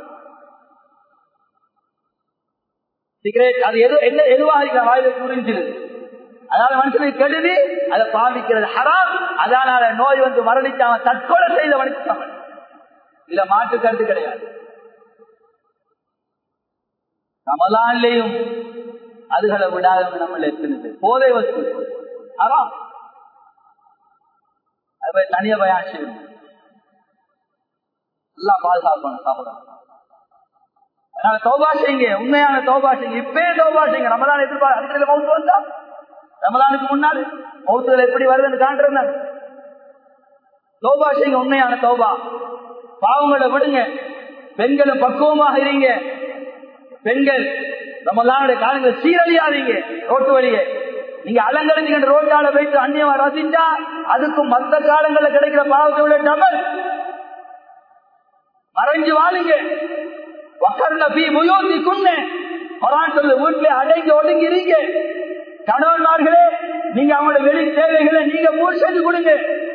சிகரெட் அது எது என்ன எதுவாக வாயில புரிஞ்சிருது அதனால மனுஷனுக்கு கெடுதி அதை பாதிக்கிறது ஹராம் அதனால நோய் வந்து மரணிக்காம தற்கொலை செய்தவனுக்கு இதுல மாற்று கருத்து கிடையாது ரமலான்லையும் அதுகளை விடாத நம்மள எத்தனை போதை வசூ ஹராம் அது தனிய பயாட்சி நல்லா பாதுகாக்கணும் சாப்பிடணும் அதனால தோபா செய்யுங்க உண்மையான தோபா செய்யுங்க இப்பே தோபா செய்யுங்க ரமதான் எதிர்பார்க்க அடிக்கடி மவுத்து வந்தா ரமதானுக்கு முன்னாடி மவுத்துகள் எப்படி வருதுன்னு காண்றாங்க தோபா செய்யுங்க உண்மையான தோபா பாவங்களை விடுங்க பெண்களும் பக்குவமாக இருங்க பெண்கள் ரமலானுடைய காலங்கள் சீரழியாதீங்க ரோட்டு வழியே நீங்க அலங்கரிஞ்சு ரோட்டால போயிட்டு அந்நியமா ரசிச்சா அதுக்கும் மத்த காலங்களில் கிடைக்கிற பாவத்தை விட டபுள் மறைஞ்சு வாழுங்க நபி முயோசி குன்னு குரான் சொல்லு வீட்டுல அடங்கி ஒடுங்கிறீங்க கணவன்மார்களே நீங்க அவங்களோட வெளி தேவைகளை நீங்க பூர்த்தி செஞ்சு கொடுங்க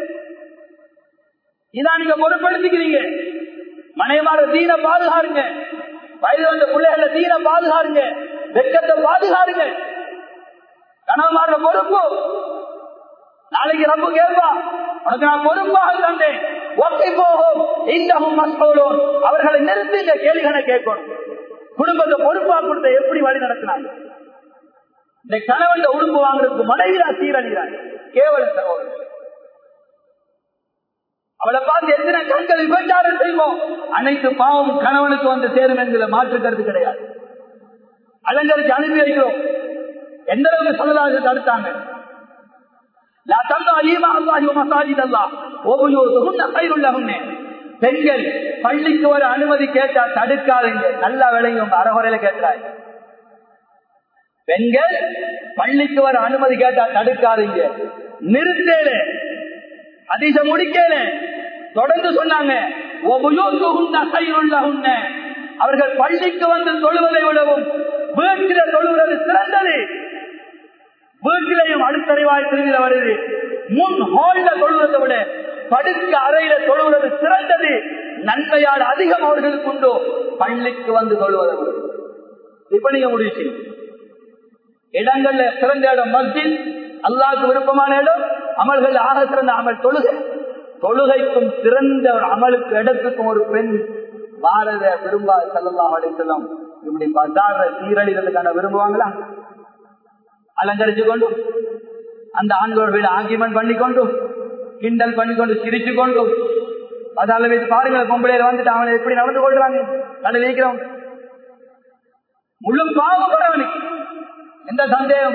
இதான் நீங்க பொருட்படுத்திக்கிறீங்க மனைவார தீன பாதுகாருங்க வயது வந்த பிள்ளைகள தீன பாதுகாருங்க வெக்கத்தை பாதுகாருங்க கணவன்மார பொறுப்பு நாளைக்கு ரொம்ப கேள்வா உனக்கு நான் பொறுப்பாக தந்தேன் ஒப்பை போகும் இன்னமும் மக்களோம் அவர்களை நிறுத்துங்க கேள்விகளை கேட்கணும் குடும்பத்தை பொறுப்பாக கொடுத்த எப்படி வழி நடத்தினாங்க இந்த கணவன் உடுப்பு வாங்குறதுக்கு மனைவியா சீரழிகிறாங்க கேவல சகோதரர் அவளை பார்த்து எத்தனை கண்கள் விபச்சாரம் செய்வோம் அனைத்து பாவம் கணவனுக்கு வந்து சேரும் என்கிற மாற்று கருத்து கிடையாது அலங்கரிச்சு அனுப்பி வைக்கிறோம் எந்த அளவுக்கு சொல்லலாக தடுத்தாங்க பெண்கள் பள்ளிக்கு ஒரு அனுமதி கேட்டா தடுக்காதுங்க நல்லா விளங்கி உங்க அறகுறையில கேட்கிறாங்க பெண்கள் பள்ளிக்கு வர அனுமதி கேட்டா தடுக்காதீங்க நிறுத்தேல அதிச முடிக்கல தொடர்ந்து சொன்னாங்க அவர்கள் பள்ளிக்கு வந்து தொழுவதை விடவும் வீட்டில தொழுவது சிறந்தது வீட்டிலையும் அடுத்தறிவாய் திருவிழா வருது முன் ஹோல்ல தொழுவதை விட படுக்க அறையில தொழுவது சிறந்தது நன்மையால் அதிகம் அவர்களுக்கு உண்டோ பள்ளிக்கு வந்து தொழுவதை விட இப்ப நீங்க முடிச்சு இடங்கள்ல சிறந்த இடம் மஸ்ஜித் அல்லாவுக்கு விருப்பமான இடம் அமல்கள் ஆக சிறந்த அமல் தொழுகை தொழுகைக்கும் சிறந்த ஒரு அமலுக்கு இடத்துக்கும் ஒரு பெண் பாரத விரும்பா செல்லலாம் அடைத்தலாம் இப்படி பசார சீரழிவதற்கான விரும்புவாங்களா அலங்கரிச்சு கொண்டு அந்த ஆண்களோட வீடு ஆங்கிமெண்ட் பண்ணிக்கொண்டு கிண்டல் பண்ணிக்கொண்டு சிரிச்சு கொண்டு அதால வைத்து பாருங்க பொம்பளையில வந்துட்டு அவனை எப்படி நடந்து கொள்றாங்க கடை வைக்கிறோம் முழு பாவப்படவனுக்கு எந்த சந்தேகம்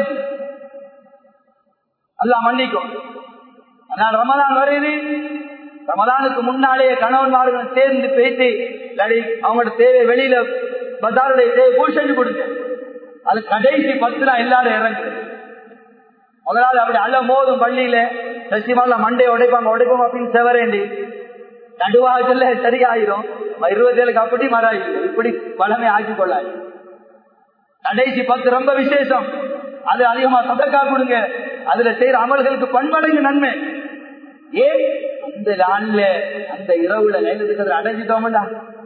அல்ல மன்னிக்கும் ஆனால் ரமதான் வருது ரமதானுக்கு முன்னாலேயே கணவன்மார்கள் சேர்ந்து பேசி அவங்களோட தேவை வெளியில பஜாருடைய தேவை பூல் செஞ்சு கொடுங்க அது கடைசி பத்து தான் எல்லாரும் இறங்கு முதலாவது அப்படி அல்ல மோதும் பள்ளியில சசிமால மண்டையை உடைப்பாங்க உடைப்போம் அப்படின்னு செவரேண்டி நடுவாகல சரியாயிரும் இருபது ஏழுக்கு அப்படி மறாயி இப்படி பலமே ஆக்கி கொள்ளாது கடைசி பத்து ரொம்ப விசேஷம் அது அதிகமா சதக்கா கொடுங்க அதுல செய்யற அமல்களுக்கு பண்படைங்க நன்மை ஏ அந்த நாள்ல அந்த இரவுல நேரத்துக்கு அடைஞ்சிட்டோம்ல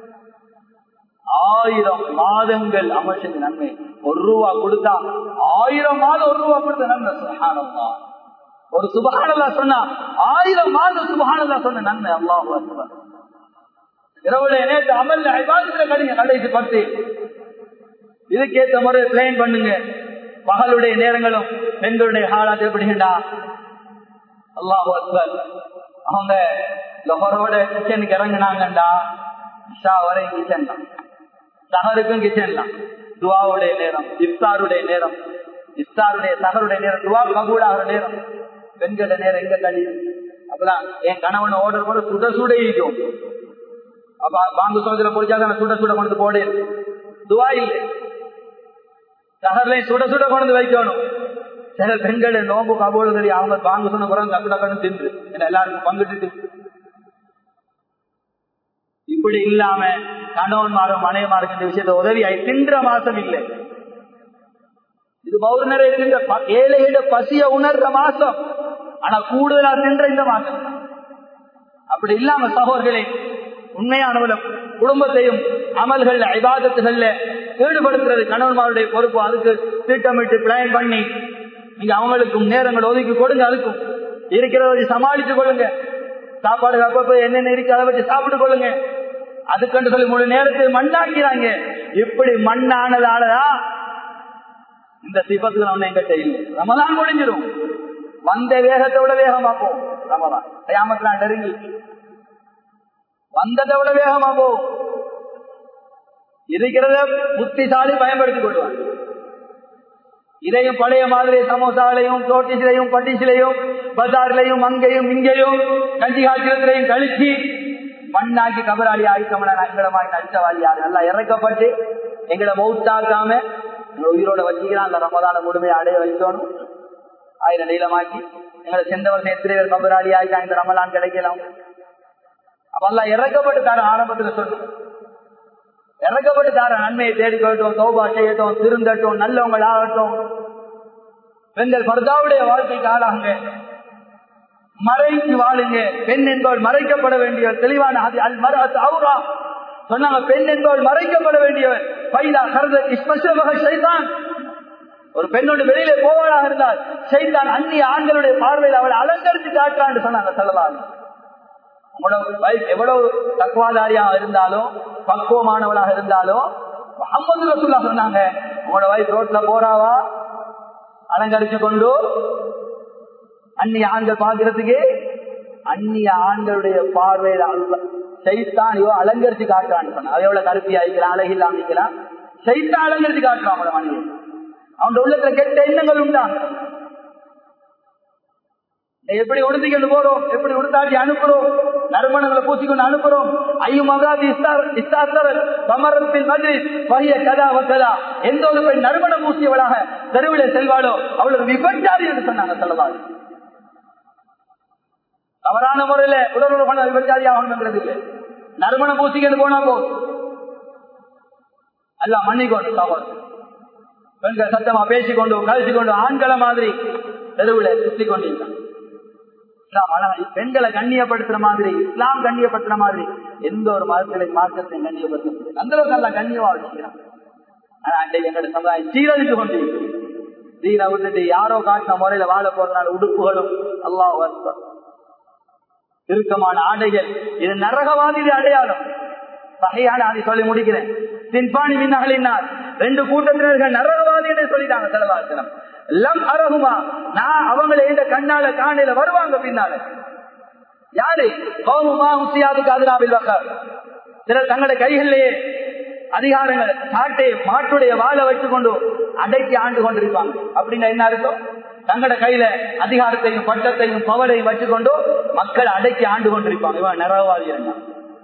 ஆயிரம் மாதங்கள் அமல் செஞ்ச நன்மை ஒரு ரூபா கொடுத்தா ஆயிரம் மாதம் ஒரு ரூபா கொடுத்த நன்மை சுபஹானல்லா ஒரு சுபஹானல்லா சொன்னா ஆயிரம் மாதம் சுபஹானல்லா சொன்ன நன்மை அல்லாஹ் இரவுல நேற்று அமல்ல ஐபாதத்துல கடிங்க கடைசி பத்து இதுக்கேற்ற முறை பிளான் பண்ணுங்க பகலுடைய நேரங்களும் பெண்களுடைய ஹாலாத் எப்படிங்கடா அல்லாஹ் அக்பர் அவங்க லொஹரோட கிச்சனுக்கு இறங்கினாங்கண்டா இஷா வரை கிச்சன் தான் சஹருக்கும் கிச்சன் தான் துவாவுடைய நேரம் இஃப்தாருடைய நேரம் இஃப்தாருடைய சஹருடைய நேரம் துவா கபூடாகிற நேரம் பெண்கள நேரம் எங்க கழி அப்பதான் என் கணவன் ஓர்டர் கூட சுட சுட இருக்கும் அப்ப பாங்கு சோதனை பொறிச்சாக சுட சுட கொண்டு போடு துவா இல்லை சகர்லையும் சுட சுட கொண்டு வைக்கணும் சில பெண்கள் நோம்பு கபோடு சரி அவங்க பாங்கு சொன்ன பிறகு டக்கு டக்குன்னு தின்று எல்லாருக்கும் பங்கிட்டு இப்படி இல்லாம கணவன்மாரும் மனைவமாருக்கு இந்த விஷயத்த உதவி தின்ற மாசம் இல்லை இது பௌர்ணரை இருக்கின்ற ஏழையிட பசிய உணர்ற மாசம் ஆனா கூடுதலா தின்ற இந்த மாசம் அப்படி இல்லாம சகோதர்களே உண்மையானவள குடும்பத்தையும் அமல்கள் ஐபாதத்துகள்ல ஈடுபடுத்துறது கணவன்மாருடைய பொறுப்பு அதுக்கு திட்டமிட்டு பிளான் பண்ணி நீங்க அவங்களுக்கும் நேரங்கள் ஒதுக்கி கொடுங்க அதுக்கும் இருக்கிறத வச்சு சமாளித்துக் கொள்ளுங்க சாப்பாடு அப்பப்ப என்னென்ன இருக்கு அதை வச்சு சாப்பிட்டு கொள்ளுங்க அதுக்கண்டு சொல்லி முழு நேரத்தை மண்ணாக்கிறாங்க இப்படி மண்ணானதாலதா இந்த சிபத்துக்கு ஒண்ணு எங்கிட்ட இல்லை ரமதான் முடிஞ்சிடும் வந்த வேகத்தை விட வேகமா போகும் ரமதான் கயாமத்தான் நெருங்கி வந்ததை விட வேகமா போகும் இருக்கிறத புத்திசாலி பயன்படுத்திக் கொள்வார் இதையும் பழைய மாதிரி சமோசாலையும் தோட்டிசிலையும் பட்டிசிலையும் பஜார்லையும் அங்கேயும் இங்கேயும் கஞ்சி காய்ச்சலத்திலையும் கழிச்சு மண்ணாக்கி கபராளி ஆயிக்கமல எங்களமாய் நடித்தவாளி யாரு நல்லா இறக்கப்பட்டு எங்களை மௌத்தாக்காம எங்களை உயிரோட வச்சுக்கிறான் அந்த ரமதான முழுமையை அடைய வைக்கணும் ஆயிரம் நீளமாக்கி எங்களை சென்றவர்கள் எத்தனை பேர் கபராளி ஆகிட்டா இந்த ரமலான் கிடைக்கலாம் அப்பெல்லாம் இறக்கப்பட்டு தர ஆரம்பத்துல சொல்லணும் இறக்கப்பட்டு தார நன்மையை தேடிக்கொள்ளட்டும் தோபா செய்யட்டும் திருந்தட்டும் நல்லவங்கள் ஆகட்டும் பெண்கள் பர்தாவுடைய வாழ்க்கைக்கு ஆளாங்க மறைக்கு வாழுங்க பெண் என்பவள் மறைக்கப்பட வேண்டியவர் தெளிவான அது அல் மர அவுரா சொன்னாங்க பெண் என்பவள் மறைக்கப்பட வேண்டியவர் பைலா கருத இஸ்மசமாக செய்தான் ஒரு பெண்ணோட வெளியில போவாளாக இருந்தால் செய்தான் அந்நிய ஆண்களுடைய பார்வையில் அவளை அலங்கரித்து காட்டுறான்னு சொன்னாங்க சொல்லலாம் உங்களோட வைஃப் எவ்வளவு தக்குவாதாரியாக இருந்தாலும் பக்குவமானவளாக இருந்தாலும் முகமது ரசூல்லா சொன்னாங்க உங்களோட வைஃப் ரோட்ல போறாவா அலங்கரிச்சு கொண்டு அந்நிய ஆண்கள் பாக்குறதுக்கு அந்நிய ஆண்களுடைய பார்வையில செய்தான் இவோ அலங்கரிச்சு காட்டுறான்னு சொன்னா அவ எவ்வளவு கருப்பியா இருக்கிறான் அழகில்லாம இருக்கிறான் செய்தான் அலங்கரிச்சு காட்டுறான் அவனோட மனைவி அவன் உள்ளத்துல கெட்ட எண்ணங்கள் உண்டா எப்படி உடுத்திக்கிட்டு போறோம் எப்படி உடுத்தாட்டி அனுப்புறோம் நறுமணங்களை பூசிக்கொண்டு அனுப்புறோம் ஐயும் மகாதி இஸ்தாத்தவர் சமரத்தின் மதுரை பைய கதா வக்கதா எந்த ஒரு பெண் நறுமணம் பூசியவளாக தெருவிலே செல்வாளோ அவளுக்கு விபச்சாரி என்று சொன்னாங்க சொல்லவாள் தவறான முறையில உடல் பண்ண விபச்சாரி ஆகணுங்கிறது இல்லை நறுமணம் பூசிக்கிட்டு போனா போ அல்ல மன்னிக்கொண்டு தவறு பெண்கள் சத்தமா பேசிக்கொண்டு கழிச்சுக்கொண்டு ஆண்களை மாதிரி தெருவுல சுத்தி கொண்டிருக்கான் பெண்களை கண்ணியப்படுத்துற மாதிரி இஸ்லாம் கண்ணியப்படுத்துற மாதிரி எந்த ஒரு மதத்திலே மார்க்கத்தை கண்ணியப்படுத்த அந்த அளவுக்கு நல்லா கண்ணியமா வச்சுக்கிறான் ஆனா அன்றைக்கு எங்களோட சமுதாயம் சீரழித்து கொண்டு சீரை விட்டுட்டு யாரோ காட்டின முறையில வாழ போறதுனால உடுப்புகளும் அல்லாஹ் இறுக்கமான ஆடைகள் இது நரகவாதி அடையாளம் வகையான அதை சொல்லி முடிக்கிறேன் சின்பாணி மின்னகலினார் ரெண்டு கூட்டத்தினர்கள் நரகவாதி என்று சொல்லிட்டாங்க செலவாசனம் லம் அரகுமா நான் அவங்களை இந்த கண்ணால காணையில வருவாங்க பின்னால யாரு கௌமுமா ஹுசியாவுக்கு அதிராவில் வக்கார் சிலர் தங்களுடைய கைகளிலேயே அதிகாரங்கள் காட்டை மாட்டுடைய வாழை வச்சு கொண்டு அடக்கி ஆண்டு கொண்டிருப்பாங்க அப்படின்னா என்ன அர்த்தம் தங்களோட கையில அதிகாரத்தையும் பட்டத்தையும் பவரையும் வச்சுக்கொண்டு மக்கள் அடக்கி ஆண்டு கொண்டிருப்பாங்க இவன் நரகவாதி இருந்தான்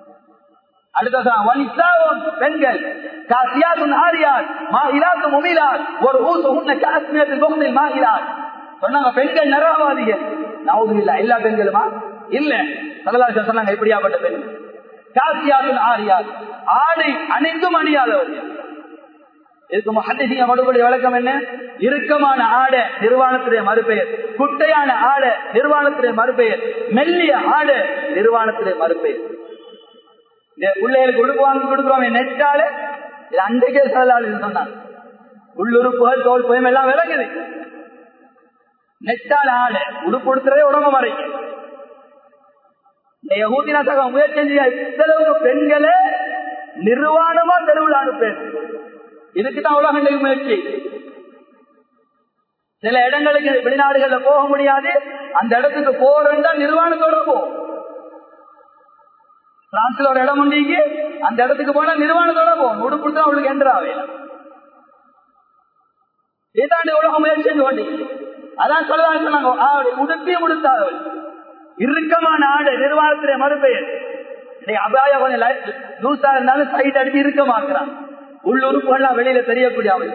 அடுத்ததான் பெண்கள் காசியாத்தும் ஆரியார் மாஹிராத்தும் உமிலார் ஒரு ஊசு உன்ன காஷ்மீரத்தில் முகத்தில் மாகிறார் சொன்னாங்க பெண்கள் நரகவாதிகள் நவுது இல்ல எல்லா பெண்களுமா இல்ல சதலாச சொன்னாங்க எப்படியாப்பட்ட பெண்கள் காசியாத்தும் ஆரியார் ஆடை அனைத்தும் அணியாதவர்கள் இதுக்கு மகத்திசிங்க மறுபடி விளக்கம் என்ன இறுக்கமான ஆடை நிர்வாணத்துடைய மறுபெயர் குட்டையான ஆடை நிர்வாணத்துடைய மறுபெயர் மெல்லிய ஆடை நிர்வாணத்துடைய மறுபெயர் இந்த பிள்ளைகளுக்கு உடுப்பு வாங்கி கொடுக்குறோம் நெட்டால இது அன்றைக்கே சொல்லலாது சொன்னாங்க உள்ளுறுப்புகள் தோல் புயம் எல்லாம் விளங்குது நெட்டால ஆட உடுப்பு கொடுத்துறதே உடம்பு மறைக்கும் இந்த யகூதினா சக முயற்சி இத்தளவுக்கு பெண்களே நிர்வாணமா தெருவில் அனுப்பேன் இதுக்குதான் உலக முயற்சி சில இடங்களுக்கு வெளிநாடுகள்ல போக முடியாது அந்த இடத்துக்கு போறேன்னா நிர்வாணத்தோட போகும் பிரான்ஸ்ல ஒரு இடம் உண்டிக்கு அந்த இடத்துக்கு போனா நிர்வாணத்தோட போகும் உடுப்பு தான் அவளுக்கு எந்திராவே இதாண்டி உலக முயற்சி கொண்டு அதான் சொல்லலாம் சொன்னாங்க உடுப்பி முடித்தாதவள் இறுக்கமான ஆடு நிர்வாகத்திலே மறுபெயர் அபாய கொஞ்சம் லூசா இருந்தாலும் சைட் அடிச்சு இருக்க மாட்டான் உள்ளுறுப்புகள்லாம் வெளியில தெரியக்கூடிய அவள்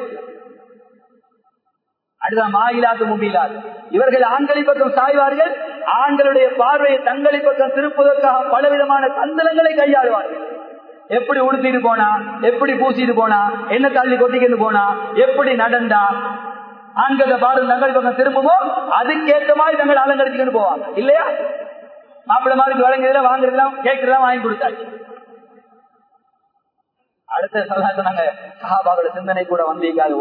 அடுத்த மாயிலாது முபிலாது இவர்கள் ஆண்களை பக்கம் சாய்வார்கள் ஆண்களுடைய பார்வையை தங்களை பக்கம் திருப்புவதற்காக பலவிதமான தந்திரங்களை கையாளுவார்கள் எப்படி உடுத்திட்டு போனா எப்படி பூசிட்டு போனா என்ன தள்ளி கொட்டிக்கிட்டு போனா எப்படி நடந்தா ஆண்களை பாரு தங்கள் பக்கம் திரும்புமோ அதுக்கேற்ற மாதிரி தங்கள் அலங்கரிச்சுக்கிட்டு போவாங்க இல்லையா மாப்பிள்ள மாதிரி வழங்குறதுல வாங்குறதுலாம் கேட்கறதெல்லாம் வாங்கி கொடுத்தாச்சு அடுத்த சொல்ல சொன்னாங்க சஹாபாவோட சிந்தனை கூட வந்தீங்க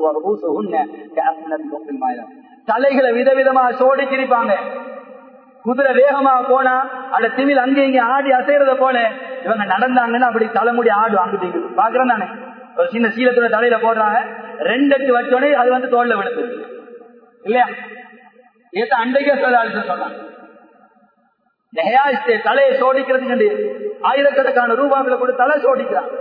தலைகளை விதவிதமா சோடி சிரிப்பாங்க குதிரை வேகமா போனா அந்த திமில் அங்கே இங்க ஆடி அசைறத போல இவங்க நடந்தாங்கன்னா அப்படி தலைமுடி ஆடு அங்குட்டு பாக்குறேன் தானே ஒரு சின்ன சீலத்துல தலையில போடுறாங்க ரெண்டு எட்டு வச்சோடனே அது வந்து தோல்ல விடுது இல்லையா ஏத்த அண்டைக்கே சொல்ல சொன்னாங்க தலையை சோடிக்கிறதுக்கு ஆயிரக்கணக்கான ரூபாய்களை கூட தலை சோடிக்கிறாங்க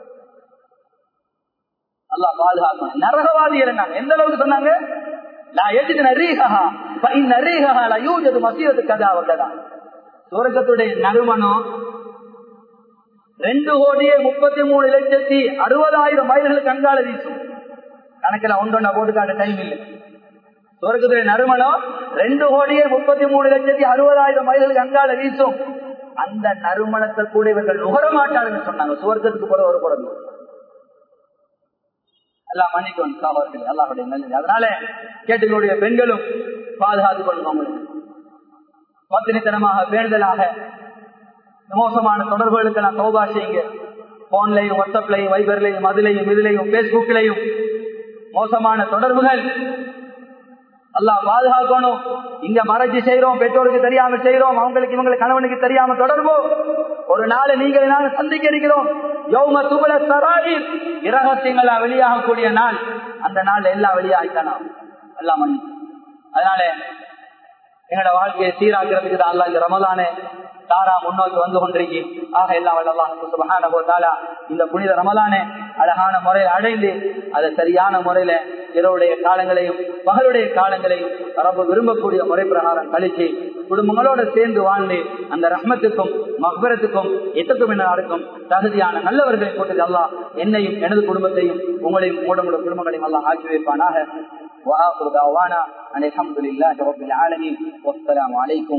அல்லா பாதுகாக்கணும் நரகவாதி இருந்தாங்க எந்த அளவுக்கு சொன்னாங்க சுரகத்துடைய நறுமணம் ரெண்டு கோடியே முப்பத்தி மூணு லட்சத்தி அறுபதாயிரம் மைல்கள் கண்கால வீசும் கணக்கில் ஒன்றொன்னா போட்டுக்காட்ட டைம் இல்லை சுரகத்துடைய நறுமணம் ரெண்டு கோடியே முப்பத்தி மூணு லட்சத்தி அறுபதாயிரம் மைல்கள் கண்கால வீசும் அந்த நறுமணத்தை கூட இவர்கள் நுகர மாட்டாருன்னு சொன்னாங்க சுவர்க்கத்துக்கு போற ஒரு குழந்தை எல்லாம் மன்னிக்கும் சகோதரர்கள் எல்லாருடைய நல்லது அதனால கேட்டுக்கூடிய பெண்களும் பாதுகாத்துக் கொள்ளுங்க உங்களுக்கு பத்தினித்தனமாக வேண்டுதலாக மோசமான தொடர்புகளுக்கு நான் சௌபா செய்யுங்க போன்லையும் வாட்ஸ்அப்லையும் வைபர்லையும் மதுலையும் இதுலையும் பேஸ்புக்லையும் மோசமான தொடர்புகள் அல்லாஹ் பாதுகாக்கணும் இங்க மறைச்சு செய்யறோம் பெற்றோருக்கு தெரியாம செய்யறோம் அவங்களுக்கு இவங்களுக்கு கணவனுக்கு தெரியாம தொடர்பு ஒரு நாள் நீங்கள் நாங்கள் சந்திக்க இருக்கிறோம் யௌம துபல சராயிர் இரகசியங்களா வெளியாகக்கூடிய நாள் அந்த நாள் எல்லாம் வெளியாகிக்கலாம் எல்லாம் மன்னி அதனால எங்களோட வாழ்க்கையை சீராக்கிறதுக்கு தான் அல்லா இந்த ரமலானே தாரா முன்னோக்கி வந்து கொண்டிருக்கு ஆக எல்லாம் வல்லா இந்த புனித ரமலானே அழகான முறையில் அடைந்து அதை சரியான முறையில இரவுடைய காலங்களையும் பகலுடைய காலங்களையும் ரொம்ப விரும்பக்கூடிய முறை பிரகாரம் கழிச்சு குடும்பங்களோடு சேர்ந்து வாழ்ந்து அந்த ரஹ்மத்துக்கும் மக்பரத்துக்கும் எத்தக்கும் என்ன நடக்கும் தகுதியான நல்லவர்களை போட்டு அல்லா என்னையும் எனது குடும்பத்தையும் உங்களையும் உங்களோட குடும்பங்களையும் எல்லாம் ஆக்கி வைப்பானாக وآخر دعوانا أن الحمد لله رب العالمين والسلام عليكم